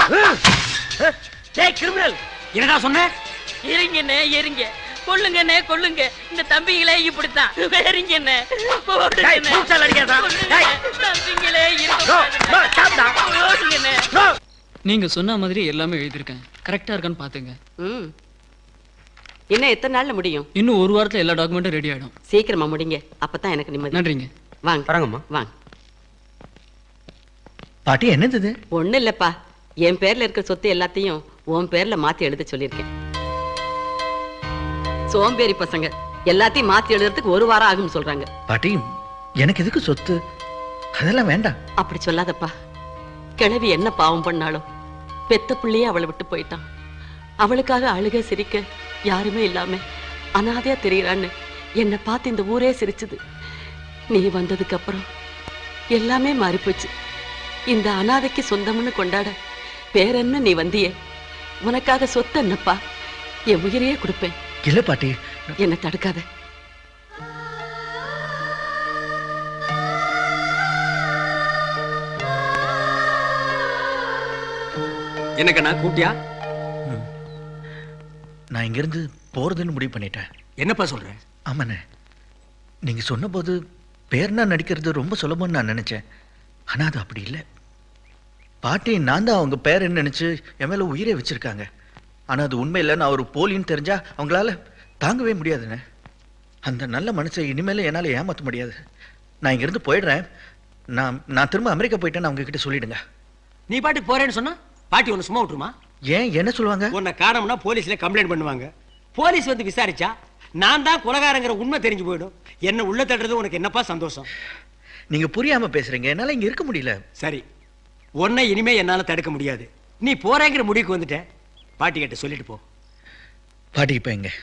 டேய் கிரிமினல் என்னடா சொன்ன இருங்கண்ணே இருங்க கொல்லுங்கண்ணே கொல்லுங்க இந்த தம்பிங்களே இப்படித்தான் வேறிங்கண்ணே டேய், மூச்சால் அடிக்காதடா. டேய். தம்பிங்களே No, no, stop டா. இருக்க நீங்க சொன்ன மாதிரி எல்லாமே எழுதியிருக்கேன் கரெக்டா இருக்கான்னு பாத்துங்க ம் இன்னும் எத்தனை நாள்ல முடியும் இன்னும் ஒரு வாரத்துல எல்லா டாக்குமெண்ட்டும் ரெடி ஆயிடும் சீக்கிரமா முடிங்க அப்பதான் எனக்கு நிம்மதி நன்றிங்க வாங்க வரங்கம்மா வாங்க பாட்டி என்னது இது ஒண்ணு இல்லப்பா என் பேர்ல இருக்கிற சொத்து எல்லாத்தையும் உன் பேர்ல மாத்தி எழுத சொல்லியிருக்கேன் சோம்பேறி பசங்க எல்லாத்தையும் மாத்தி எழுதுறதுக்கு ஒரு வாரம் ஆகும்னு சொல்றாங்க பாட்டி எனக்கு எதுக்கு சொத்து அதெல்லாம் வேண்டாம் அப்படி சொல்லாதப்பா கிழவி என்ன பாவம் பண்ணாலும் பெத்த பிள்ளையே அவளை விட்டு போயிட்டான் அவளுக்காக அழுக சிரிக்க யாருமே இல்லாம அனாதையா தெரியறான்னு என்னை பார்த்து இந்த ஊரே சிரிச்சுது நீ வந்ததுக்கு அப்புறம் எல்லாமே மாறி போச்சு இந்த அனாதைக்கு சொந்தம்னு கொண்டாட வேற என்ன நீ வந்தியே உனக்காக சொத்து என்னப்பா என் உயிரையே கொடுப்பேன் இல்ல பாட்டி என்னை தடுக்காத என்னக்கண்ணா கூட்டியா நான் இங்கிருந்து போறதுன்னு முடிவு பண்ணிட்டேன் என்னப்பா சொல்ற ஆமாண்ணே நீங்க சொன்னபோது பேர்னா நடிக்கிறது ரொம்ப சுலபம்னு நான் நினைச்சேன் ஆனா அது அப்படி இல்லை பாட்டி நான் தான் அவங்க பேரன்னு நினைச்சு என் மேல உயிரே வச்சிருக்காங்க ஆனா அது உண்மை இல்லை நான் ஒரு போலின்னு தெரிஞ்சா அவங்களால தாங்கவே முடியாதுண்ணே அந்த நல்ல மனுஷை இனிமேல என்னால ஏமாத்த முடியாது நான் இங்கிருந்து போயிடுறேன் நான் நான் திரும்ப அமெரிக்கா போயிட்டேன்னு அவங்க கிட்ட சொல்லிடுங்க நீ பாட்டுக்கு போறேன்னு சொன்னா பாட்டி உன்னை சும்மா விட்டுருமா ஏன் என்ன சொல்லுவாங்க உன்னை காணோம்னா போலீஸ்ல கம்ப்ளைண்ட் பண்ணுவாங்க போலீஸ் வந்து விசாரிச்சா நான் தான் கொலகாரங்கிற உண்மை தெரிஞ்சு போயிடும் என்ன உள்ள தட்டுறது உனக்கு என்னப்பா சந்தோஷம் நீங்க புரியாம பேசுறீங்க என்னால இங்க இருக்க முடியல சரி உன்னை இனிமே என்னால தடுக்க முடியாது நீ போறேங்கிற முடிவுக்கு வந்துட்ட பாட்டி கிட்ட சொல்லிட்டு போ பாட்டி இப்ப எங்க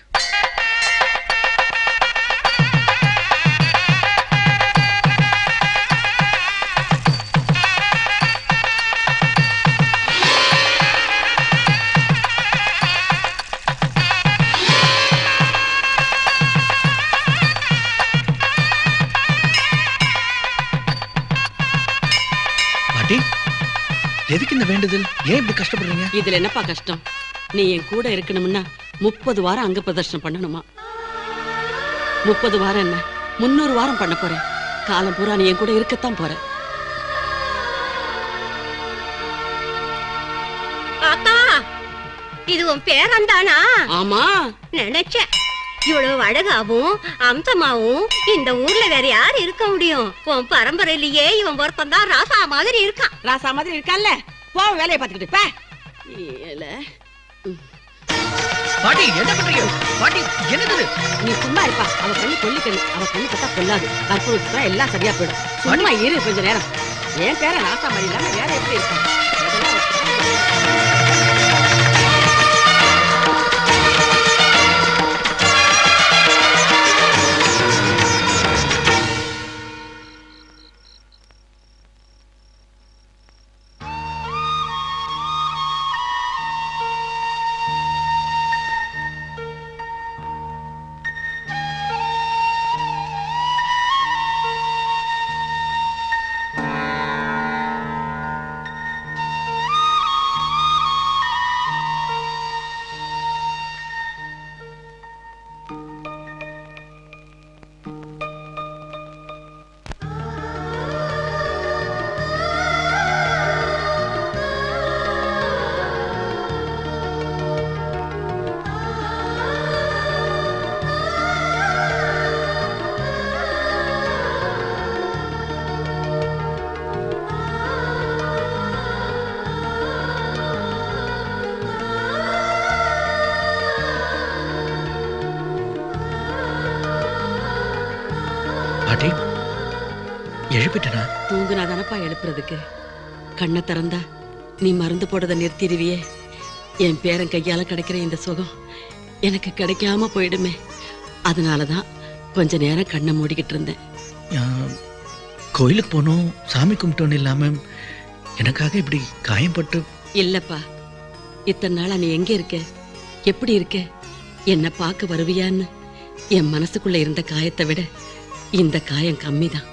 பாட்டி எதுக்கு இந்த வேண்டுதல் ஏன் இப்படி கஷ்டப்படுறீங்க இதுல என்னப்பா கஷ்டம் நீ என் கூட இருக்கணும்னா முப்பது வாரம் அங்க பிரதர்ஷனம் பண்ணணுமா முப்பது வாரம் என்ன முன்னூறு வாரம் பண்ண போறேன் காலம் பூரா நீ என் கூட இருக்கத்தான் போற அக்கா இது உன் பேரன் தானா ஆமா நினைச்சேன் இவ்வளவு அழகாவும் அம்சமாவும் இந்த ஊர்ல வேற யார் இருக்க முடியும் உன் பரம்பரையிலேயே இவன் ஒருத்தன் தான் ராசா மாதிரி இருக்கான் ராசா மாதிரி இருக்கான்ல போ வேலையை பார்த்துக்கிட்டு பே ஏல. பாட்டி என்ன பண்றீங்க பாட்டி என்னது நீ சும்மா இருப்பா அவ கண்ணு கொல்லி கண்ணு அவ கண்ணு பார்த்தா கொல்லாது கற்பூரத்துக்கு எல்லாம் சரியா போயிடும் சும்மா இரு கொஞ்ச நேரம் என் பேர ராசா மாதிரி இல்லாம வேற எப்படி இருப்பான் பாட்டி எழுப்பிட்டனா தூங்குனா தானப்பா எழுப்புறதுக்கு கண்ணை திறந்தா நீ மருந்து போடுறத நிறுத்திடுவியே என் பேரன் கையால கிடைக்கிற இந்த சுகம் எனக்கு கிடைக்காம போயிடுமே அதனாலதான் கொஞ்ச நேரம் கண்ணை மூடிக்கிட்டு இருந்தேன் கோயிலுக்கு போனோம் சாமி கும்பிட்டோன்னு இல்லாம எனக்காக இப்படி காயம்பட்டு இல்லப்பா இத்தனை நாளா நீ எங்க இருக்க எப்படி இருக்க என்ன பார்க்க வருவியான்னு என் மனசுக்குள்ள இருந்த காயத்தை விட இந்த காயம் கம்மிதான்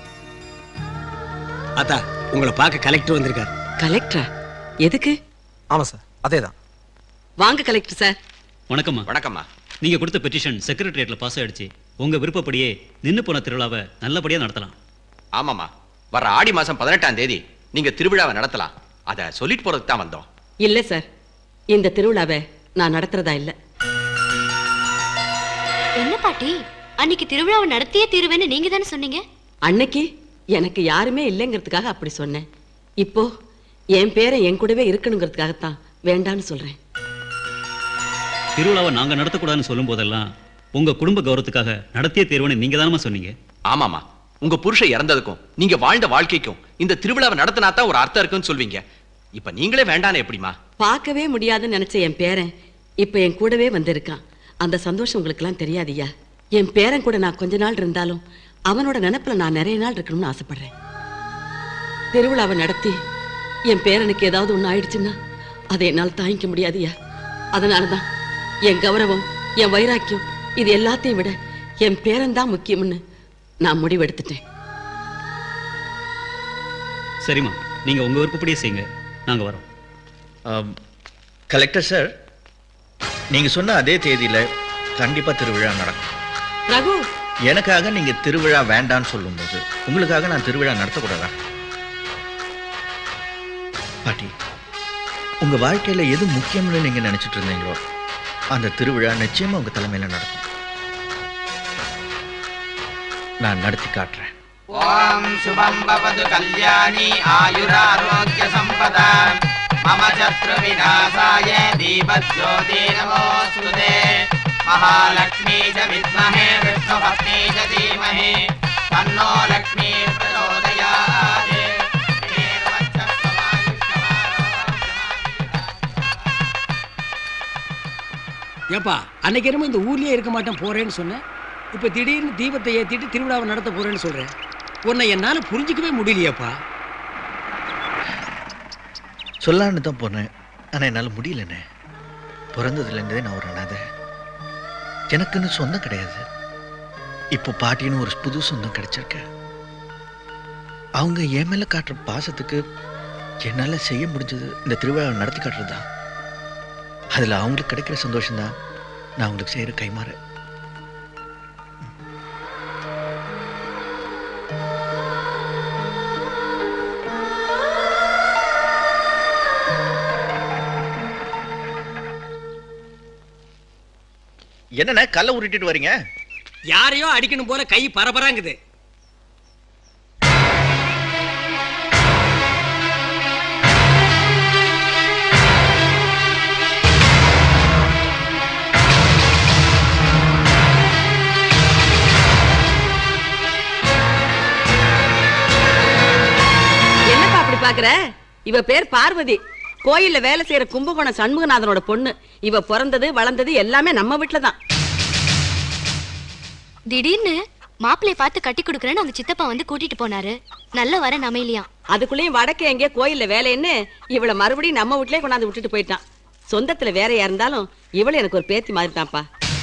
அத்தா உங்களை பார்க்க கலெக்டர் வந்திருக்காரு கலெக்டரா எதுக்கு ஆமா சார் அதேதான் வாங்க கலெக்டர் சார் வணக்கம்மா வணக்கம்மா நீங்க கொடுத்த பெட்டிஷன் செக்ரட்டரியேட்ல பாஸ் ஆயிடுச்சு உங்க விருப்பப்படியே நின்னு போன திருவிழாவை நல்லபடியா நடத்தலாம் ஆமாம்மா வர ஆடி மாசம் பதினெட்டாம் தேதி நீங்க திருவிழாவை நடத்தலாம் அதை சொல்லிட்டு போறதுக்கு தான் வந்தோம் இல்ல சார் இந்த திருவிழாவை நான் நடத்துறதா இல்ல என்ன பாட்டி அன்னைக்கு திருவிழாவை நடத்தியே தீருவேன்னு நீங்க தானே சொன்னீங்க அன்னைக்கு எனக்கு யாருமே இல்லைங்கிறதுக்காக அப்படி சொன்னேன் இப்போ என் பேரை என் கூடவே இருக்கணுங்கிறதுக்காகத்தான் வேண்டான்னு சொல்றேன் திருவிழாவை நாங்க நடத்தக்கூடாதுன்னு சொல்லும் போதெல்லாம் உங்க குடும்ப கௌரவத்துக்காக நடத்திய தேர்வுன்னு நீங்க தானமா சொன்னீங்க ஆமாமா உங்க புருஷன் இறந்ததுக்கும் நீங்க வாழ்ந்த வாழ்க்கைக்கும் இந்த திருவிழாவை நடத்தினா தான் ஒரு அர்த்தம் இருக்குன்னு சொல்வீங்க இப்ப நீங்களே வேண்டான்னு எப்படிமா பார்க்கவே முடியாதுன்னு நினைச்ச என் பேரன் இப்ப என் கூடவே வந்திருக்கான் அந்த சந்தோஷம் உங்களுக்கெல்லாம் தெரியாதியா என் பேரன் கூட நான் கொஞ்ச நாள் இருந்தாலும் அவனோட நினைப்புல நான் நிறைய நாள் இருக்கணும்னு ஆசைப்படுறேன் திருவிழாவை நடத்தி என் பேரனுக்கு ஏதாவது ஒண்ணு ஆயிடுச்சுன்னா அதை என்னால் தாங்கிக்க முடியாதுயா அதனாலதான் என் கௌரவம் என் வைராக்கியம் இது எல்லாத்தையும் விட என் பேரன் தான் முக்கியம்னு நான் முடிவெடுத்துட்டேன் சரிம்மா நீங்க உங்க விருப்பப்படியே செய்யுங்க நாங்க வரோம் ஆம், கலெக்டர் சார் நீங்க சொன்ன அதே தேதியில கண்டிப்பா திருவிழா நடக்கும் ரகு எனக்காக நீங்க திருவிழா வேண்டான்னு சொல்லும்போது உங்களுக்காக நான் திருவிழா நடத்தக்கூடாதா பாட்டி உங்க வாழ்க்கையில எது முக்கியம்னு நீங்க நினைச்சிட்டு இருந்தீங்களோ அந்த திருவிழா நிச்சயமா உங்க தலைமையில நடக்கும் நான் நடத்தி காட்டுறேன் ॐ शुभं भवतु कल्याणी आयुरारोग्यसम्पदा मम शत्रुविनाशाय दीपज्योति नमोऽस्तु ते महालक्ष्मी च विद्महे विष्णुभक्ति च धीमहि तन्नो लक्ष्मी प्रचोदयात् ஏப்பா அன்னைக்கு என்னமோ இந்த ஊர்லயே இருக்க மாட்டேன் போறேன்னு சொன்னேன் இப்ப திடீர்னு தீபத்தை ஏத்திட்டு திருவிழாவை நடத்த போறேன்னு சொல்றேன் உன்னை என்னால புரிஞ்சுக்கவே முடியலையேப்பா சொல்லான்னு தான் போனேன் ஆனா என்னால முடியலண்ணே பிறந்ததுலேருந்தே நான் ஒரு அனாதை எனக்குன்னு சொந்தம் கிடையாது இப்போ பாட்டின்னு ஒரு புது சொந்தம் கிடைச்சிருக்கு அவங்க என் மேல காட்டுற பாசத்துக்கு என்னால செய்ய முடிஞ்சது இந்த திருவிழாவை நடத்தி காட்டுறது தான் அதுல அவங்களுக்கு கிடைக்கிற சந்தோஷம் தான் நான் அவங்களுக்கு செய்யற கைமாறு என்னண்ணே கல்ல உருட்டிட்டு வரீங்க யாரையோ அடிக்கணும் போல கை பரபராங்குது என்னப்பா அப்படி பாக்குற இவ பேர் பார்வதி கோயில்ல வேலை செய்யற கும்பகோணம் சண்முகநாதனோட பொண்ணு இவ பிறந்தது வளர்ந்தது எல்லாமே நம்ம வீட்டுல தான் திடீர்னு மாப்பிள்ளைய பார்த்து கட்டி கொடுக்குறேன்னு உங்க சித்தப்பா வந்து கூட்டிட்டு போனாரு நல்ல வர அமையலையாம் அதுக்குள்ளேயும் வடக்கு எங்கேயோ கோயில்ல வேலைன்னு இவள மறுபடியும் நம்ம வீட்லயே கொண்டாந்து விட்டுட்டு போயிட்டான் சொந்தத்துல வேறையா இருந்தாலும் இவள எனக்கு ஒரு பேத்தி மாதிரி தான்ப்பா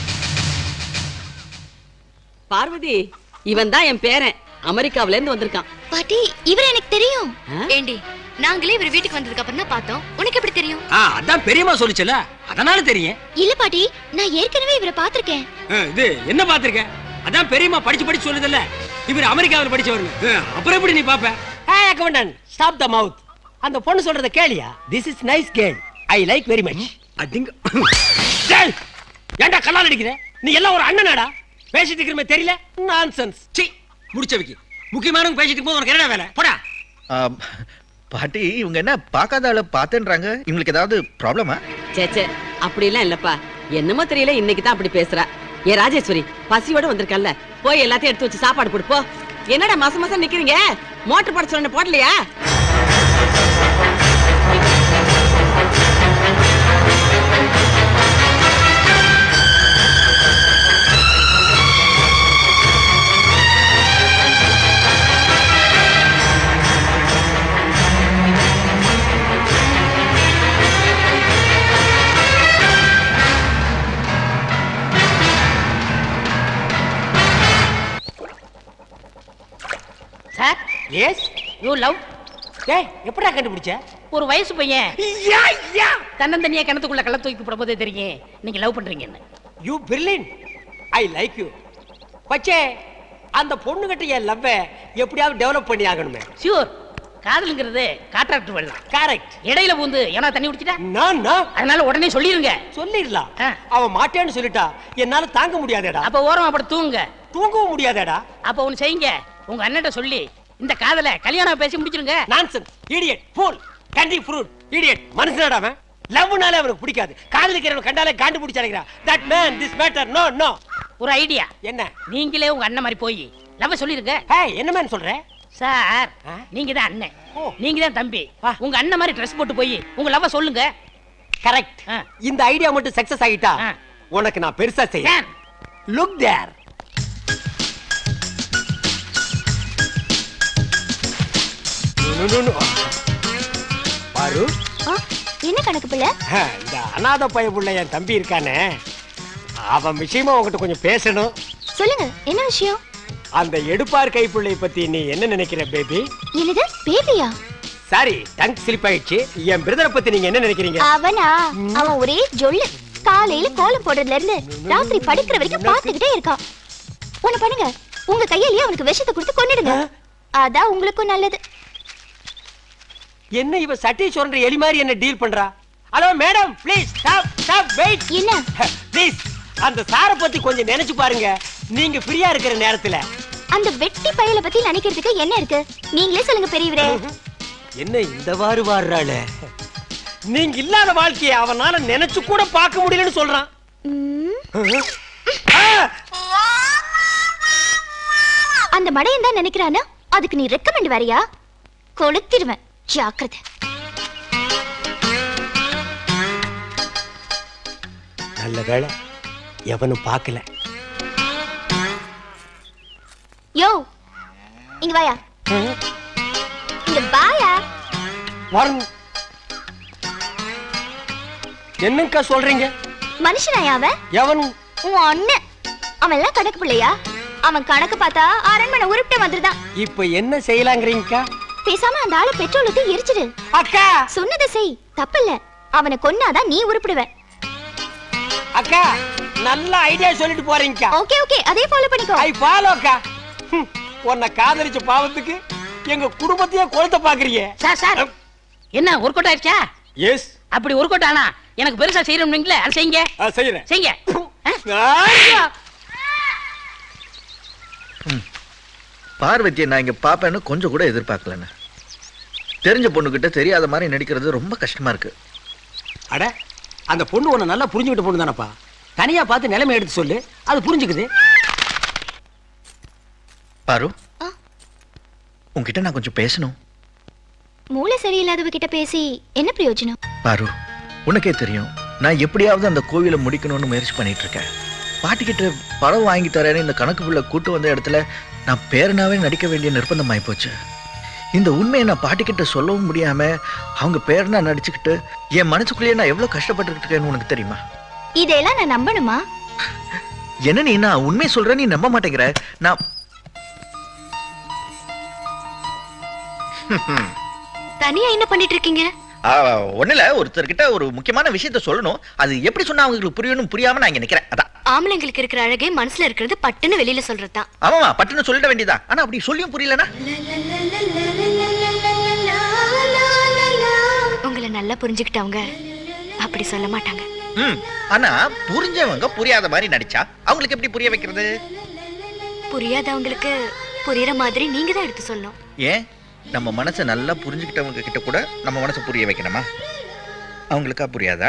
பார்வதி இவன் தான் என் பேரன் அமெரிக்காவுல இருந்து வந்திருக்கான் பாட்டி இவர் எனக்கு தெரியும் ஏண்டி நாங்களே இவர் வீட்டுக்கு வந்ததுக்கு அப்புறம் தான் பார்த்தோம் உனக்கு எப்படி தெரியும் ஆ அதான் பெரியம்மா சொல்லுச்சுல அதனால தெரியும் இல்ல பாட்டி நான் ஏற்கனவே இவரை பாத்திருக்கேன் ஆ, இது என்ன பாத்திருக்க அதான் பெரியம்மா படிச்சு படிச்சு சொல்லுதுல்ல இவர் அமெரிக்காவில் படிச்சவருங்க ஆ, அப்புறம் எப்படி நீ பாப்ப ஹே அக்கவுண்டன் ஸ்டாப் த மவுத் அந்த பொண்ணு சொல்றத கேளியா this is nice girl I like very much அதிங்க டேய் ஏன்டா கல்லால் அடிக்கிற நீ எல்லாம் ஒரு அண்ணனாடா பேசிட்டு இருக்கிறமே தெரியல நான்சென்ஸ் சி முடிச்சவைக்கு முக்கியமானவங்க பேசிட்டு இருக்கும்போது உனக்கு என்ன வேலை போடா ஆம், பாட்டி இவங்க என்ன பார்க்காத ஆளை பார்த்தேன்றாங்க இவங்களுக்கு ஏதாவது ப்ராப்ளமா சேச்சே அப்படிலாம் இல்லப்பா என்னமோ தெரியல இன்னைக்கு தான் அப்படி பேசுறா ஏ ராஜேஸ்வரி பசியோட வந்திருக்கல்ல போய் எல்லாத்தையும் எடுத்து வச்சு சாப்பாடு போடு போ என்னடா மாசம் மாசம் நிக்கிறீங்க மோட்டர் போட சொன்ன போடலையா சார் எஸ் யூ லவ் டேய் எப்படா கண்டுபிடிச்ச ஒரு வயசு பையன் தன்னந்தனியா கிணத்துக்குள்ள கள்ள தூக்கி போடும்போதே தெரியும் நீங்க லவ் பண்றீங்கன்னு you brilliant I like you பச்சே அந்த பொண்ணுகிட்ட என் லவ்வை எப்படியாவது டெவலப் பண்ணி ஆகணுமே ஷியூர் காதலுங்கிறது கான்ட்ராக்ட் வெள்ளம் கரெக்ட் இடையில பூந்து ஏன்னா தண்ணி குடிச்சிட்டா நான் நான் அதனால உடனே சொல்லிருங்க சொல்லிடலாம் அவன் மாட்டேன்னு சொல்லிட்டா என்னால தாங்க முடியாதேடா அப்ப ஓரம் அப்படி தூங்குங்க தூங்கவும் முடியாதேடா அப்ப ஒண்ணு செய்யுங்க உங்க அண்ணன்ட்ட சொல்லி இந்த காதல கல்யாணம் பேசி முடிச்சிருங்க nonsense idiot fool candy fruit idiot மனுஷனாடா அவன் லவ்னாலே அவனுக்கு பிடிக்காது காதலிக்கிறவன் கண்டாலே காண்டு பிடிச்சு அடைக்கிறான் that man this matter no no ஒரு ஐடியா என்ன நீங்களே உங்க அண்ணன் மாதிரி போய் லவ் சொல்லிருங்க என்ன மேன் சொல்ற சார் நீங்க தான் அண்ணன் நீங்க தான் தம்பி உங்க அண்ணன் மாதிரி ட்ரெஸ் போட்டு போய் உங்க லவ் சொல்லுங்க கரெக்ட் இந்த ஐடியா மட்டும் சக்சஸ் ஆகிட்டா உனக்கு நான் பெருசா செய்ய லுக் தேர் பாரு என்ன கணக்கு பிள்ளை இந்த அநாத பய புள்ள என் தம்பி இருக்கானே அவன் விஷயமா உன்கிட்ட கொஞ்சம் பேசணும் சொல்லுங்க என்ன விஷயம் அந்த எடுப்பார் கைப்புள்ளைய பத்தி நீ என்ன நினைக்கிற பேபி என்னது பேபியா சாரி டங் ஸ்லிப் ஆயிடுச்சு என் பிரதரை பத்தி நீங்க என்ன நினைக்கிறீங்க அவனா அவன் ஒரே ஜொல்லு காலையில கோலம் போடுறதுல இருந்து ராத்திரி படுக்கிற வரைக்கும் பார்த்துக்கிட்டே இருக்கான் ஒண்ணு பண்ணுங்க உங்க கையிலேயே அவனுக்கு விஷத்தை கொடுத்து கொன்னிடுங்க அதான் உங்களுக்கும் நல்லது என்ன இவ சட்டி சொல்ற எலி மாதிரி என்ன டீல் பண்றா hello madam please stop stop wait என்ன ப்ளீஸ் அந்த சாரை பத்தி கொஞ்சம் நினைச்சு பாருங்க நீங்க ஃப்ரீயா இருக்கிற நேரத்துல அந்த வெட்டி பயல பத்தி நினைக்கிறதுக்கு என்ன இருக்கு நீங்களே சொல்லுங்க பெரியவரே என்ன இந்த வாரு வாடுறாளே நீங்க இல்லாத வாழ்க்கையை அவனால நினைச்சு கூட பார்க்க முடியலன்னு சொல்றான் அந்த மடையன் தான் நினைக்கிறானா அதுக்கு நீ ரெக்கமெண்ட் வரியா கொளுத்திடுவேன் ஜாக்கிரதை நல்ல வேளை எவனும் பார்க்கல யோ இங்க வாயா இங்க வாயா வரும் என்னக்கா சொல்றீங்க மனுஷனாயா அவன் எவன் உன் அண்ணன் அவன் எல்லாம் கணக்கு பிள்ளையா அவன் கணக்கு பார்த்தா அரண்மனை உருப்பிட்டு வந்துருதான் இப்ப என்ன செய்யலாங்கிறீங்கக்கா பேசாம அந்த ஆளை பெட்ரோல் ஊத்தி எரிச்சிடு அக்கா சொன்னதை செய் தப்பில்ல அவனை கொன்னாதான் நீ உருப்பிடுவ அக்கா நல்ல ஐடியா சொல்லிட்டு போறீங்கக்கா ஓகே ஓகே அதே ஃபாலோ பண்ணிக்கோ ஐ ஃபாலோ அக்கா ஹம், உன்னை காதலிச்ச பாவத்துக்கு எங்க குடும்பத்தையே கொளுத்த பாக்குறீங்க சார் சார் என்ன ஒர்க் அவுட் ஆயிடுச்சா எஸ் அப்படி ஒர்க் அவுட் ஆனா எனக்கு பெருசா செய்யணும்னீங்களே அதை செய்யுங்க செய்யறேன் செய்யுங்க பார்வதியை நான் இங்க பாப்பேன்னு கொஞ்சம் கூட எதிர்பார்க்கலண்ணே தெரிஞ்ச பொண்ணுகிட்ட தெரியாத மாதிரி நடிக்கிறது ரொம்ப கஷ்டமா இருக்கு அட அந்த பொண்ணு உன்னை நல்லா புரிஞ்சுக்கிட்ட பொண்ணு தானப்பா தனியா பார்த்து நிலைமை எடுத்து சொல்லு அது புரிஞ்சுக்குது பாரு உன்கிட்ட நான் கொஞ்சம் பேசணும் மூளை சரியில்லாதவ கிட்ட பேசி என்ன பிரயோஜனம் பாரு உனக்கே தெரியும் நான் எப்படியாவது அந்த கோவிலை முடிக்கணும்னு முயற்சி பண்ணிட்டு இருக்கேன் பாட்டிக்கிட்ட படம் வாங்கி தரேன்னு இந்த கணக்கு புள்ள கூட்டு வந்த இடத்துல நான் பேரனாவே நடிக்க வேண்டிய நிர்பந்தம் ஆயிப்போச்சு இந்த உண்மையை நான் பாட்டிக்கிட்ட சொல்லவும் முடியாம அவங்க பேரனா நடிச்சுக்கிட்டு என் மனசுக்குள்ளேயே நான் எவ்வளவு கஷ்டப்பட்டுக்கிட்டு இருக்கேன்னு உனக்கு தெரியுமா இதெல்லாம் நான் நம்பணுமா என்ன நீ நான் உண்மையை சொல்றேன் நீ நம்ப மாட்டேங்கிற நான் தனியா என்ன பண்ணிட்டு இருக்கீங்க ஒண்ணுல ஒருத்தர்கிட்ட ஒரு முக்கியமான விஷயத்த சொல்லணும் அது எப்படி சொன்னா அவங்களுக்கு புரியணும் புரியாம நான் இங்க நிக்கிறேன் அதான் ஆம்பளைங்களுக்கு இருக்கிற அழகே மனசுல இருக்கிறது பட்டுன்னு வெளியில சொல்றதுதான் ஆமாமா பட்டுன்னு சொல்லிட வேண்டியதா ஆனா அப்படி சொல்லியும் புரியலனா உங்களை நல்லா புரிஞ்சுக்கிட்டவங்க அப்படி சொல்ல மாட்டாங்க ம் ஆனா புரிஞ்சவங்க புரியாத மாதிரி நடிச்சா அவங்களுக்கு எப்படி புரிய வைக்கிறது புரியாதவங்களுக்கு புரியற மாதிரி நீங்க தான் எடுத்து சொல்லணும் ஏன் நம்ம மனசை நல்லா புரிஞ்சுக்கிட்டவங்க கிட்ட கூட நம்ம மனசை புரிய வைக்கணுமா அவங்களுக்கா புரியாதா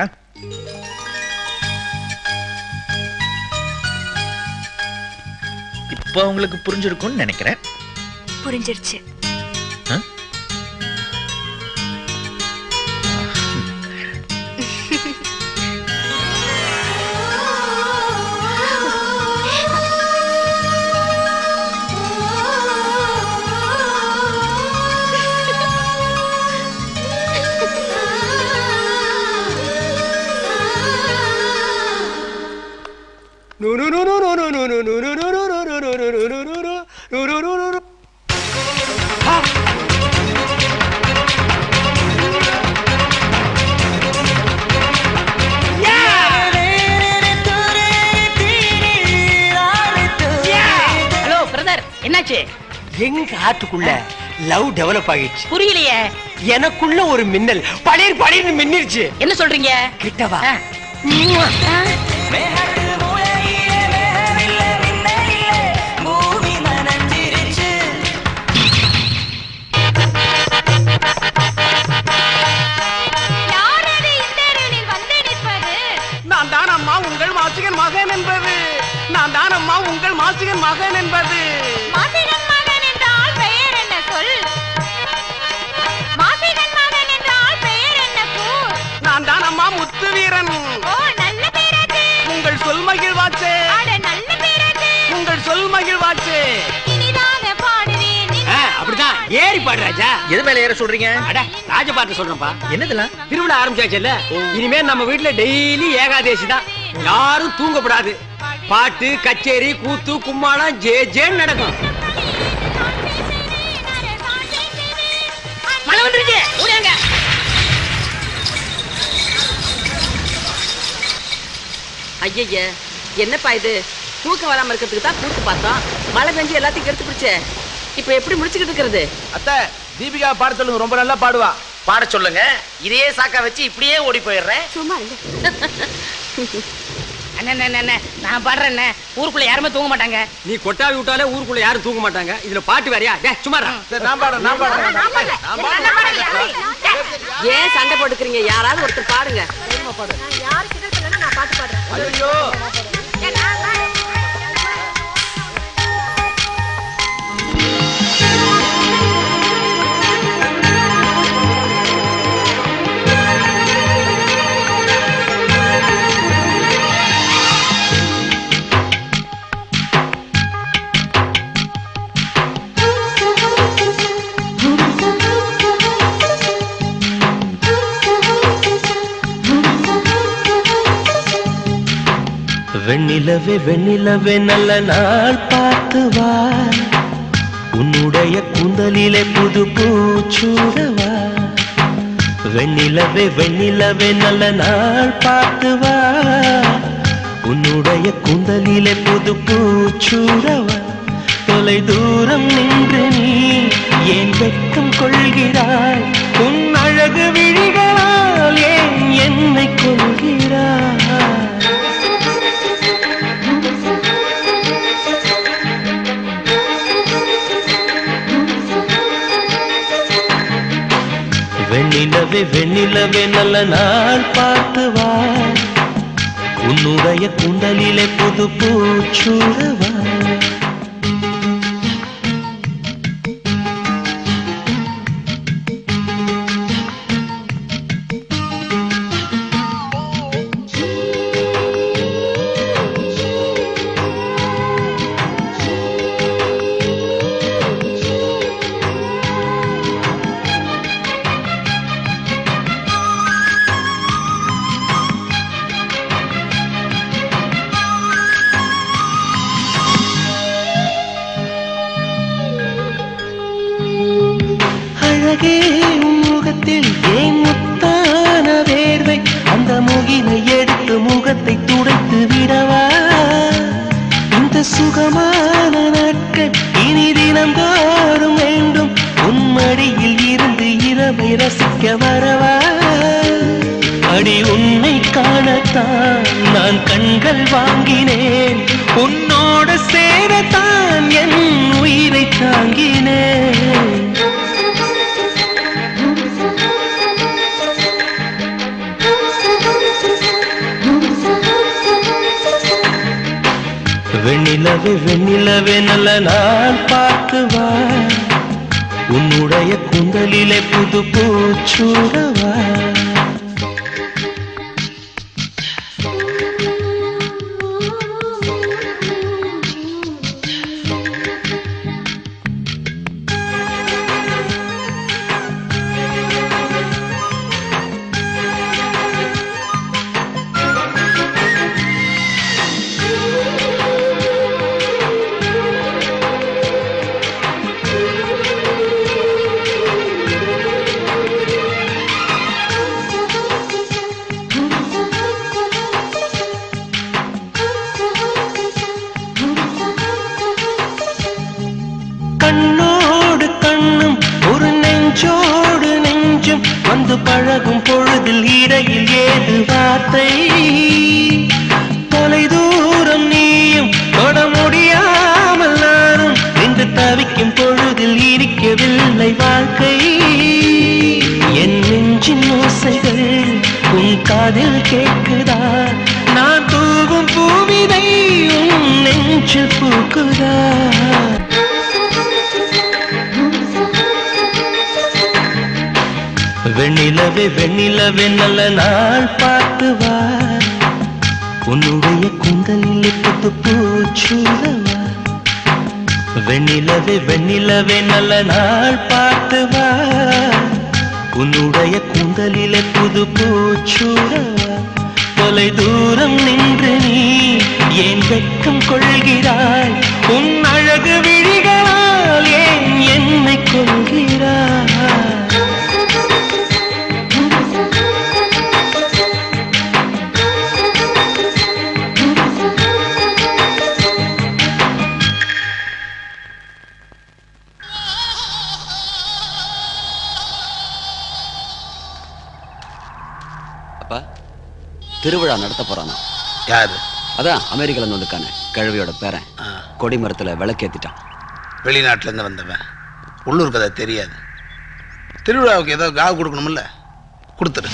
இப்போ அவங்களுக்கு புரிஞ்சிருக்கும்னு நினைக்கிறேன் புரிஞ்சிருச்சு ஆ? ஹலோ பிரதர் என்னாச்சு எங்க ஆட்டுக்குள்ள லவ் டெவலப் ஆகிடுச்சு புரியலையே எனக்குள்ள ஒரு மின்னல் படீர் படீர்னு மின்னிருச்சு என்ன சொல்றீங்க கிட்டவா நான் தான் அம்மா உங்கள் மாசிகன் மகன் என்பது நான் தான் அம்மா உங்கள் மாசிகன் மகன் என்பது மாசிகன் மகன் என்றால் பெயர் என்ன சொல் மாசிகன் மகன் என்றால் பெயர் என்ன கூர் நான் தான் அம்மா முத்து வீரன் ஓ நல்ல பேராச்சு உங்கள் சொல் மகிழ்வாச்சே அட நல்ல பேராச்சு உங்கள் சொல் மகிழ்வாச்சே இனிதாக பாடுவேன் ஆ, அப்படிதான் ஏறி பாடு ராஜா எது மேல ஏற சொல்றீங்க அட ராஜபாட்டு சொல்றேன்ப்பா என்னதுலாம் திருவிழா ஆரம்பிச்சாச்சுல்ல இனிமே நம்ம வீட்டுல டெய்லி ஏகாதேசி தான் யாரும் தூங்கப்படாது பாட்டு கச்சேரி கூத்து கும்மாளம் ஜே ஜேன்னு நடக்கும் மழை வந்துருச்சு ஓடியாங்க ஐயய்ய என்னப்பா இது தூக்கம் வராம இருக்கிறதுக்கு தான் கூத்து பார்த்தோம் மழை பெஞ்சு எல்லாத்தையும் கெடுத்து பிடிச்ச இப்ப எப்படி முடிச்சுக்கிட்டு இருக்கிறது அத்தை தீபிகா பாட சொல்லுங்க ரொம்ப நல்லா பாடுவா பாட சொல்லுங்க இதையே சாக்கா வச்சு இப்படியே ஓடி போயிடுறேன் சும்மா அண்ணே அண்ணே, அண்ணே நான் பாடுறேன் ஊருக்குள்ள யாருமே தூங்க மாட்டாங்க நீ கொட்டாவி விட்டாலே ஊருக்குள்ள யாரும் தூங்க மாட்டாங்க இதுல பாட்டு வேறையா டே சும்மா நான் பாடுறேன் நான் பாடுறேன் ஏன் சண்டை போட்டுக்கிறீங்க யாராவது ஒருத்தர் பாடுங்க ஐயோ வெண்ணிலவே வெண்ணிலவே நல்ல நாள் பார்த்து வா உன்னுடைய கூந்தலிலே புது பூச்சூடவா வெண்ணிலவே வெண்ணிலவே நல்ல நாள் பார்த்து வா உன்னுடைய கூந்தலிலே புது பூச்சூடவா தொலை தூரம் நின்று நீ ஏன் வெட்கம் கொள்கிறாய் உன் அழகு விழிகளால் ஏன் என்னை கொள்கிறாய் வெண்ணிலவே வெண்ணிலவே நல்ல நாள் பார்த்து வா உன்னுடைய குண்டலிலே புது பூச்சூடவா அழகே உன் முகத்தில் ஏன் முத்தான வேர்வை அந்த முகிலை எடுத்து முகத்தை துடைத்து விடவா இந்த சுகமான நாட்கள் இனி தினந்தோறும் வேண்டும் உன் மடியில் இருந்து இரவை ரசிக்க வரவா அடி உன்னை காணத்தான் நான் கண்கள் வாங்கினேன் உன்னோட சேரத்தான் என் உயிரை தாங்கினேன் வெண்ணிலவே வெண்ணிலவே நல்ல நாள் பார்த்து வா உன்னுடைய குந்தலிலே புது பூச்சூடவா கண்ணோடு கண்ணும் ஒரு நெஞ்சோடு நெஞ்சும் வந்து பழகும் பொழுதில் இடையில் ஏது வார்த்தை தொலை தூரம் நீயும் தொட முடியாமல் நானும் நின்று தவிக்கும் பொழுதில் இருக்கவில்லை வாழ்க்கை என் நெஞ்சின் ஓசைகள் உன் காதில் கேட்குதா நான் தூவும் பூவிதை உன் நெஞ்சில் பூக்குதா வெண்ணிலவே வெண்ணிலவே நல்ல நாள் பார்த்து வா உன்னுடைய குந்தலில் புது பூச்சூடவா வெண்ணிலவே வெண்ணிலவே நல்ல நாள் பார்த்து வா உன்னுடைய கூந்தலிலே புது பூச்சூடவா தொலை தூரம் நின்று நீ ஏன் வெட்கம் கொள்கிறாய் உன் அழகு விழிகளால் ஏன் என்னை கொள்கிறாய் அப்பா திருவிழா நடத்த போறானா யாரு அதான் அமெரிக்கால இருந்து வந்திருக்கானே கிழவியோட பேரன் கொடிமரத்துல விளக்கேத்திட்டான் வெளிநாட்டுல இருந்து வந்தவன் உள்ளூர் கதை தெரியாது திருவிழாவுக்கு ஏதோ காவு கொடுக்கணும்ல கொடுத்துரு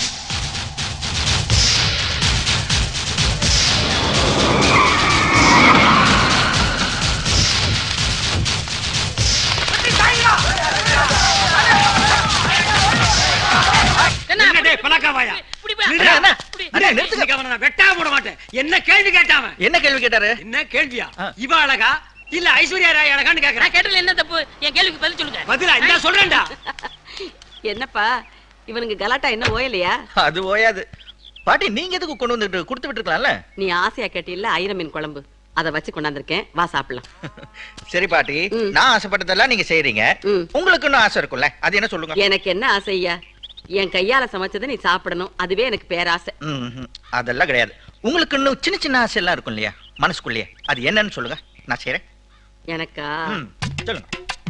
என்ன டேய், பலாக்காவாயா? நில்றா. டேய், இன்னைக்கு அவனை நான் வெட்டாம விட மாட்டேன். என்ன கேள்வி கேட்டாவன் என்ன கேள்வி கேட்டாரு என்ன கேள்வியா இவ அழகா இல்ல ஐஸ்வர்யா ராய் அழகான்னு கேக்குறேன் கேட்டதுல என்ன தப்பு என் கேள்விக்கு பதில் சொல்லுங்க பதிலா இந்த சொல்றேன்டா என்னப்பா இவனுக்கு கலாட்டா என்ன ஓயலையா அது ஓயாது பாட்டி நீங்க எதுக்கு கொண்டு வந்துட்டு கொடுத்து விட்டுருக்கலாம்ல நீ ஆசையா கேட்டில்ல ஐர மீன் குழம்பு அதை வச்சு கொண்டாந்துருக்கேன் வா சாப்பிடலாம் சரி பாட்டி நான் ஆசைப்பட்டதெல்லாம் நீங்க செய்றீங்க உங்களுக்கு இன்னும் ஆசை இருக்கும்ல அது என்ன சொல்லுங்க எனக்கு என்ன ஆசையா என் கையால சமைச்சதை நீ சாப்பிடணும் அதுவே எனக்கு பேராசை ம், ம். அதெல்லாம் கிடையாது உங்களுக்கு இன்னும் சின்ன சின்ன ஆசை எல்லாம் இருக்கும் இல்லையா மனசுக்குள்ளேயே அது என்னன்னு சொல்லுங்க நான் செய்றேன் எனக்கா ம், சொல்லுங்க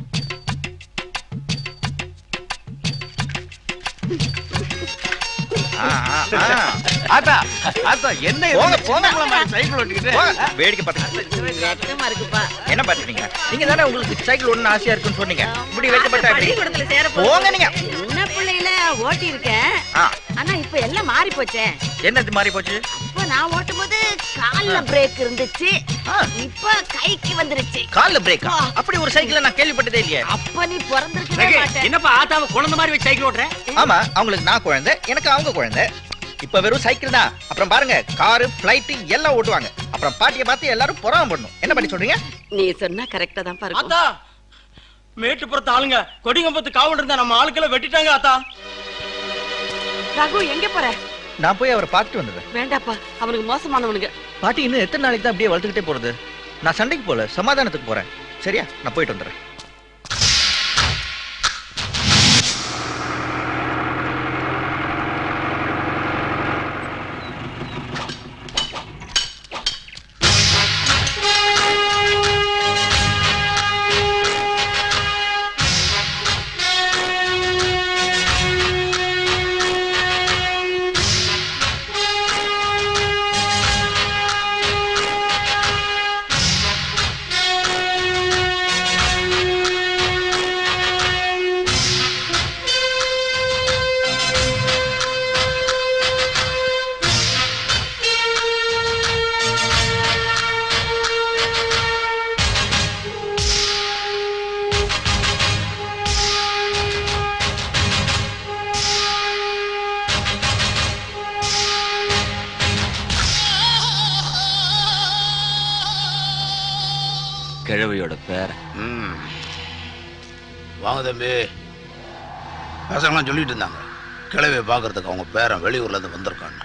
ஆ, ஆ, ஆ. ஆத்தா ஆத்தா என்ன இது? போங்க, போங்க. சின்ன பிள்ளை மாதிரி சைக்கிள் ஓட்டிக்கிட்டு போங்க. வேடிக்கை பார்த்துக்கிட்டு வெக்கமா இருக்குப்பா என்ன பாத்துறீங்க நீங்க தானே உங்களுக்கு சைக்கிள் ஒண்ணு ஆசையா இருக்குன்னு சொன்னீங்க இப்படி வைக்கப்பட்டா எப்படி பள்ளிக்கூடத்துல சேர போங்க நீங்க சின்ன பிள்ளையில ஓட்டி இருக்கேன் ஆ, ஆனா இப்ப எல்லாம் மாறி போச்சே என்னது மாறி போச்சு இப்ப நான் ஓட்டும் போது கால்ல பிரேக் இருந்துச்சு இப்ப கைக்கு வந்துருச்சு கால்ல பிரேக்கா அப்படி ஒரு சைக்கிள் நான் கேள்விப்பட்டதே இல்லையே அப்ப நீ பிறந்திருக்கவே மாட்டேன் என்னப்பா ஆத்தாவை குழந்தை மாதிரி வச்சு சைக்கிள் ஓட்டுற ஆமா அவங்களுக்கு நான் குழந்தை எனக்கு அவங்க குழந்தை இப்ப வெறும் சைக்கிள் தான் அப்புறம் பாருங்க காரு பிளைட் எல்லாம் ஓட்டுவாங்க அப்புறம் பாட்டியை பார்த்து எல்லாரும் பொறாம பண்ணணும் என்ன பண்ணி சொல்றீங்க நீ சொன்னா கரெக்டா தான் பாருங்க ஆத்தா மேட்டுப்புறத்து ஆளுங்க கொடிங்கம்பத்து காவல் இருந்தா நம்ம ஆளுக்களை வெட்டிட்டாங்க ஆத்தா ரகு எங்க போற நான் போய் அவரை பார்த்துட்டு வந்துடுறேன் வேண்டாப்பா அவனுக்கு மோசமானவனுங்க பாட்டி இன்னும் எத்தனை நாளைக்கு தான் அப்படியே வளர்த்துக்கிட்டே போறது நான் சண்டைக்கு போல சமாதானத்துக்கு போறேன் சரியா நான் போயிட்டு வந்துடுறேன் கிழவியோட பேர ம் வாங்க தம்பி பசங்களாம் சொல்லிட்டு இருந்தாங்க கிழவியை பார்க்கறதுக்கு அவங்க பேரன் வெளியூர்ல இருந்து வந்திருக்காங்க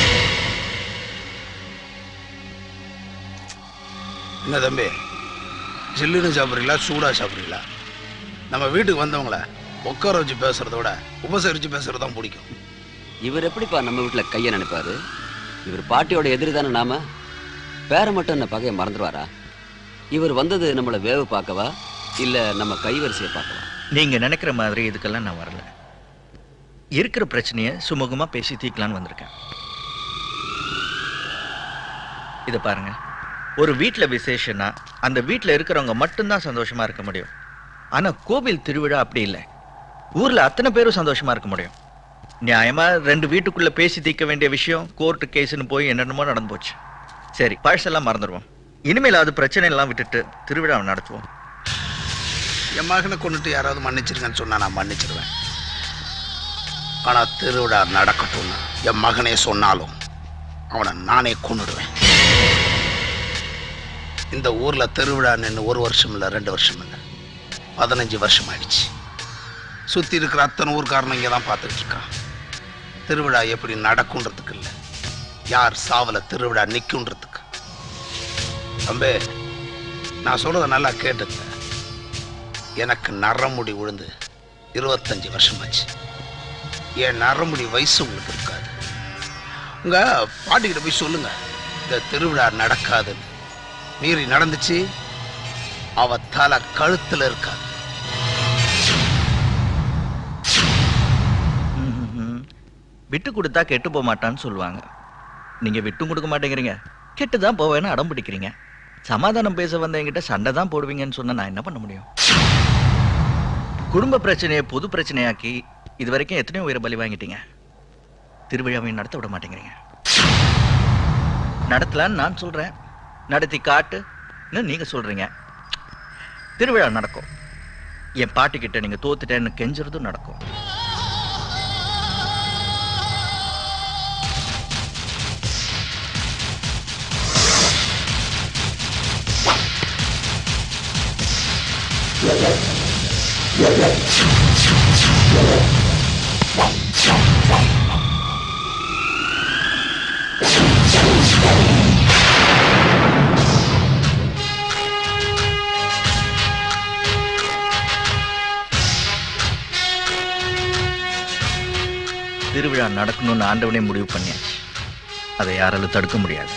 என்ன தம்பி ஜில்லுன்னு சாப்பிட்றீங்களா சூடா சாப்பிட்றீங்களா நம்ம வீட்டுக்கு வந்தவங்கள உட்கார வச்சு பேசுறத விட உபசரிச்சு பேசுறது தான் பிடிக்கும் இவர் எப்படிப்பா நம்ம வீட்டுல கையை நினைப்பாரு இவர் பாட்டியோட எதிரி தானே நாம பேரை மட்டும் என்ன பகையை மறந்துடுவாரா இவர் வந்தது நம்மளை வேவு பார்க்கவா இல்ல நம்ம கைவரிசையை பார்க்கவா நீங்க நினைக்கிற மாதிரி இதுக்கெல்லாம் நான் வரல இருக்கிற பிரச்சனையை சுமூகமா பேசி தீர்க்கலான்னு வந்திருக்கேன் இத பாருங்க ஒரு வீட்ல விசேஷம்னா அந்த வீட்ல இருக்கிறவங்க மட்டும்தான் சந்தோஷமா இருக்க முடியும் ஆனா கோவில் திருவிழா அப்படி இல்லை ஊர்ல அத்தனை பேரும் சந்தோஷமா இருக்க முடியும் நியாயமா ரெண்டு வீட்டுக்குள்ள பேசி தீர்க்க வேண்டிய விஷயம் கோர்ட்டு கேஸ்னு போய் என்னென்னமோ நடந்து போச்சு சரி பழசெல்லாம் மறந்துடுவோம் இனிமேலாவது பிரச்சனை எல்லாம் விட்டுட்டு திருவிழாவை நடத்துவோம் என் மகனை கொண்டுட்டு யாராவது மன்னிச்சிருங்கன்னு சொன்னா நான் மன்னிச்சிருவேன் ஆனா திருவிழா நடக்கட்டும்னு என் மகனே சொன்னாலும் அவனை நானே கொன்னுடுவேன் இந்த ஊர்ல திருவிழா நின்று ஒரு வருஷம் இல்லை ரெண்டு வருஷம் இல்லை பதினஞ்சு வருஷம் ஆயிடுச்சு சுத்தி இருக்கிற அத்தனை ஊர்க்காரன் இங்கே தான் பார்த்துட்டு இருக்கான் திருவிழா எப்படி நடக்கும்ன்றதுக்கு இல்லை யார் சாவல திருவிழா நிற்குன்றதுக்கு தம்பி நான் சொல்றத நல்லா கேட்டுக்க எனக்கு நரமுடி விழுந்து இருபத்தஞ்சு வருஷமாச்சு என் நரமுடி வயசு உங்களுக்கு இருக்காது உங்க பாட்டிக்கிட்ட போய் சொல்லுங்க இந்த திருவிழா நடக்காதுன்னு மீறி நடந்துச்சு அவ தலை கழுத்துல இருக்காது ம்ஹும். விட்டு கொடுத்தா கெட்டு போக மாட்டான்னு சொல்லுவாங்க நீங்க விட்டும் கொடுக்க மாட்டேங்கிறீங்க கெட்டு தான் போவேன்னு அடம் பிடிக்கிறீங்க சமாதானம் பேச வந்தவங்கிட்ட சண்டை தான் போடுவீங்கன்னு சொன்னா நான் என்ன பண்ண முடியும் குடும்ப பிரச்சனையை பொது பிரச்சனையாக்கி இது வரைக்கும் எத்தனையோ உயிரை பலி வாங்கிட்டீங்க திருவிழாவையும் நடத்த விட மாட்டேங்கிறீங்க நடத்தலான்னு நான் சொல்றேன் நடத்தி காட்டுன்னு நீங்க சொல்றீங்க திருவிழா நடக்கும் என் பாட்டி கிட்ட நீங்க தோத்துட்டேன்னு கெஞ்சுறதும் நடக்கும் திருவிழா நடக்கணும்னு ஆண்டவனே முடிவு பண்ணியாச்சு அதை யாராலும் தடுக்க முடியாது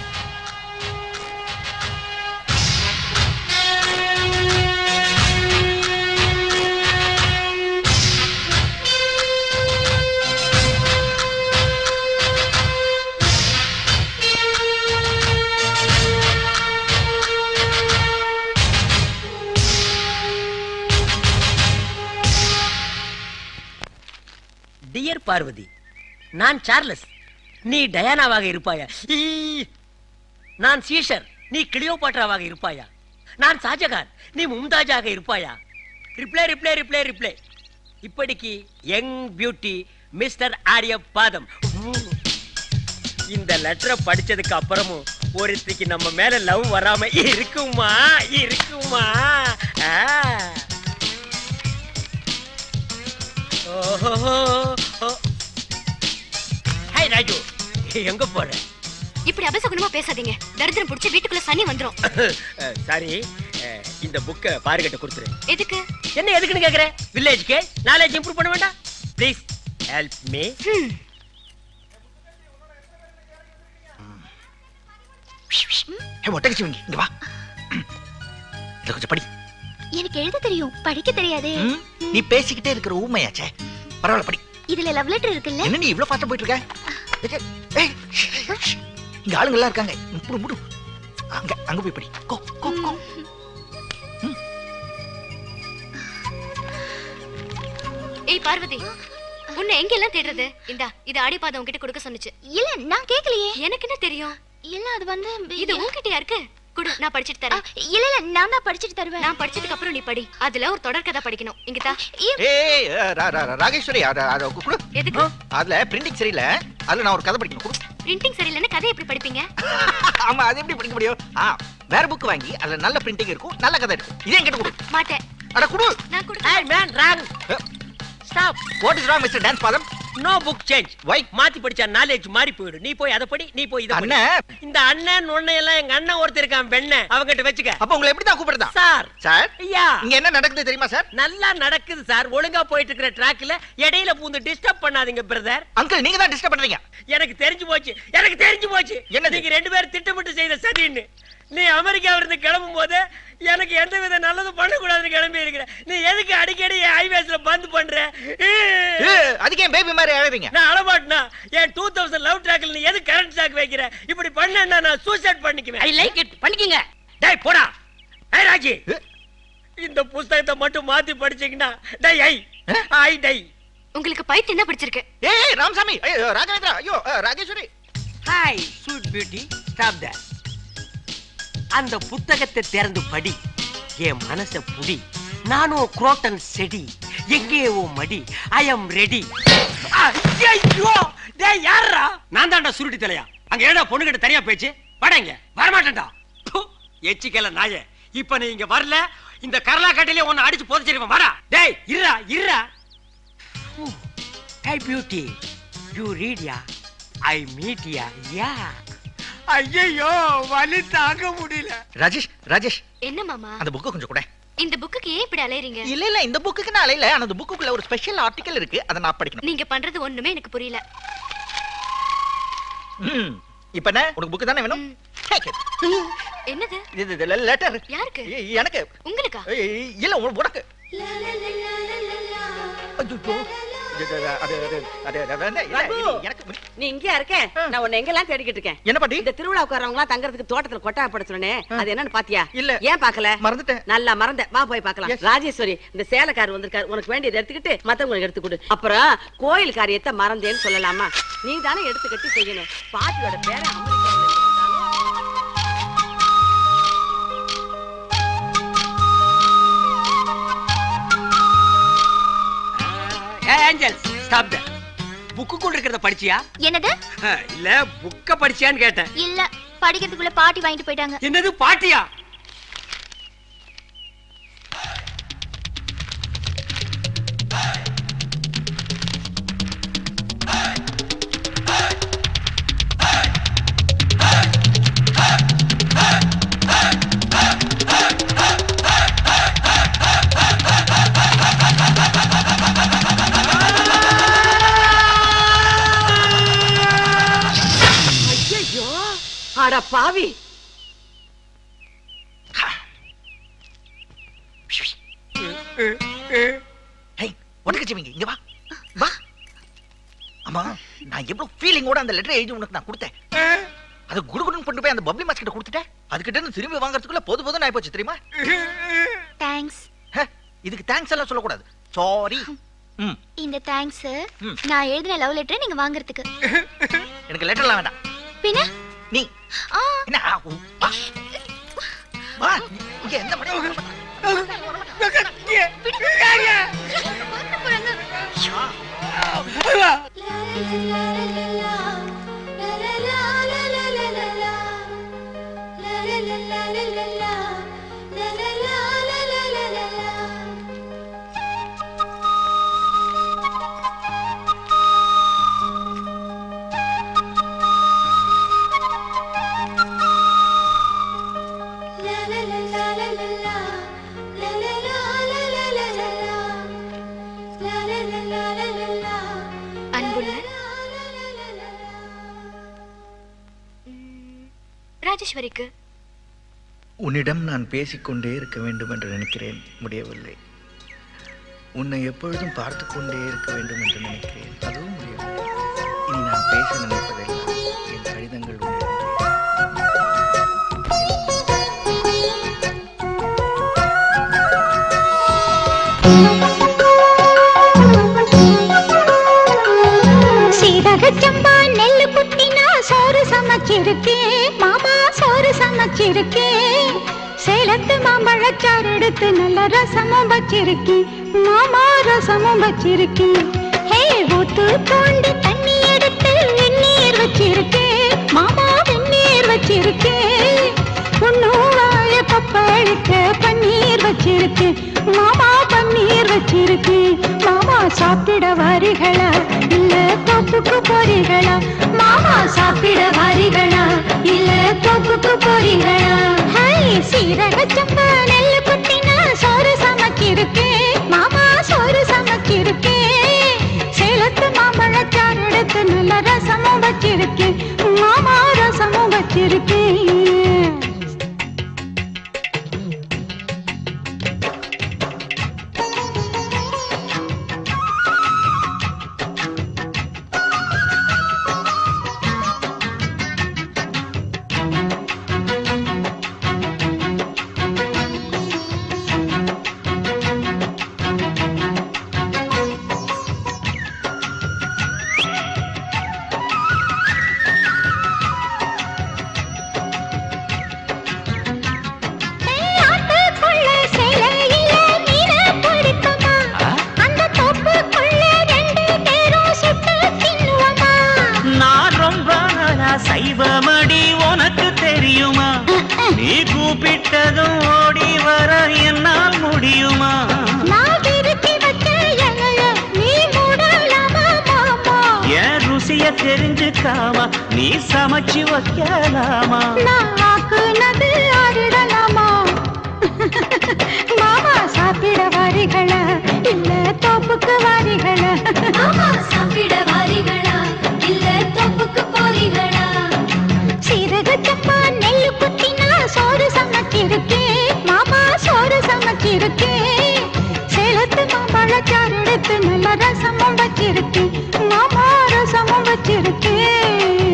டியர் பார்வதி நான் சார்லஸ் நீ டயானாவாக இருப்பாயா ஈ! நான் சீஷர் நீ கிளியோபாட்ராவாக இருப்பாயா நான் ஷாஜகான் நீ மும்தாஜாக இருப்பாயா ரிப்ளை ரிப்ளை ரிப்ளை ரிப்ளை இப்படிக்கு யங் பியூட்டி மிஸ்டர் ஆரிய பாதம் இந்த லெட்டரை படிச்சதுக்கு அப்புறமும் ஒருத்திக்கு நம்ம மேல லவ் வராம இருக்குமா இருக்குமா ஆ. ஓஹோ ஹாய் ராஜு எங்க போற இப்படி அபசகுணமா பேசாதீங்க தரித்திரம் பிடிச்சி வீட்டுக்குள்ள சனி வந்துரும் சாரி இந்த புக்கை பாருகிட்ட கொடுத்துரு எதுக்கு என்ன எதுக்குன்னு கேக்குற வில்லேஜ்க்கு நாலேஜ் இம்ப்ரூவ் பண்ண வேண்டாம் ப்ளீஸ் ஹெல்ப் மீ ஹே ஒட்டகச்சி வங்கி இங்க வா இத கொஞ்சம் படி எனக்கு எழுத தெரியும் படிக்க தெரியாதே ம், நீ பேசிக்கிட்டே இருக்கிற ஊமையாச்சே பரவாயில்ல படி இதுல லவ் லெட்டர் இருக்குல்ல என்ன நீ இவ்வளவு ஃபாஸ்டா போயிட்டு இருக்க ஏய், ஏய், ஷ், ஷ். இங்க ஆளுங்க எல்லாம் இருக்காங்க முடு முடு அங்க அங்க போய் படி கோ கோ கோ ஏய் பார்வதி உன்னை எங்க எல்லாம் தேடுறது இந்தா இது அடிப்பாத உன்கிட்ட கொடுக்க சொன்னுச்சு இல்ல நான் கேக்கலையே எனக்கு என்ன தெரியும் இல்ல அது வந்து இது உன்கிட்டயா இருக்கு குடு நான் படிச்சிட்டு தரேன் இல்ல இல்ல நான் தான் படிச்சிட்டு தருவேன் நான் படிச்சதுக்கு அப்புறம் நீ படி அதுல ஒரு தொடர்கதை படிக்கணும் இங்க தா ஏய் ரா- ரா- ரா- ராகேஸ்வரி அத அத குடு எதுக்கு அதுல பிரிண்டிங் சரியில்லை அதுல நான் ஒரு கதை படிக்கணும் குடு பிரிண்டிங் சரியில்லைன்னு கதை எப்படி படிப்பீங்க ஆமா அது எப்படி படிக்க முடியும் ஆ வேற புக் வாங்கி அதுல நல்ல பிரிண்டிங் இருக்கும் நல்ல கதை இருக்கும் இதே என்கிட்ட கொடு மாட்டேன் அட குடு நான் குடு hi man wrong stop what is wrong mister dance பாதம் நோ புக் சேஞ்ச் வை மாத்தி படிச்சா நாலேஜ் மாறி போயிடும் நீ போய் அதை படி நீ போய் இதை படி. அண்ணே. இந்த அண்ணன் ஒண்ணு எல்லாம் எங்க அண்ணன் ஒருத்தர் இருக்கான் பெண்ண அவங்கிட்ட வச்சுக்க அப்ப உங்களை எப்படி தான் கூப்பிடுறதா சார் சார் ஐயா இங்க என்ன நடக்குது தெரியுமா சார் நல்லா நடக்குது சார் ஒழுங்கா போயிட்டு இருக்கிற ட்ராக்ல இடையில பூந்து டிஸ்டர்ப் பண்ணாதீங்க பிரதர் அங்கிள் நீங்க தான் டிஸ்டர்ப் பண்றீங்க எனக்கு தெரிஞ்சு போச்சு எனக்கு தெரிஞ்சு போச்சு என்னது? நீங்க ரெண்டு பேரும் திட்டமிட்டு செய்த சதின்னு நீ அமெரிக்கா இருந்து கிளம்பும் போது எனக்கு எந்த வித நல்லதும் பண்ணக்கூடாதுன்னு கிளம்பி இருக்கிற நீ எதுக்கு அடிக்கடி என் ஹைவேஸ்ல பந்து பண்ற ஏய், அதுக்கு ஏன் பேபி மாதிரி அழறீங்க நான் அழமாட்டேனா என் டூ தௌசண்ட் லவ் ட்ராக்ல நீ எது கரண்ட் ஷாக் வைக்கிற இப்படி பண்ணா நான் சூசைட் பண்ணிக்குவேன் ஐ லைக் இட் பண்ணிக்கங்க டேய் போடா ஏய் ராஜி இந்த புஸ்தகத்தை மட்டும் மாத்தி படிச்சீங்கன்னா டை ஐ ஐ டை உங்களுக்கு பைத்தியம் என்ன பிடிச்சிருக்கு ஏய் ராமசாமி ஐயோ ராகவேந்திரா ஐயோ அஹ், Rageswari hi sweet beauty stop that அந்த புத்தகத்தை திறந்து படி என் மனச புடி நானும் குரோட்டன் செடி எங்கே ஓ மடி ஐ அம் ரெடி ஐயோ டேய் யாரா நான் தான்டா சுருட்டி தலையா அங்க ஏடா பொண்ணுகிட்ட தனியா பேச்சு வாடங்க வரமாட்டேன்டா ப்பு, எச்சிக்கல நாயே இப்ப நீ இங்க வரல இந்த கரலா கட்டையிலே உன்னை அடிச்சு புதைச்சிருவேன் வாடா டேய் இருடா இருடா hey beauty you read ya I meet ya ya ஐயோ வலி தாங்க முடியல ராஜேஷ் ராஜேஷ் என்ன மாமா அந்த புக்கை கொஞ்சம் கூட இந்த புக்குக்கு ஏன் இப்படி அலையறீங்க இல்ல இல்ல இந்த புக்குக்கு நான் அலையில ஆனா அந்த புக்குக்குள்ள ஒரு ஸ்பெஷல் ஆர்டிகல் இருக்கு அதை நான் படிக்கணும் நீங்க பண்றது ஒண்ணுமே எனக்கு புரியல ம் இப்ப என்ன உனக்கு புக்கு தானே வேணும் Take it. என்னது இது இது லெட்டர் யாருக்கு எனக்கு உங்களுக்கா ஏய், இல்ல உ- உனக்கு ஐயோ இது, இது, அது அது அது அது வந்து, இல்ல, ரகு, இது எனக்கு முடி- நீ இங்கேயா இருக்க நான் உன்னை எங்கெல்லாம் தேடிக்கிட்டு இருக்கேன் என்ன பாட்டி இந்த திருவிழாவுக்கு வரவங்க எல்லாம் தங்கறதுக்கு தோட்டத்துல கொட்டாய பட சொன்னே அது என்னன்னு பாத்தியா இல்ல ஏன் பாக்கல மறந்துட்டேன் நல்லா மறந்த வா போய் பார்க்கலாம் ராஜேஸ்வரி இந்த சேலக்கார் வந்திருக்காரு உனக்கு வேண்டியதை எடுத்துக்கிட்டு மத்தவங்களுக்கு எடுத்து கொடு அப்புறம் கோயில் காரியத்தை மறந்தேன்னு சொல்லலாமா நீ தானே எடுத்துக்கிட்டு செய்யணும் பாட்டியோட பேரை அமெரிக்காவுல இருந்து வந்தாலும் ஏஞ்சல் ஸ்டாப் தட் புக்குக்குள்ள இருக்கிறத படிச்சியா என்னது இல்ல புக்க படிச்சியான்னு கேட்டேன் இல்ல படிக்கிறதுக்குள்ள பாட்டி வாங்கிட்டு போயிட்டாங்க என்னது பாட்டியா பாவி ஹேய் ஒட்டக்கச்சிவிங்க இங்க வா வா அம்மா நான் எவ்வளவு ஃபீலிங்கோட அந்த லெட்டர் எழுதி உனக்கு நான் கொடுத்தேன் அது குடுகுடுன்னு கொண்டு போய் அந்த பப்ளி மாஸ் கிட்ட கொடுத்துட்டேன் அதுகிட்ட இருந்து திரும்பி வாங்குறதுக்குள்ள போது போதும் ஆயி போச்சு தெரியுமா தேங்க்ஸ் இதுக்கு தேங்க்ஸ் எல்லாம் சொல்லக்கூடாது சாரி ம் இந்த தேங்க்ஸ் ம். நான் எழுதின லவ் லெட்டர் நீங்க வாங்குறதுக்கு எனக்கு லெட்டர்லாம் வேண்டாம் பின்ன நீ ஆ என்ன ஆ, உ, வா. வா இங்க எந்த மணி அன்புள்ள ம், ராஜேஸ்வரிக்கு உன்னிடம் நான் பேசிக்கொண்டே இருக்க வேண்டும் என்று நினைக்கிறேன் முடியவில்லை உன்னை எப்பொழுதும் பார்த்து கொண்டே இருக்க வேண்டும் என்று நினைக்கிறேன் அதுவும் முடியவில்லை இனி நான் பேச நினைப்பதெல்லாம் என் கடிதங்கள் உன்னிடம் சீரகச் சம்பா நெல்லு குத்தினா சோறு சமைச்சிருக்கேன் மாமா சோறு சமைச்சிருக்கேன் சேலத்து மாம்பழச்சாறு எடுத்து நல்ல ரசமும் வச்சிருக்கேன் மாமா ரசமும் வச்சிருக்கேன் ஹே ஊத்து தோண்டி தண்ணி எடுத்து வெந்நீர் வச்சிருக்கேன் மாமா வெந்நீர் வச்சிருக்கேன் உன்னும் வாய பப்பளிக்க பன்னீர் வச்சிருக்கேன் மாமா பன்னீர் வச்சிருக்கேன் மாமா சாப்பிட வாரிகளா இல்ல தோப்புக்கு போறீங்களா மாமா சாப்பிட வாரிகளா இல்ல தோப்புக்கு போறீங்களா ஹாய் சீரக சம்பா நெல்லு குத்தினா சோறு சமைச்சிருக்கேன் மாமா சோறு சமைச்சிருக்கேன் சேலத்து மாம்பழச்சாறு எடுத்து நல்ல ரசமும் வச்சிருக்கேன் மாமா ரசமும் வச்சிருக்கேன் ஆட்டுக்குள்ள சேலையில மீன பிடிக்குமா? அந்த தோப்புக்குள்ள ரெண்டு பேரும் சுட்டு தின்னுவோமா? நான் ரொம்ப நாளா சைவமடி உனக்கு தெரியுமா நீ கூப்பிட்டதும் ஓடி வர என்னால் முடியுமா நான் விரிச்சி வச்ச இலைய நீ மூடலாமா மாமா? என் ருசிய தெரிஞ்சுக்காம நீ சமைச்சு வைக்கலாமா நான் ஆக்குனது ஆறிடலாமா? மாமா சாப்பிட வாரிகளா இல்ல தோப்புக்கு வாரிகளா மாமா சாப்பிட வாரிகளா இல்ல தோப்புக்கு போறீங்களா சீரக சப்பா நெல்லு குத்தினா சோறு சமைச்சிருக்கேன் மாமா சோறு சமைச்சிருக்கேன் சேலத்து மாம்பழச்சாறு எடுத்து நல்ல ரசமும் வச்சிருக்கேன் மாமா ரசமும் வச்சிருக்கேன்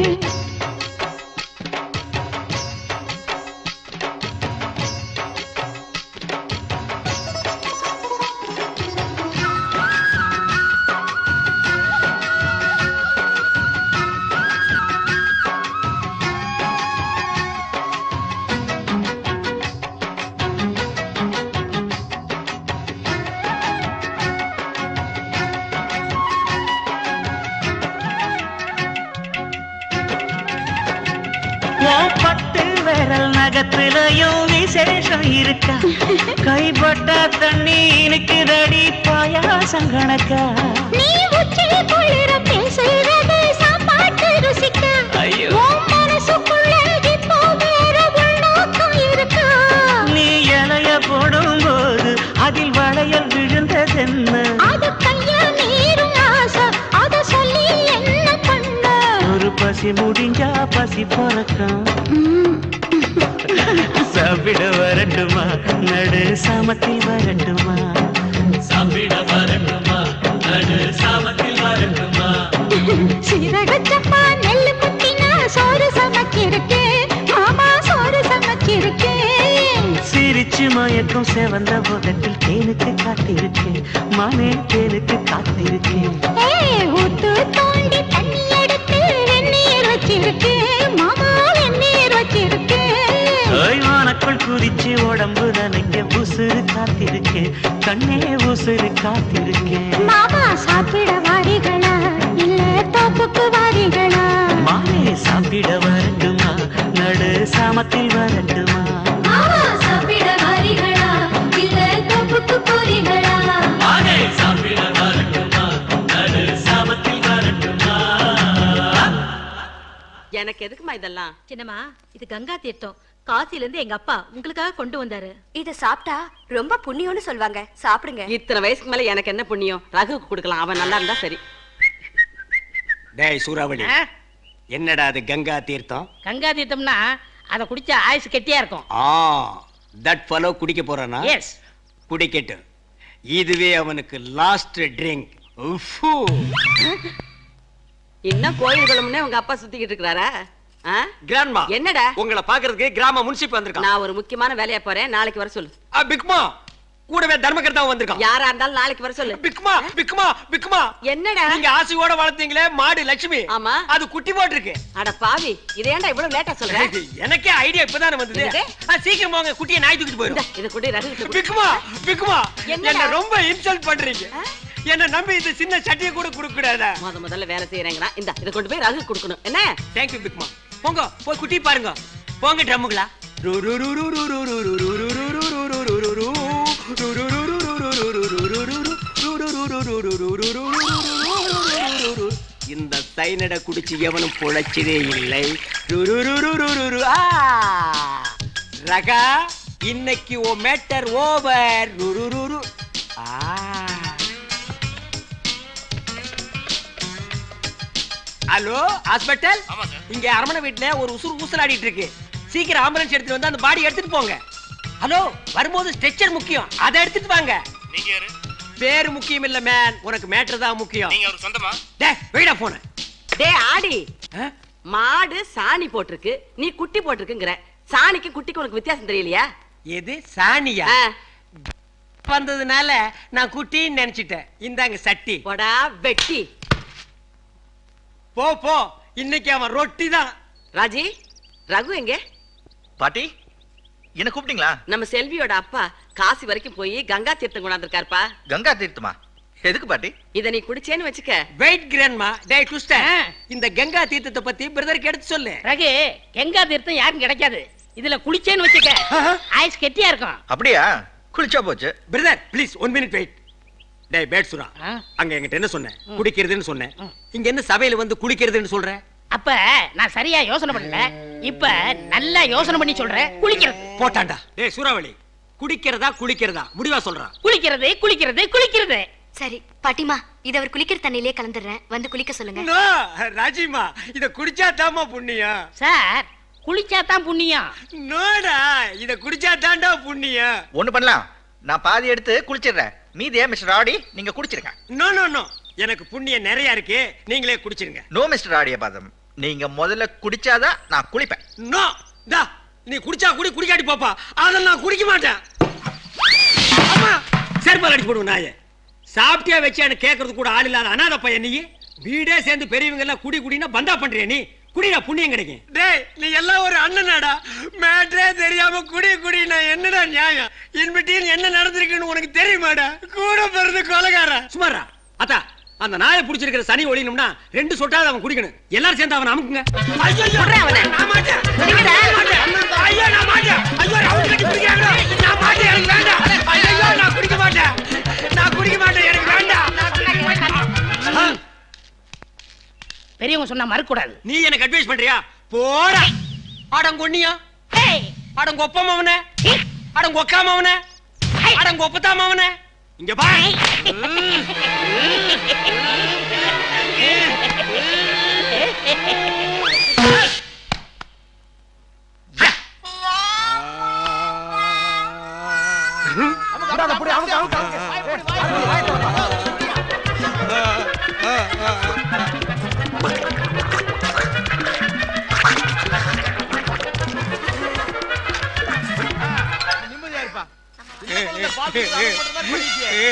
உன் பட்டு விரல் நகத்திலையும் விசேஷம் இருக்கா கைப்பட்ட தண்ணி இனிக்குதடி பாயாசம் கணக்கா நீ உச்சி குளிர பேசுறது சாப்பாட்டு ருசிக்க ஐயோ. உன் மனசுக்குள்ள இப்போ வேற உள்நோக்கம் இருக்கா நீ இலைய போடும்போது அதில் வளையல் விழுந்ததென்ன அது கைய மீறும் ஆசை அத சொல்லி என்ன பண்ண ஒரு பசி குடிச்சு முடிஞ்சா பசி பிறக்கும் சாப்பிட வரட்டுமா நடு சாமத்தில் வரட்டுமா சாப்பிட வரட்டுமா நடு சாமத்தில் வரட்டுமா சீரகச்சப்பா நெல்லு முட்டினா சோறு சமைச்சிருக்கேன் மாமா சோறு சமைச்சிருக்கேன் சிரிச்சு மயக்கம் செவந்த உதட்டில் தேனுக்கு காத்திருக்கேன் மானே தேனுக்கு காத்திருக்கேன் ஏய், ஊத்து தோண்டி தண்ணி எடுத்து வெந்நீர் வச்சிருக்கேன் மாமா வெந்நீர் வச்சிருக்கேன் ஓய்வானக்குள் குதிச்சு உடம்பு நனைக்க உசுறு காத்திருக்கேன் கண்ணே உசுறு காத்திருக்கேன் மாமா சாப்பிட வாரிகளா இல்ல தோப்புக்கு வாரிகளா மானே சாப்பிட வரட்டுமா நடு சாமத்தில் வரட்டுமா மாமா சாப்பிட வாரிகளா இல்ல தோப்புக்கு போறீங்களா மானே சாப்பிட வரட்டுமா நடு சாமத்தில் வரட்டுமா எனக்கு எதுக்குமா இதெல்லாம் சின்னம்மா இது கங்கா தீர்த்தம் காசில இருந்து எங்க அப்பா உங்களுக்காக கொண்டு வந்தாரு இத சாப்பிட்டா ரொம்ப புண்ணியம்னு சொல்வாங்க சாப்பிடுங்க இத்தனை வயசுக்கு மேல எனக்கு என்ன புண்ணியம் ரகுக்கு கொடுக்கலாம் அவன் நல்லா இருந்தா சரி டேய் சூறாவளி என்னடா அது கங்கா தீர்த்தம் கங்கா தீர்த்தம்னா அதை குடிச்சா ஆயுசு கெட்டியா இருக்கும் ஆ தட் ஃபலோ குடிக்க போறானா எஸ் குடிக்கட்டும் இதுவே அவனுக்கு லாஸ்ட் ட்ரிங்க் இன்னும் கோயில் குளம்னே உங்க அப்பா சுத்திக்கிட்டு இருக்கிறாரா ஆ? கிராண்ட்மா என்னடா உங்களை பாக்குறதுக்கு கிராம முன்சிப் வந்திருக்கான் நான் ஒரு முக்கியமான வேலையா போறேன் நாளைக்கு வர சொல்லு ஆ, பிக்மா கூடவே தர்மகர்த்தாவும் வந்திருக்கான் யாரா இருந்தாலும் நாளைக்கு வர சொல்லு பிக்மா பிக்மா பிக்மா என்னடா நீங்க ஆசையோட வளர்த்தீங்களே மாடு லட்சுமி ஆமா அது குட்டி போட்டிருக்கு அட பாவி இதை ஏன்டா இவ்வளவு லேட்டா சொல்ற எனக்கே ஐடியா இப்பதானே வந்தது என்னது? ஆ, சீக்கிரம் போங்க குட்டியை நாய் தூக்கிட்டு போயிடும் இத குடி ரகு பிக்மா பிக்மா என்னடா? என்ன ரொம்ப இன்சல்ட் பண்றீங்க என்ன நம்பி இந்த சின்ன சட்டியை கூட கொடுக்க கூடாதா முத முதல்ல வேலை செய்யறேங்கடா இந்த இதை கொண்டு போய் ரகு கொடுக்கணும் என்ன தேங்க்யூ பிக்மா போங்க போய் குட்டி பாருங்க போங்க ட்ரம்முகளா இந்த சைனட குடிச்சு எவனும் பொழைச்சதே இல்லை ருருருருருருரு. ஆ! ரகா இன்னைக்கு ஓ மேட்டர் ஓவர் ருருருரு. ஆ ஹலோ ஹாஸ்பிட்டல் இங்க அரமணை வீட்ல ஒரு உசுறு ஊசலாடிட்டு இருக்கு சீக்கிரம் ஆம்புலன்ஸ் எடுத்துட்டு வந்து அந்த பாடி எடுத்துட்டு போங்க ஹலோ வரும்போது ஸ்ட்ரெச்சர் முக்கியம் அதை எடுத்துட்டு வாங்க நீங்க யாரு பேரு முக்கியம் இல்ல மேன் உனக்கு மேட்டர் தான் முக்கியம் நீங்க அவர் சொந்தமா டேய் வெயிடா போன டேய் ஆடி மாடு சாணி போட்டிருக்கு நீ குட்டி போட்டிருக்குங்கிற சாணிக்கு குட்டிக்கு உனக்கு வித்தியாசம் தெரியலையா எது சாணியா ஆ. வந்ததுனால நான் குட்டின்னு நினைச்சிட்டேன் இந்தாங்க சட்டி போடா வெட்டி போ போ இன்னைக்கு அவன் ரொட்டி தான் ராஜி ரகு எங்க பாட்டி என்ன கூப்பிட்டீங்களா நம்ம செல்வியோட அப்பா காசி வரைக்கும் போய் கங்கா தீர்த்தம் கொண்டாந்துருக்காருப்பா கங்கா தீர்த்தமா எதுக்கு பாட்டி இத நீ குடிச்சேன்னு வச்சுக்க வெயிட் கிராண்ட்மா டேய் டுஸ்டர் இந்த கங்கா தீர்த்தத்தை பத்தி பிரதருக்கு எடுத்து சொல்லு ரகு கங்கா தீர்த்தம் யாரும் கிடைக்காது இதுல குளிச்சேன்னு வச்சுக்க ஆயுசு கெட்டியா இருக்கும் அப்படியா குளிச்சா போச்சு brother please one minute wait டேய் பேட் சுரா அங்க என்கிட்ட என்ன சொன்னேன் குடிக்கிறதுன்னு சொன்னேன் இங்க என்ன சபையில வந்து குளிக்கிறதுன்னு சொல்ற அப்ப நான் சரியா யோசனை பண்ணல இப்ப நல்லா யோசனை பண்ணி சொல்றேன் குளிக்கிறது போட்டாண்டா டேய் சூறாவளி குடிக்கிறதா குளிக்கிறதா முடிவா சொல்றான் குளிக்கிறது குளிக்கிறது குளிக்கிறது சரி பாட்டிமா இத அவர் குளிக்கிற தண்ணியிலே கலந்துடுறேன் வந்து குளிக்க சொல்லுங்க நோ, ராஜிமா இத குடிச்சா தாமா புண்ணியம் சார் குளிச்சா தான் புண்ணியம் நோடா இத குடிச்சா தாண்டா புண்ணியம் ஒண்ணு பண்ணலாம் நான் பாதி எடுத்து குளிச்சிடுறேன் மீதியே மிஸ்டர் ஆடி நீங்க குடிச்சிருங்க நோ நோ நோ எனக்கு புண்ணியம் நிறைய இருக்கு நீங்களே குடிச்சிருங்க நோ மிஸ்டர் ஆடிய பாதம் நீங்க முதல்ல குடிச்சாதான் நான் குளிப்பேன் நோ டா நீ குடிச்சா குடி குடிக்காட்டி போப்பா அதெல்லாம் நான் குடிக்க மாட்டேன் அம்மா செருப்பால் அடிச்சு போடுவோம் நாயே சாப்பிட்டியா வச்சான்னு கேட்கறது கூட ஆள் இல்லாத அனாத பையன் நீ வீடே சேர்ந்து பெரியவங்க எல்லாம் குடி குடினா பந்தா பண்றியா நீ குடிடா புண்ணியம் கிடைக்கும் டேய் நீ எல்லாம் ஒரு அண்ணனாடா மேட்ரே தெரியாம குடி குடி நான் என்னடா நியாயம் இன்பிட்டியில் என்ன நடந்திருக்குன்னு உனக்கு தெரியுமாடா கூட பிறந்து கொலகார சுமாரா அத்தா அந்த நாயை பிடிச்சிருக்கிற சனி ஒழியணும்னா ரெண்டு சொட்டாவது அவன் குடிக்கணும் எல்லாரும் சேர்ந்து அவன் அமுக்குங்க ஐயோ நான் மாட்டேன் நான் மாட்டேன். ஐயோ நான் மாட்டேன் ஐயோ ரவுண்ட் கட்டி குடிக்கிறாங்க நான் மாட்டேன் எனக்கு வேண்டாம் ஐயோ நான் குடிக்க மாட்டேன் நான் குடிக்க மாட்டேன் எனக்கு வேண்டாம் ஆ, பெரியவங்க சொன்னா மறுக்கூடாது நீ எனக்கு அட்வைஸ் பண்றியா போடா அடங்கொன்னியா அடங்கொப்பம் அடங்கொக்காம அவன அடங்கொப்பத்தாம அவன இங்க பா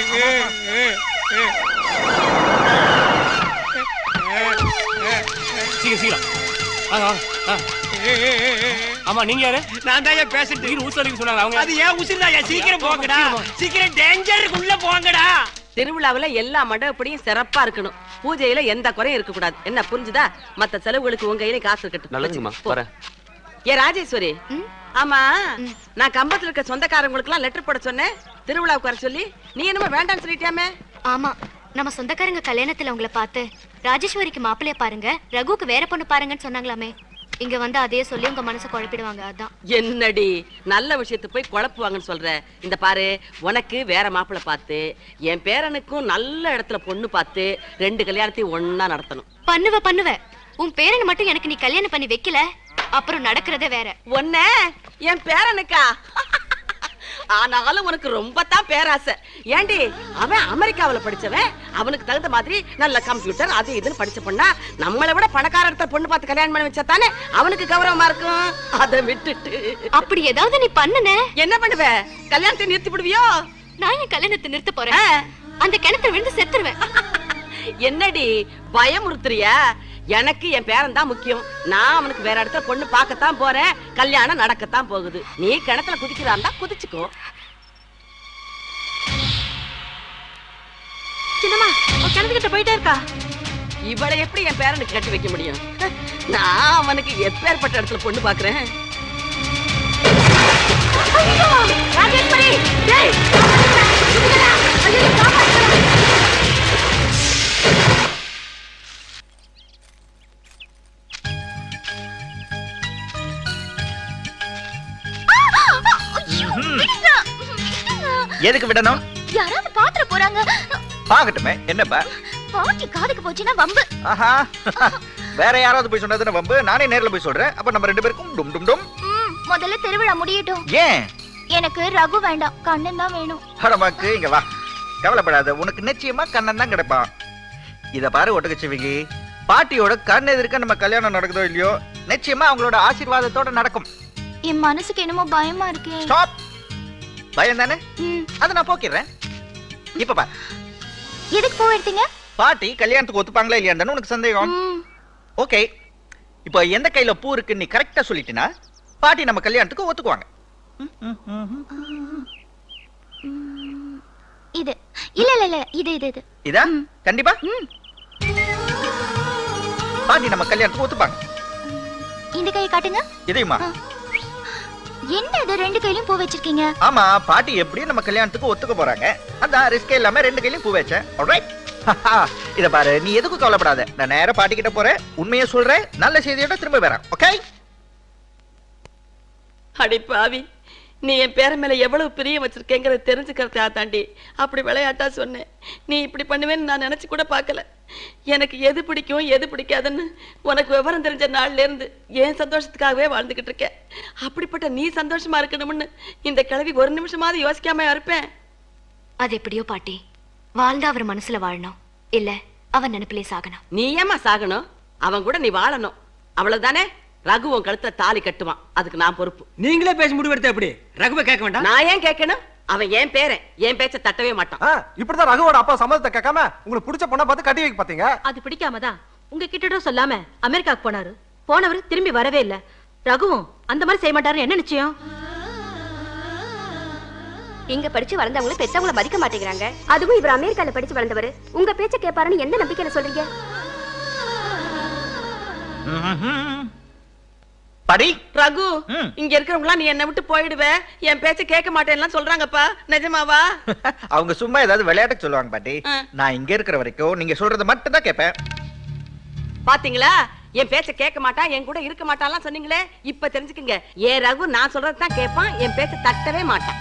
சீக்கிரம் சீக்கிரம் வாங்க வாங்க ஆ. ஆமா நீங்க யாரு நான் தான் பேசிட்டு உயிர் ஊசலிக்கு சொன்னாங்க அவங்க அது ஏன் உசிர்தாயா சீக்கிரம் போங்கடா சீக்கிரம் டேஞ்சருக்கு உள்ள போங்கடா திருவிழாவுல எல்லா மண்டபப்படியும் சிறப்பா இருக்கணும் பூஜையில எந்த குறையும் இருக்க கூடாது என்ன புரிஞ்சுதா மத்த செலவுகளுக்கு உங்க கையில காசு இருக்கட்டும் நல்லதுங்கம்மா வரேன் ஏ ராஜேஸ்வரி ஆமா நான் கம்பத்துல இருக்க சொந்தக்காரங்களுக்கு எல்லாம் லெட்டர் போட சொன்னேன் திருவிழாவுக்கு வர சொல்லி நீ என்னமோ வேண்டாம்னு சொல்லிட்டியாமே ஆமா நம்ம சொந்தக்காரங்க கல்யாணத்துல உங்களை பார்த்து ராஜேஸ்வரிக்கு மாப்பிள்ளைய பாருங்க ரகுக்கு வேற பொண்ணு பாருங்கன்னு சொன்னாங்களாமே இங்க வந்து அதையே சொல்லி உங்க மனசை குழப்பிடுவாங்க அதான் என்னடி நல்ல விஷயத்தை போய் குழப்புவாங்கன்னு சொல்ற இந்த பாரு உனக்கு வேற மாப்பிள்ளை பார்த்து என் பேரனுக்கும் நல்ல இடத்துல பொண்ணு பார்த்து ரெண்டு கல்யாணத்தையும் ஒண்ணா நடத்தணும் பண்ணுவ பண்ணுவ உன் பேரனை மட்டும் எனக்கு நீ கல்யாணம் பண்ணி வைக்கல அப்புறம் நடக்கிறதே வேற ஒன்ன என் பேரனுக்கா ஆனாலும் உனக்கு ரொம்ப தான் பேராசை ஏண்டி அவன் அமெரிக்காவுல படிச்சவன் அவனுக்கு தகுந்த மாதிரி நல்ல கம்ப்யூட்டர் அது இதுன்னு படிச்ச பொண்ணா நம்மளை விட பணக்கார இடத்துல பொண்ணு பார்த்து கல்யாணம் பண்ணி வச்சா தானே அவனுக்கு கௌரவமா இருக்கும் அதை விட்டுட்டு அப்படி ஏதாவது நீ பண்ணுன என்ன பண்ணுவ கல்யாணத்தை நிறுத்தி விடுவியோ நான் என் கல்யாணத்தை நிறுத்த போறேன் அந்த கிணத்துல விழுந்து செத்துருவேன் என்னடி பயமுறுத்துறியா எனக்கு என் பேரன் தான் முக்கியம் நான் அவனுக்கு வேற இடத்துல பொண்ணு பார்க்கத்தான் போறேன் கல்யாணம் நடக்கத்தான் போகுது நீ கிணத்துல குதிக்கிறா இருந்தா குதிச்சுக்கோ சின்னம்மா அவ கிணத்துக்கிட்ட போயிட்டே இருக்கா இவளை எப்படி என் பேரனுக்கு கட்டி வைக்க முடியும் நான் அவனுக்கு எப்பேற்பட்ட இடத்துல பொண்ணு பாக்குறேன் ராஜேஸ்வரி டேய் எதுக்கு விடணும் யாராவது பாத்திர போறாங்க பாக்கட்டுமே என்னப்பா பாட்டி காதுக்கு போச்சுன்னா வம்பு ஆஹா வேற யாராவது போய் சொன்னதுன்னு வம்பு நானே நேர்ல போய் சொல்றேன் அப்ப நம்ம ரெண்டு பேருக்கும் டும் டும் டும் ம், முதல்ல திருவிழா முடியட்டும் ஏன் எனக்கு ரகு வேண்டாம் கண்ணன் தான் வேணும் படமாக்கு இங்க வா கவலைப்படாத உனக்கு நிச்சயமா கண்ணன் தான் கிடைப்பான் இத பாரு ஒட்டகச்சிவிகி பாட்டியோட கண் எதிர்க்க நம்ம கல்யாணம் நடக்குதோ இல்லையோ நிச்சயமா அவங்களோட ஆசீர்வாதத்தோட நடக்கும் என் மனசுக்கு என்னமோ பயமா இருக்கு ஸ்டாப் பயம் தானே அதை நான் போக்கிடுறேன் இப்ப பா எதுக்கு பூ எடுத்தீங்க பாட்டி கல்யாணத்துக்கு ஒத்துப்பாங்களா இல்லையான்னு உனக்கு சந்தேகம் ஓகே இப்போ எந்த கையில பூ இருக்குன்னு நீ கரெக்டா சொல்லிட்டினா பாட்டி நம்ம கல்யாணத்துக்கு ஒத்துக்குவாங்க இது இல்ல இல்ல இல்ல இது இது இது இதா கண்டிப்பா பாட்டி நம்ம கல்யாணத்துக்கு ஒத்துப்பாங்க இந்த கையை காட்டுங்க இதையுமா என்ன இது ரெண்டு கையிலயும் பூ வச்சிருக்கீங்க ஆமா பாட்டி எப்படி நம்ம கல்யாணத்துக்கு ஒத்துக்க போறாங்க அதான் ரிஸ்கே இல்லாம ரெண்டு கையிலயும் பூ வச்சேன் alright? இத பாரு நீ எதுக்கும் கவலைப்படாத நான் நேரா பாட்டி கிட்ட போறேன் உண்மையை சொல்றேன் நல்ல செய்தியோட திரும்ப வரேன் ஓகே அடி பாவி நீ என் பேர மேல எவ்வளவு பிரியம் வச்சிருக்கேங்கிறத தெரிஞ்சுக்கிறதா தாண்டி அப்படி விளையாட்டா சொன்னேன் நீ இப்படி பண்ணுவேன்னு நான் நினைச்சு கூட பார்க்கல எனக்கு எது பிடிக்கும் எது பிடிக்காதுன்னு உனக்கு விவரம் தெரிஞ்ச நாள்ல இருந்து என் சந்தோஷத்துக்காகவே வாழ்ந்துகிட்டு இருக்கேன் அப்படிப்பட்ட நீ சந்தோஷமா இருக்கணும்னு இந்த கிழவி ஒரு நிமிஷமாவது யோசிக்காம இருப்பேன் அது எப்படியோ பாட்டி வாழ்ந்தா அவர் மனசுல வாழணும் இல்ல அவன் நினைப்பிலே சாகணும் நீ ஏமா சாகணும் அவன் கூட நீ வாழணும் அவ்வளவுதானே ரகு உன் கழுத்துல தாலி கட்டுவான் அதுக்கு நான் பொறுப்பு நீங்களே பேசி முடிவெடுத்த எப்படி ரகுவை கேட்க வேண்டாம் நான் ஏன் கேட்கணும் அவன் ஏன் பேரன் என் பேச்ச தட்டவே மாட்டான் இப்படிதான் ரகுவோட அப்பா சம்மதத்தை கேட்காம உங்களுக்கு பிடிச்ச பொண்ணை பார்த்து கட்டி வைக்க பாத்தீங்க அது பிடிக்காம தான் உங்க கிட்டடும் சொல்லாம அமெரிக்காக்கு போனாரு போனவர் திரும்பி வரவே இல்ல ரகுவும் அந்த மாதிரி செய்ய மாட்டாரு என்ன நிச்சயம் இங்க படிச்சு வளர்ந்தவங்கள பெத்தவங்கள மதிக்க மாட்டேங்கிறாங்க அதுவும் இவர் அமெரிக்கால படிச்சு வளர்ந்தவர் உங்க பேச்ச கேட்பாருன்னு எந்த நம்பிக்கையில சொல்றீங்க படி ரகு இங்க இருக்கிறவங்க நீ என்னை விட்டு போயிடுவ என் பேச்ச கேட்க மாட்டேன்லாம் சொல்றாங்கப்பா நிஜமாவா அவங்க சும்மா ஏதாவது விளையாட்டுக்கு சொல்லுவாங்க பாட்டி ஆ. நான் இங்க இருக்கிற வரைக்கும் நீங்க சொல்றத மட்டும் தான் கேட்பேன் பாத்தீங்களா என் பேச்ச கேட்க மாட்டான் என் கூட இருக்க மாட்டான்லாம் சொன்னீங்களே இப்ப தெரிஞ்சுக்குங்க ஏன் ரகு நான் சொல்றது தான் கேட்பான் என் பேச்ச தட்டவே மாட்டான்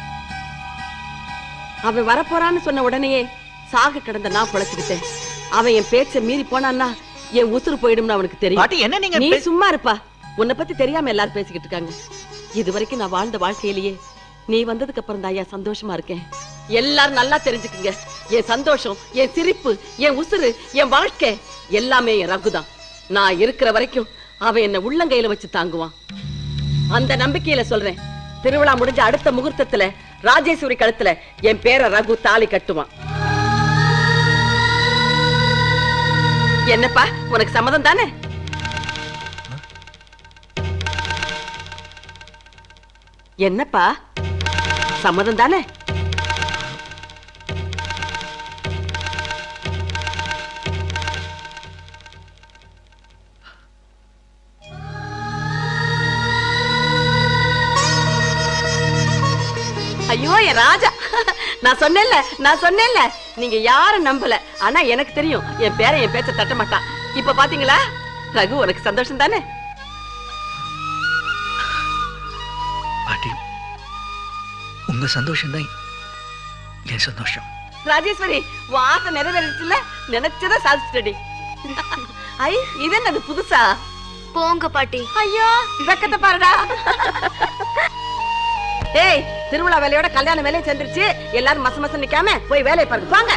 அவன் வரப்போறான்னு சொன்ன உடனேயே சாக கிடந்த நான் பொழைச்சுக்கிட்டேன் அவன் என் பேச்ச மீறி போனான்னா என் உசுறு போயிடும்னு அவனுக்கு தெரியும் பாட்டி, என்ன நீங்க நீ பே- சும்மா இருப்பா உன்னை பத்தி தெரியாம எல்லாரும் பேசிக்கிட்டு இருக்காங்க இது வரைக்கும் நான் வாழ்ந்த வாழ்க்கையிலேயே நீ வந்ததுக்கு அப்புறம் தான் என் சந்தோஷமா இருக்கேன் எல்லாரும் நல்லா தெரிஞ்சுக்குங்க என் சந்தோஷம் என் சிரிப்பு என் உசுறு என் வாழ்க்கை எல்லாமே என் ரகுதான் நான் இருக்கிற வரைக்கும் அவன் என்ன உள்ளங்கையில வச்சு தாங்குவான் அந்த நம்பிக்கையில சொல்றேன் திருவிழா முடிஞ்ச அடுத்த முகூர்த்தத்துல ராஜேஸ்வரி கழுத்துல என் பேர ரகு தாலி கட்டுவான் என்னப்பா உனக்கு சம்மதம் தானே என்னப்பா சம்மதம் தானே ஐயோ என் ராஜா நான் சொன்னேன்ல நான் சொன்னேன்ல நீங்க யாரும் நம்பல ஆனா எனக்கு தெரியும் என் பேரன் என் பேச்ச தட்ட மாட்டான் இப்ப பாத்தீங்களா ரகு உனக்கு சந்தோஷம் தானே பாட்டி உங்க சந்தோஷம் தான் என் சந்தோஷம் ராஜேஸ்வரி உன் ஆசை நிறைவேறிச்சுல நினைச்சத சாதிச்சுட்டடி ஐ இது என்னது புதுசா போங்க பாட்டி ஐயோ வெக்கத்தை பாருடா ஏய் திருவிழா வேலையோட கல்யாண வேலையும் சேர்ந்துருச்சு எல்லாரும் மச மசம் நிக்காம போய் வேலையை பாருங்க வாங்க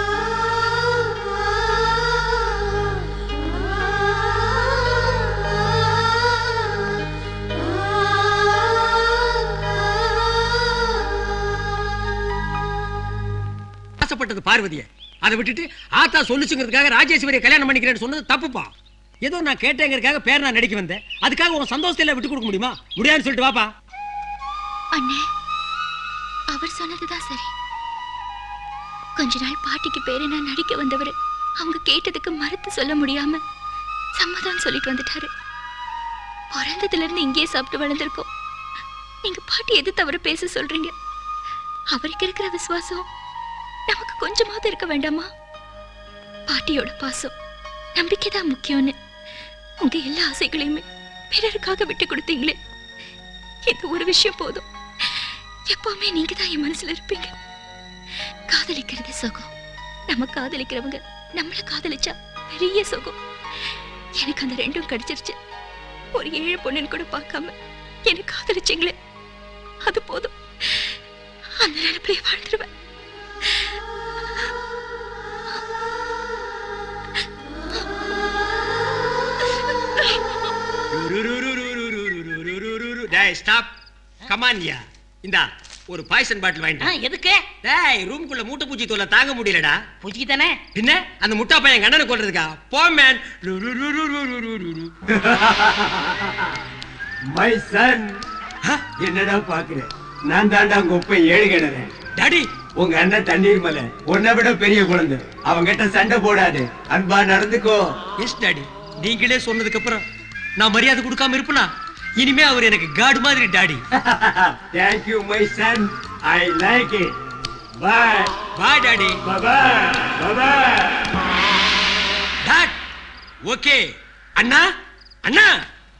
ஆசைப்பட்டது பார்வதிய அதை விட்டுட்டு ஆத்தா சொல்லுச்சுங்கிறதுக்காக ராஜேஸ்வரியை கல்யாணம் பண்ணிக்கிறேன்னு சொன்னது தப்புப்பா ஏதோ நான் கேட்டேங்கிறதுக்காக பேர் நான் நடிக்க வந்தேன் அதுக்காக உன் சந்தோஷத்தை எல்லாம் விட்டு கொடுக்க முடியுமா முடியாதுன்னு சொல்லிட்டு வாப்பா அண்ணே அவர் சொன்னதுதான் சரி கொஞ்ச நாள் பாட்டிக்கு பேரு நான் நடிக்க வந்தவர் அவங்க கேட்டதுக்கு மறுத்து சொல்ல முடியாம சம்மதம் சொல்லிட்டு வந்துட்டாரு பிறந்ததுல இருந்து இங்கேயே சாப்பிட்டு வளர்ந்துருக்கோம் நீங்க பாட்டி எது தவிர பேச சொல்றீங்க அவருக்கு இருக்கிற விசுவாசம் நமக்கு கொஞ்சமாவது இருக்க வேண்டாமா பாட்டியோட பாசம் நம்பிக்கை தான் முக்கியம்னு உங்க எல்லா ஆசைகளையுமே பிறருக்காக விட்டு கொடுத்தீங்களே இந்த ஒரு விஷயம் போதும் எப்பவுமே நீங்க தான் என் மனசுல இருப்பீங்க காதலிக்கிறது சுகம் நம்ம காதலிக்கிறவங்க நம்மள காதலிச்சா பெரிய சுகம் எனக்கு அந்த ரெண்டும் கிடைச்சிருச்சு ஒரு ஏழை பொண்ணுன்னு கூட பார்க்காம என்ன காதலிச்சீங்களே அது போதும் அந்த நினைப்பிலே வாழ்ந்துருவேன் டேய் ஸ்டாப் கமான் யா இந்தா ஒரு பாய்சன் பாட்டில் வாங்கிட்டு எதுக்கு டேய் ரூம்குள்ள மூட்டை பூச்சி தொல்லை தாங்க முடியலடா பூச்சி தானே பின்ன அந்த முட்டா பையன் கண்ணனை கொள்றதுக்கா போ மேன் மை சன் என்னடா பாக்குற நான் தாண்டா உங்க ஒப்ப ஏழு கிணறு டாடி உங்க அண்ணன் தண்ணீர் மலை உன்னை விட பெரிய குழந்தை அவங்கிட்ட சண்டை போடாது அன்பா நடந்துக்கோ எஸ் டாடி நீங்களே சொன்னதுக்கு அப்புறம் நான் மரியாதை கொடுக்காம இருப்பனா இனிமே அவர் எனக்கு காடு மாதிரி daddy thank you my son I like it bye bye daddy bye bye dad okay அண்ணா அண்ணா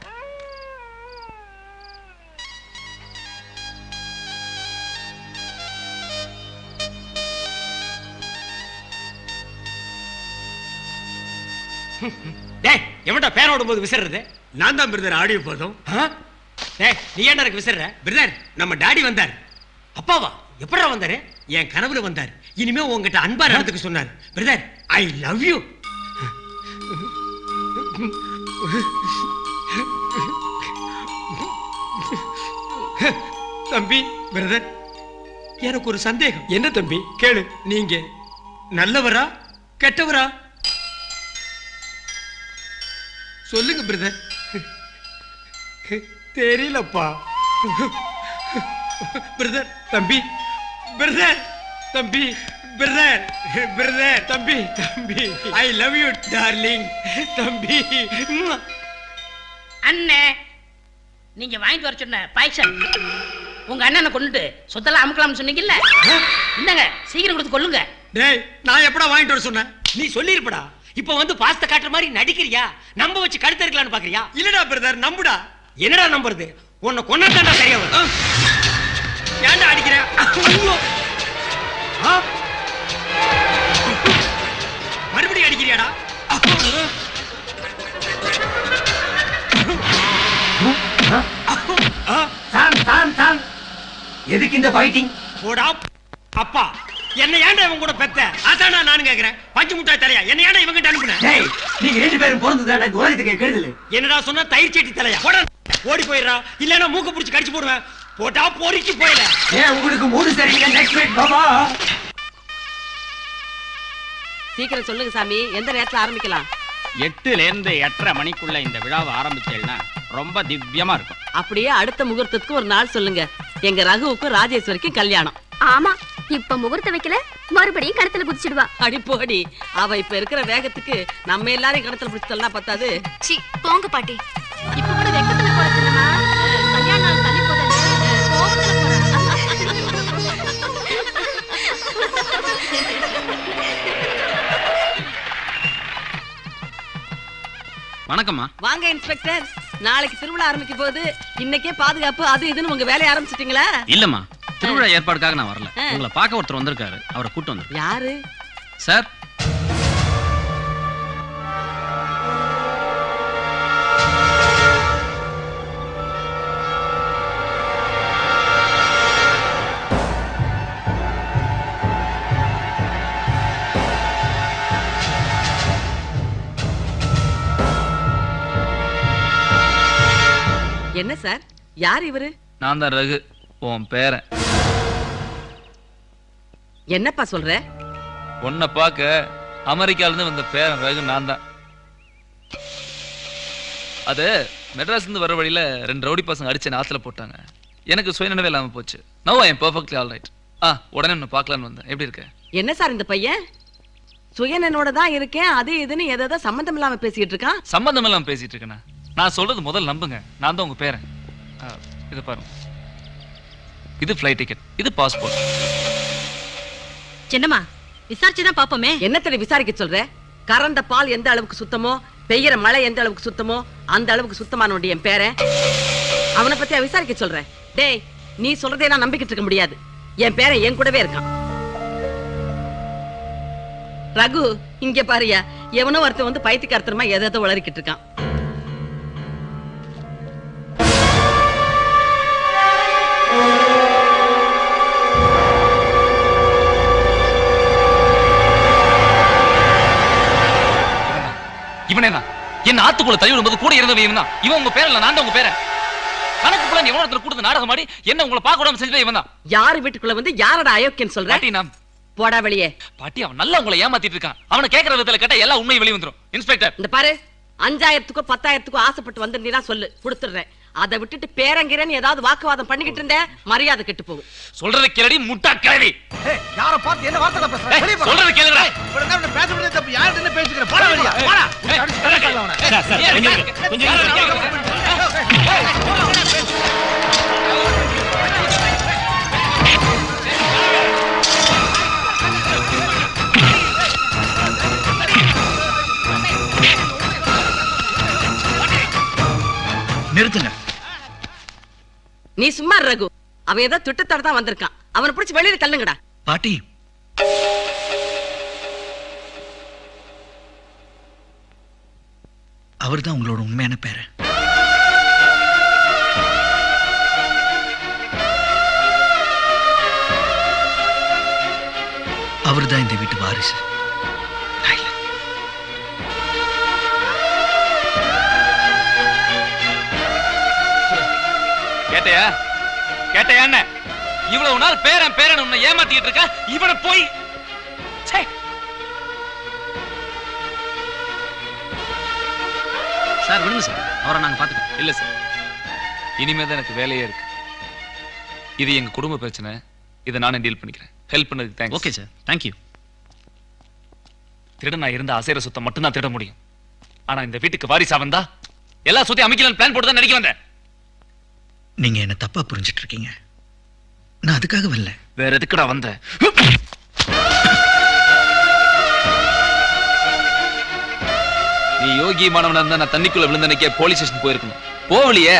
டேய் எவன்டா பேரோட போது விசிறது நான் தான் பிரதர் ஆடியோ போதும் டேய் நீ ஏன்டா எனக்கு விசிற பிரதர் நம்ம டாடி வந்தார் அப்பாவா எப்படா வந்தாரு என் கனவுல வந்தார் இனிமே உங்ககிட்ட அன்பா நடந்துக்க சொன்னார் பிரதர் ஐ லவ் யூ தம்பி பிரதர் எனக்கு ஒரு சந்தேகம் என்ன தம்பி கேளு நீங்க நல்லவரா கெட்டவரா சொல்லுங்க பிரதர் தெரியலப்பா பிரதர் தம்பி பிரதர் தம்பி பிரதர் பிரதர் தம்பி தம்பி ஐ லவ் யூ டார்லிங் தம்பி அண்ணே நீங்க வாங்கிட்டு வர சொன்ன பாய்சன் உங்க அண்ணனை கொண்டுட்டு சொத்தெல்லாம் அமுக்கலாம்னு சொன்னீங்கல்ல என்னங்க சீக்கிரம் கொடுத்து கொள்ளுங்க டேய் நான் எப்படா வாங்கிட்டு வர சொன்னேன் நீ சொல்லிருப்படா இப்ப வந்து பாஸ்த காட்டுற மாதிரி நடிக்கிறியா நம்ப வச்சு கழுத்த இருக்கலாம்னு பாக்குறியா இல்லடா பிரதர் நம்புடா என்னடா நம்புறது உன்னை கொண்டாடா சரியா வரும் ஏன்டா அடிக்கிற ஐயோ! ஆ? மறுபடியும் அடிக்கிறியாடா சாம் சாம் சாம் எதுக்கு இந்த ஃபைட்டிங் போடா அப்பா என்ன ஏன்டா இவன் கூட பெத்த அதான்டா நானும் கேக்குறேன் பஞ்சு முட்டாய் தலையா என்ன ஏன்டா இவங்க கிட்ட அனுப்புன டேய் நீங்க ரெண்டு பேரும் பிறந்ததாடா இந்த உலகத்துக்கு கெடுதல் என்னடா சொன்ன தயிர் சட்டி தலையா போடா ஓடி போயிடுறா இல்லனா மூக்க புடிச்சு கடிச்சு போடுவேன் போட்டா பொறிச்சு போயிட ஏன் உங்களுக்கு மூடு சரியில்லை நெக்ஸ்ட் வீக் பாபா சீக்கிரம் சொல்லுங்க சாமி எந்த நேரத்துல ஆரம்பிக்கலாம் எட்டுல இருந்து எட்டரை மணிக்குள்ள இந்த விழாவை ஆரம்பிச்சேன்னா ரொம்ப திவ்யமா இருக்கும் அப்படியே அடுத்த முகூர்த்தத்துக்கு ஒரு நாள் சொல்லுங்க எங்க ரகுவுக்கும் ராஜேஸ்வரிக்கும் கல்யாணம் ஆமா இப்ப முகூர்த்தம் வைக்கல மறுபடியும் கடத்துல குதிச்சிடுவா அடி போடி அவ இப்ப இருக்கிற வேகத்துக்கு நம்ம எல்லாரையும் கடத்தல பிடிச்சலாம் பத்தாது சி போங்க பாட்டி இப்ப கூட வெக்கத்துல போற சின்னமா கல்யாண நாள் தள்ளி போதல்ல கோபத்துல வணக்கம்மா வாங்க இன்ஸ்பெக்டர் நாளைக்கு திருவிழா ஆரம்பிக்க போகுது இன்னைக்கே பாதுகாப்பு அது இதுன்னு உங்க வேலையை ஆரம்பிச்சிட்டீங்களா இல்லம்மா திருவிழா ஏற்பாடுக்காக நான் வரல ஆ. உங்களை பார்க்க ஒருத்தர் வந்திருக்காரு அவரை கூட்டு வந்து யாரு சார் என்ன சார் யார் இவரு நான் தான் ரகு உன் பேரன் என்னப்பா சொல்ற உன்னை பார்க்க அமெரிக்கால இருந்து வந்த பேரன் ரகு நான் தான் அது மெட்ராஸ்ல இருந்து வர வழியில ரெண்டு ரவுடி பசங்க அடிச்சு ஆத்துல போட்டாங்க எனக்கு சுயநினைவே இல்லாம போச்சு no I am perfectly all right ஆ உடனே உன்னை பார்க்கலான்னு வந்தேன் எப்படி இருக்க என்ன சார் இந்த பையன் சுயனனோட தான் இருக்கேன் அது இதுன்னு எதை சம்பந்தம் இல்லாம பேசிட்டு இருக்கான் சம்பந்தம் இல்லாம பேசிட்டு இருக்கேனா நான் சொல்றது முதல்ல நம்புங்க நான் தான் உங்க பேரன் ஆ, இதை பாருங்க இது ஃப்ளைட் டிக்கெட் இது பாஸ்போர்ட் சின்னமா விசாரிச்சுதான் பாப்போமே என்னத்தடி விசாரிக்க சொல்ற கறந்த பால் எந்த அளவுக்கு சுத்தமோ பெய்யற மழை எந்த அளவுக்கு சுத்தமோ அந்த அளவுக்கு சுத்தமானோடி என் பேரன் அவனை பத்தி விசாரிக்க சொல்றேன் டேய் நீ சொல்றதே நான் நம்பிக்கிட்டு இருக்க முடியாது என் பேரன் என் கூடவே இருக்கான் ரகு இங்க பாருயா எவனோ ஒருத்தன் வந்து பைத்தியக்காரத்தனமா எதை எதை உளறிக்கிட்டு இருக்கான் இவனே தான் என்ன ஆத்துக்குள்ள தள்ளி விடும்போது கூட இருந்தவன் இவன் தான் இவன் உங்க பேரன் இல்ல நான் தான் உங்க பேரன் கணக்கு புள்ள எவனோ ஒருத்தர் கொடுத்து நாடகம் ஆடி என்ன உங்களை பார்க்க விடாம செஞ்சது இவன் தான் யாரு வீட்டுக்குள்ள வந்து யாரோட அயோக்கியன்னு சொல்ற பாட்டி நான் போடா வெளியே பாட்டி அவன் நல்லா உங்களை ஏமாத்திட்டு இருக்கான் அவனை கேட்கற விதத்துல கேட்டா எல்லா உண்மை வெளிய வந்துரும் இன்ஸ்பெக்டர் இந்த பாரு அஞ்சாயிரத்துக்கோ பத்தாயிரத்துக்கோ ஆசைப்பட்டு வந்திருந்தீங்கன்னா சொல்லு கொடுத்துடுறேன் அதை விட்டுட்டு பேரங்கிறன்னு ஏதாவது வாக்குவாதம் பண்ணிக்கிட்டு இருந்த மரியாதை கெட்டு போகும் சொல்றத கேளடி முட்டா கிளவி யார பார்த்து என்ன வார்த்தை பேசுற வெளிய போடா. சொல்றத கேளுடா இவ்வளவு நேரம் பேச முடியாது தப்பு யார்கிட்ட என்ன பேசிக்கிற போடா வெளிய போடா சார், சார், கொஞ்சம் இருங்க, கொஞ்சம் இருங்க. நிறுத்துங்க நீ சும்மா இரு, ரகு அவன் ஏதோ திட்டத்தோட தான் வந்திருக்கான் அவனை பிடிச்சி வெளியில தள்ளுங்கடா பாட்டி அவர்தான் உங்களோட உண்மையான பேரன் அவர்தான் இந்த வீட்டு வாரிசு கேட்டையா கேட்டையா என்ன இவ்வளவு நாள் பேரன் பேரன் உன்னை ஏமாத்திட்டு இருக்க இவனை போய் ச்சே. சார் விடுங்க சார் அவரை நாங்க பாத்துக்கிறோம் இல்ல சார் இனிமே தான் எனக்கு வேலையே இருக்கு இது எங்க குடும்ப பிரச்சனை இதை நானே டீல் பண்ணிக்கிறேன் ஹெல்ப் பண்ணதுக்கு தேங்க்ஸ் ஓகே சார் தேங்க்யூ திருட நான் இருந்த அசைற சுத்தம் மட்டும்தான் திருட முடியும் ஆனா இந்த வீட்டுக்கு வாரிசா வந்தா எல்லா சுத்தி அமைக்கலாம்னு பிளான் போட்டு தான் நடிக்க வந்தேன் நீங்க என்ன தப்பா புரிஞ்சிட்டு இருக்கீங்க நான் அதுக்காக வரல வேற எதுக்குடா வந்த நீ யோகி மாணவனா இருந்தா நான் தண்ணிக்குள்ள விழுந்தனைக்கே போலீஸ் ஸ்டேஷன் போயிருக்கணும் போவலியே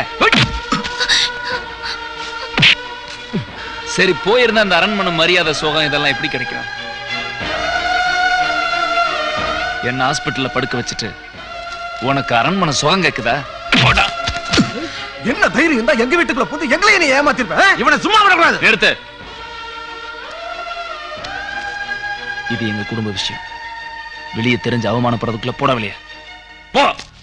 சரி போயிருந்தா அந்த அரண்மனை மரியாதை சோகம் இதெல்லாம் எப்படி கிடைக்கும் என்ன ஹாஸ்பிட்டல்ல படுக்க வச்சுட்டு உனக்கு அரண்மனை சுகம் கேக்குதா போடா என்ன தைரியம் இருந்தா எங்க வீட்டுக்குள்ள புந்து எங்களையே நீ ஏமாத்திருப்ப இவனை சும்மா விடக்கூடாது நிறுத்து இது எங்க குடும்ப விஷயம் வெளியே தெரிஞ்சு அவமானப்படுறதுக்குள்ள போட வெளியே போ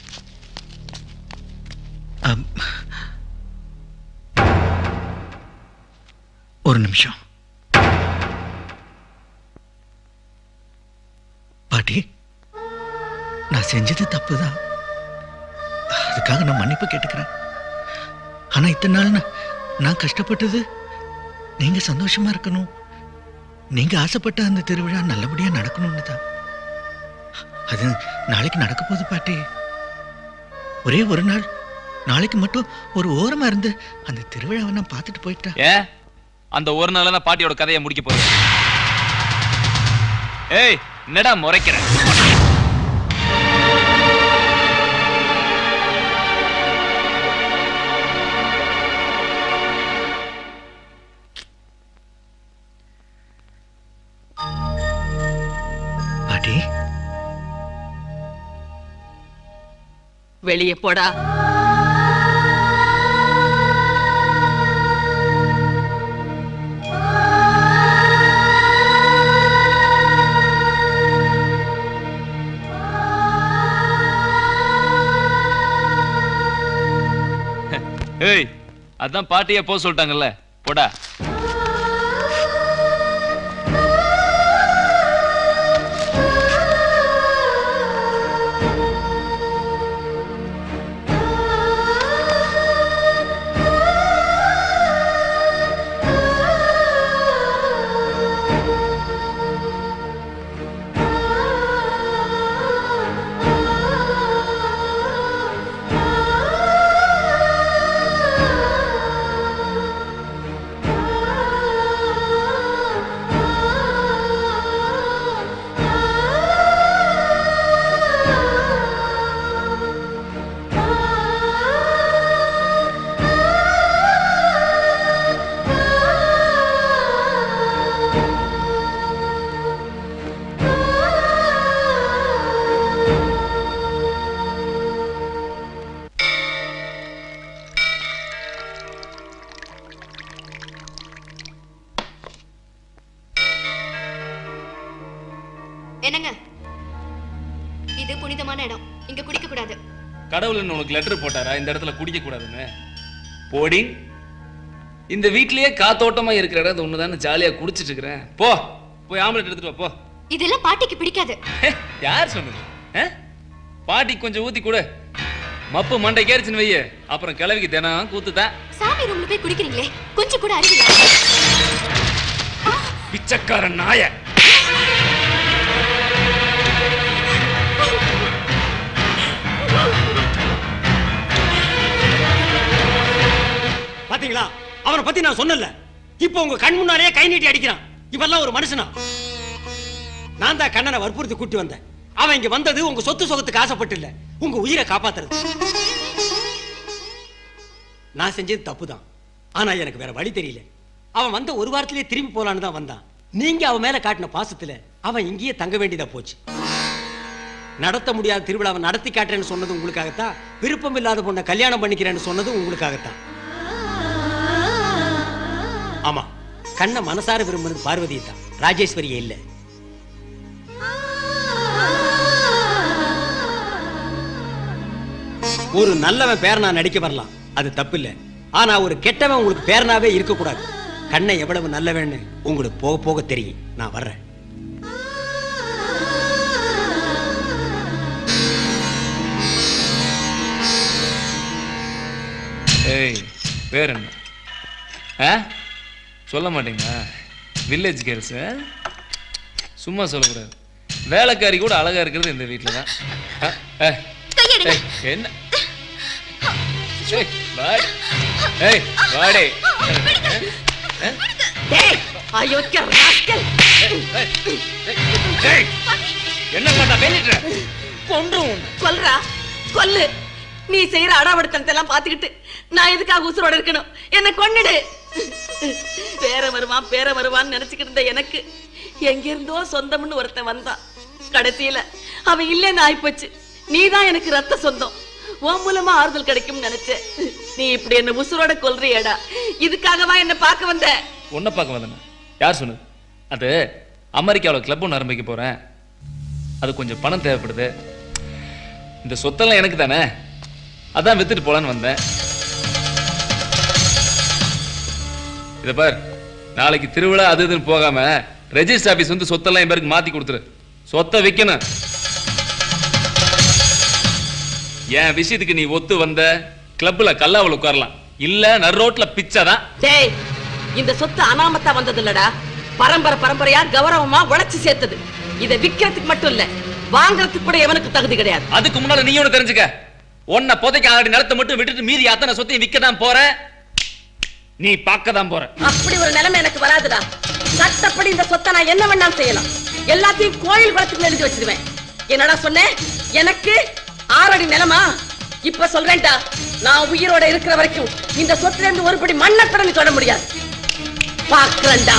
ஒரு நிமிஷம் பாட்டி நான் நான் செஞ்சது தப்பு தான் அதுக்காக நான் மன்னிப்பு கேட்டுக்கிறேன் ஆனா இத்தனை நாள் நான் நான் கஷ்டப்பட்டது நீங்க சந்தோஷமா இருக்கணும் நீங்க ஆசைப்பட்ட அந்த திருவிழா நல்லபடியா நடக்கணும்னு தான் அது நாளைக்கு நடக்க போகுது பாட்டி ஒரே ஒரு நாள் நாளைக்கு மட்டும் ஒரு ஓரமா இருந்து அந்த திருவிழாவை நான் பார்த்துட்டு போயிட்டேன் ஏன் அந்த ஒரு நாள்ல நான் பாட்டியோட கதையை முடிக்க போறேன் ஏய் என்னடா முறைக்கிற பாட்டி வெளியே போடா ஏய் அதான் பாட்டியே போக சொல்லிட்டாங்கல்ல போடா என்னங்க இது புனிதமான இடம் இங்க குடிக்க கூடாது கடவுள் என்ன உனக்கு லெட்டர் போட்டாரா இந்த இடத்துல குடிக்க கூடாதுன்னு போடி இந்த வீட்லயே காத்தோட்டமா இருக்கிற இடம் இது ஒண்ணுதானே ஜாலியா குடிச்சிட்டு இருக்கிறேன் போ போய் ஆம்லெட் எடுத்துட்டு வா போ இதெல்லாம் பாட்டிக்கு பிடிக்காது யார் சொன்னது ஆ? பாட்டி கொஞ்சம் ஊத்தி கொடு மப்பு மண்டை கேரிச்சுன்னு வைய அப்புறம் கிளவிக்கு தினம் கூத்துதான் சாமி ரூம்ல போய் குடிக்கிறீங்களே கொஞ்சம் கூட அறிவில்லை பிச்சைக்காரன் நாய பாத்தீங்களா அவனை பத்தி நான் சொன்னல இப்போ உங்க கண் முன்னாலேயே கை நீட்டி அடிக்கிறான் இவெல்லாம் ஒரு மனுஷனா நான் தான் கண்ணனை வற்புறுத்தி கூட்டி வந்தேன் அவன் இங்க வந்தது உங்க சொத்து சுகத்துக்கு ஆசைப்பட்டு இல்ல உங்க உயிரை காப்பாத்துறது நான் செஞ்சது தப்புதான் ஆனா எனக்கு வேற வழி தெரியல அவன் வந்த ஒரு வாரத்திலேயே திரும்பி போலான்னு தான் வந்தான் நீங்க அவன் மேல காட்டின பாசத்துல அவன் இங்கேயே தங்க வேண்டியதா போச்சு நடத்த முடியாத திருவிழாவை நடத்தி காட்டுறேன்னு சொன்னது உங்களுக்காகத்தான் விருப்பம் இல்லாத பொண்ணை கல்யாணம் பண்ணிக்கிறேன்னு சொன்னது உங்களுக்காகத்தான் ஆமா கண்ண மனசார விரும்புறது பார்வதியை தான் ராஜேஸ்வரியே இல்ல ஒரு நல்லவன் பேரனா நடிக்க வரலாம் அது தப்பு இல்ல ஆனா ஒரு கெட்டவன் உங்களுக்கு பேரனாவே இருக்க கூடாது கண்ணை எவ்வளவு நல்லவன்னு உங்களுக்கு போக போக தெரியும் நான் வர்றேன் ஏய் பேர் என்ன ஆ சொல்ல மாட்டீங்களா வில்லேஜ் கேர்ள்ஸ் சும்மா சொல்லக்கூடாது வேலைக்காரி கூட அழகா இருக்கிறது இந்த வீட்டில் தான் ஆ, ஆ, ஏய், என்ன ஏய், வாடி. ஏய் வாடே டேய் அயோக்கிய ராஸ்கல் என்ன பண்ணா பேசிட்டு கொன்றும் கொல்றா கொல்லு நீ செய்யற அடாவடித்தனத்தை எல்லாம் பாத்துக்கிட்டு நான் எதுக்காக உசுரோட இருக்கணும் என்ன கொன்னுடு பேர வருவான் பேர வருவான்னு நினைச்சுக்கிட்டு இருந்த எனக்கு எங்க இருந்தோ சொந்தம்னு ஒருத்தன் வந்தான் கடைசியில அவன் இல்லைன்னு ஆயிப்போச்சு நீதான் எனக்கு ரத்த சொந்தம் உன் மூலமா ஆறுதல் கிடைக்கும்னு நினைச்சேன் நீ இப்படி என்ன உசுரோட கொல்றியடா இதுக்காகவா என்ன பார்க்க வந்த உன்னை பார்க்க வந்தேன் யார் சொன்னது அது அமெரிக்காவில் கிளப் ஒன்று ஆரம்பிக்க போறேன் அது கொஞ்சம் பணம் தேவைப்படுது இந்த சொத்தெல்லாம் எனக்கு தானே அதான் வித்துட்டு போலான்னு வந்தேன் இத பார் நாளைக்கு திருவிழா அது இதுன்னு போகாம ரெஜிஸ்டர் ஆபீஸ் வந்து சொத்தெல்லாம் என் பேருக்கு மாத்தி கொடுத்துரு சொத்தை விற்கணும் என் விஷயத்துக்கு நீ ஒத்து வந்த கிளப்ல கல்லாவில் உட்காரலாம் இல்ல நடு ரோட்ல பிச்சை தான் டேய் இந்த சொத்து அனாமத்தா வந்தது இல்லடா பரம்பரை பரம்பரையா கௌரவமா உழைச்சு சேர்த்தது இதை விக்கிறதுக்கு மட்டும் இல்ல வாங்குறதுக்கு கூட எவனுக்கு தகுதி கிடையாது அதுக்கு முன்னால நீ ஒண்ணு தெரிஞ்சுக்க உன்னை புதைக்க ஆடி நிலத்தை மட்டும் விட்டுட்டு மீதி அத்தனை சொத்தையும் விற்க தான் போற நீ பார்க்க தான் போற அப்படி ஒரு நிலைமை எனக்கு வராதுடா சட்டப்படி இந்த சொத்தை நான் என்ன வேணாலும் செய்யலாம் எல்லாத்தையும் கோயில் குளத்துக்கு எழுதி வச்சிருவேன் என்னடா சொன்னேன் எனக்கு ஆறடி நிலமா இப்ப சொல்றேன்டா நான் உயிரோட இருக்கிற வரைக்கும் இந்த சொத்துல இருந்து ஒருபடி மண்ணை கூட நீ தொட முடியாது பாக்குறேன்டா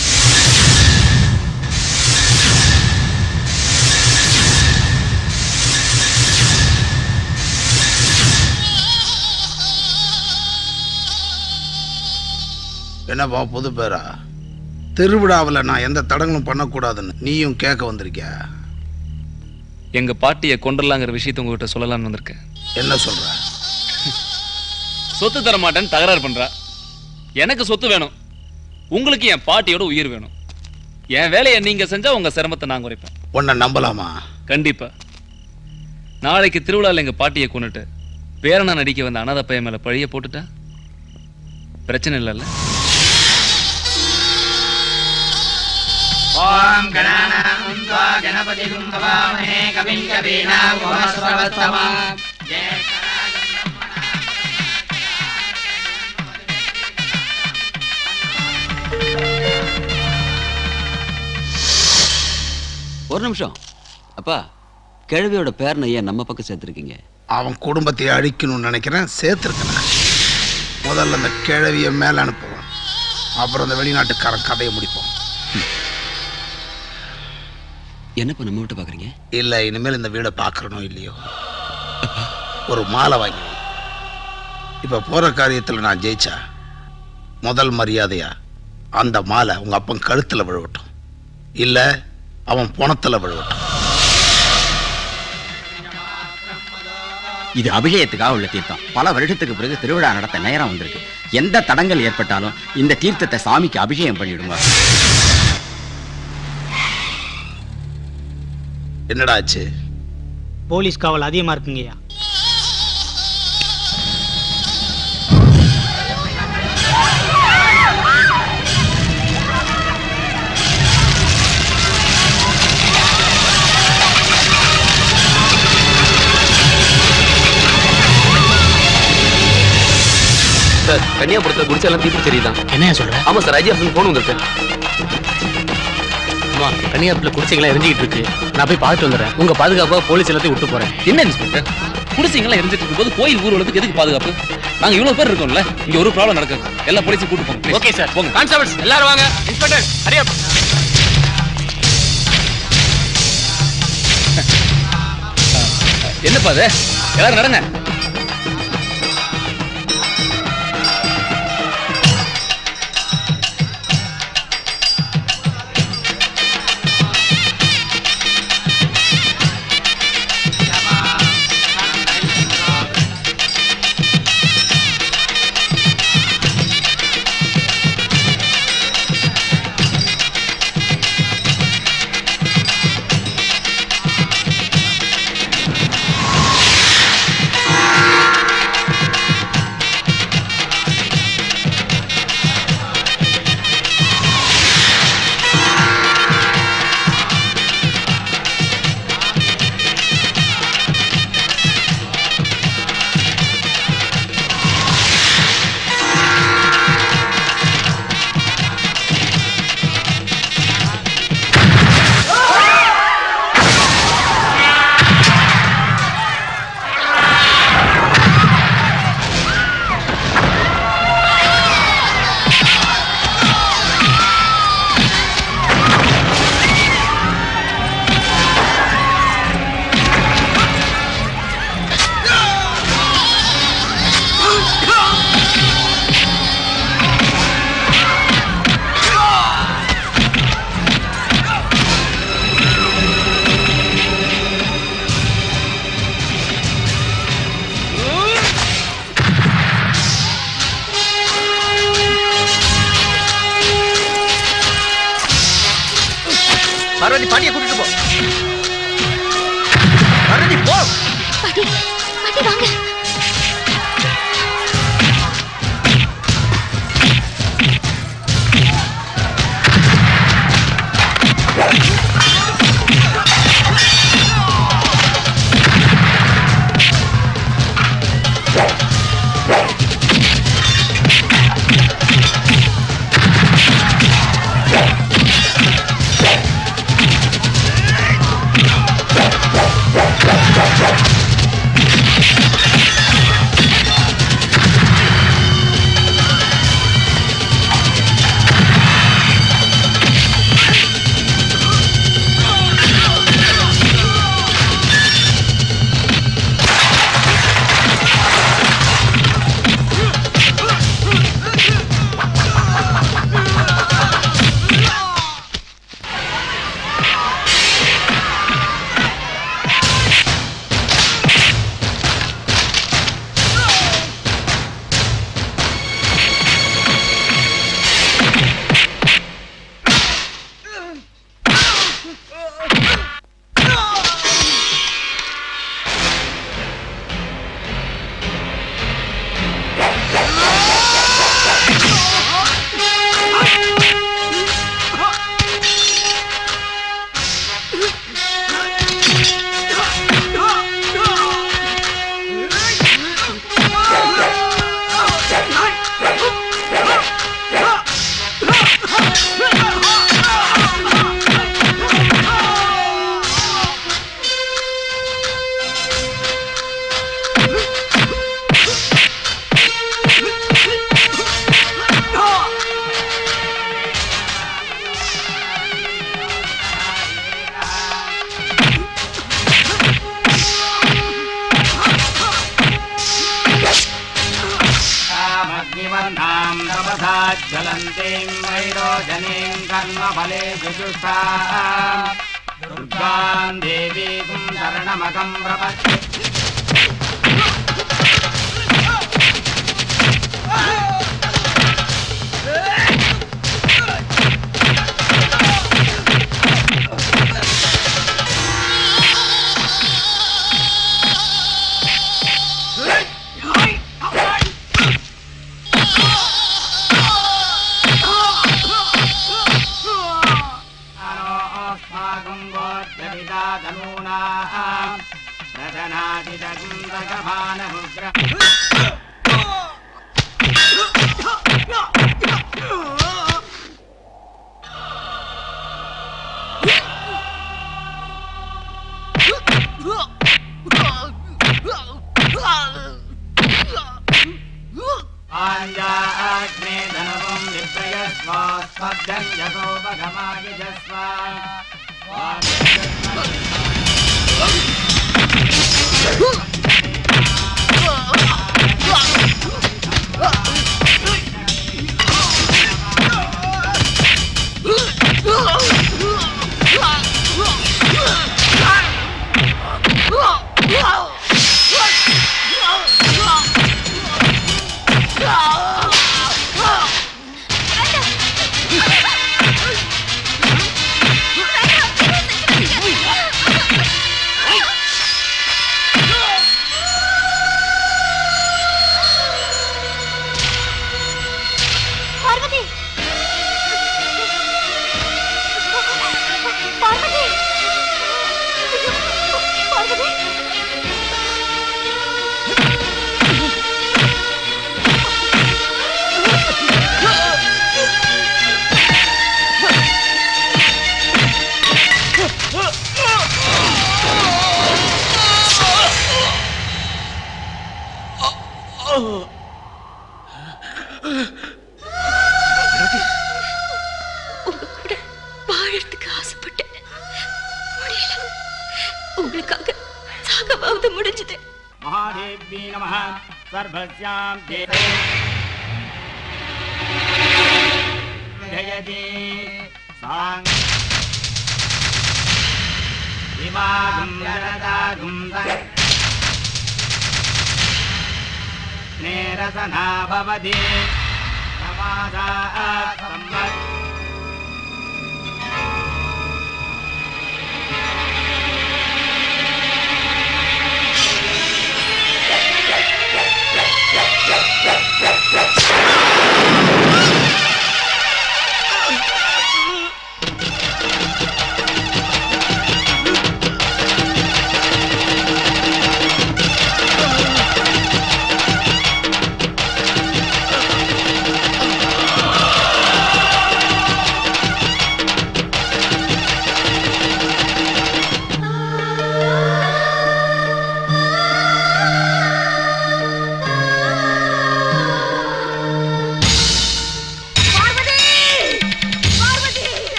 என்னப்பா புது பேரா திருவிழாவில் நான் எந்த தடங்களும் பண்ணக்கூடாதுன்னு நீயும் கேட்க வந்திருக்கியா எங்க பாட்டியை கொண்டுலாங்கிற விஷயத்தை உங்ககிட்ட சொல்லலாம்னு வந்திருக்கேன் என்ன சொல்ற சொத்து தர மாட்டேன்னு தகராறு பண்றா எனக்கு சொத்து வேணும் உங்களுக்கு என் பாட்டியோட உயிர் வேணும் என் வேலையை நீங்க செஞ்சா உங்க சிரமத்தை நான் குறைப்பேன் உன்னை நம்பலாமா கண்டிப்பா நாளைக்கு திருவிழாவில் எங்க பாட்டியை கொண்டுட்டு பேரனா நடிக்க வந்த அனாதை பையன் மேல பழிய போட்டுட்டா பிரச்சனை இல்லைல்ல ஓம் கணானாம் त्वा गणपतिगुं भवामहे कविं कवीनाम् उपमश्रवस्तमाम् ஒரு நிமிஷம் அப்பா கிழவியோட பேரனை ஏன் நம்ம பக்கம் சேர்த்துருக்கீங்க அவன் குடும்பத்தை அழிக்கணும்னு நினைக்கிறேன் சேர்த்துருக்கேன் முதல்ல அந்த கிழவிய மேல அனுப்புவோம் அப்புறம் அந்த வெளிநாட்டுக்காரன் கதையை முடிப்போம் என்னப்பா நம்ம விட்டு பாக்குறீங்க இல்ல இனிமேல் இந்த வீடை பார்க்கறனோ இல்லையோ ஒரு மாலை வாங்கி வை. இப்ப போற காரியத்துல நான் ஜெயிச்சா முதல் மரியாதையா அந்த மாலை உங்க அப்பன் கழுத்துல விழுவட்டும் இல்ல அவன் பணத்துல விழுவட்டும் இது அபிஷேகத்துக்காக உள்ள தீர்த்தம் பல வருஷத்துக்கு பிறகு திருவிழா நடத்த நேரம் வந்திருக்கு எந்த தடங்கள் ஏற்பட்டாலும் இந்த தீர்த்தத்தை சாமிக்கு அபிஷேகம் பண்ணிடுங்க என்னடா ஆச்சு போலீஸ் காவல் அதிகமா இருக்குங்கய்யா சார் கன்னியாபுரத்துல குடிச்செல்லாம் தீப்பு தெரியுதான் என்ன சொல்ற ஆமா சார் அஜய் அப்படின்னு போன் வந்திருக்கேன் அம்மா கன்னியாகுமரியில் குடிசைகளாம் எரிஞ்சிக்கிட்டு இருக்கு நான் போய் பார்த்துட்டு வந்துடுறேன் உங்க பாதுகாப்பாக போலீஸ் எல்லாத்தையும் விட்டு போறேன் என்ன இன்ஸ்பெக்டர் குடிசைங்களாம் எரிஞ்சிட்டு இருக்கும்போது கோயில் ஊர்வலத்துக்கு எதுக்கு பாதுகாப்பு நாங்க இவ்வளவு பேர் இருக்கோம்ல இங்க ஒரு ப்ராப்ளம் நடக்காது எல்லா போலீஸும் கூட்டு போங்க ஓகே சார் போங்க கான்ஸ்டபிள்ஸ் எல்லாரும் வாங்க இன்ஸ்பெக்டர் ஹரியா என்னப்பா அது எல்லாரும் நடங்க பார்வதி பாட்டியை கூட்டிட்டு போ பார்வதி போ பாட்டி பாட்டி பார்வதி வாங்க कामग्निवर्णां तपसा ज्वलन्तीं वैरोजनीं कर्मफले जुजुष्टाम् दुर्गां देवीं शरणमकं प्रपद्ये अस्माकं गोत्रपिता तनूनां रचनादिदगुन्दगभानमुग्र पाञ्जाग्ने धनवं विप्रयस्वास्मभ्यं यतोपगमागिजस्व பார்வதி பார்வதி பார்வதி உங்க கூட வாழறதுக்கு ஆசைப்பட்டேன் முடியல உங்களுக்காக சாகவாவது முடிஞ்சது महादेवी नमः सर्वस्यां देवे जयति साङ्ग विवागं वरदागुं नेरसना भवति समादात् सम्मत् ஆ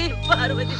பார்வதி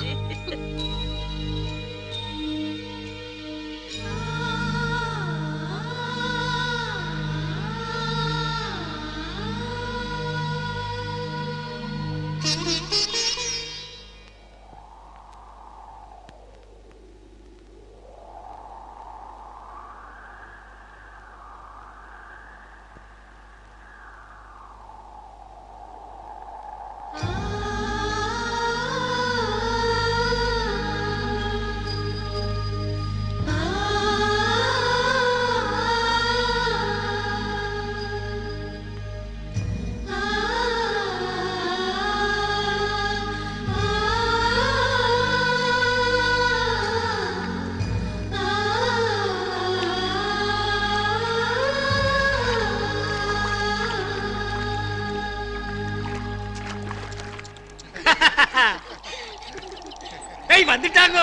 ஏய் வந்துட்டாங்க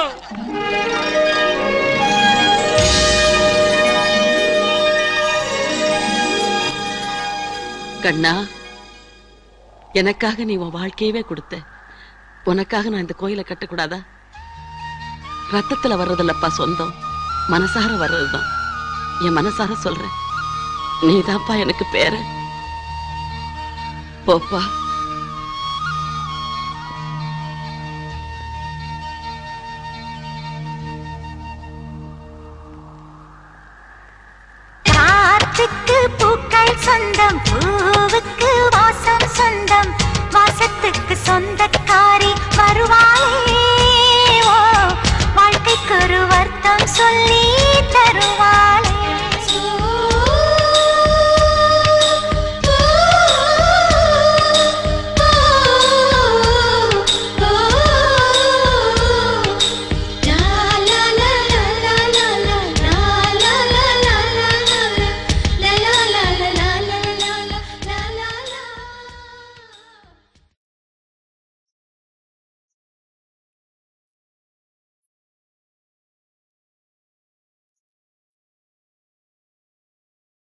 கண்ணா எனக்காக நீ உன் வாழ்க்கையவே கொடுத்த உனக்காக நான் இந்த கோயிலை கட்டக்கூடாதா ரத்தத்துல வர்றதில்லப்பா சொந்தம் மனசார வர்றதுதான் என் மனசார சொல்றேன் நீதான்ப்பா எனக்கு பேர போப்பா காத்துக்கு பூக்கள் சொந்தம் பூவுக்கு வாசம் சொந்தம் வாசத்துக்கு சொந்தக்காரி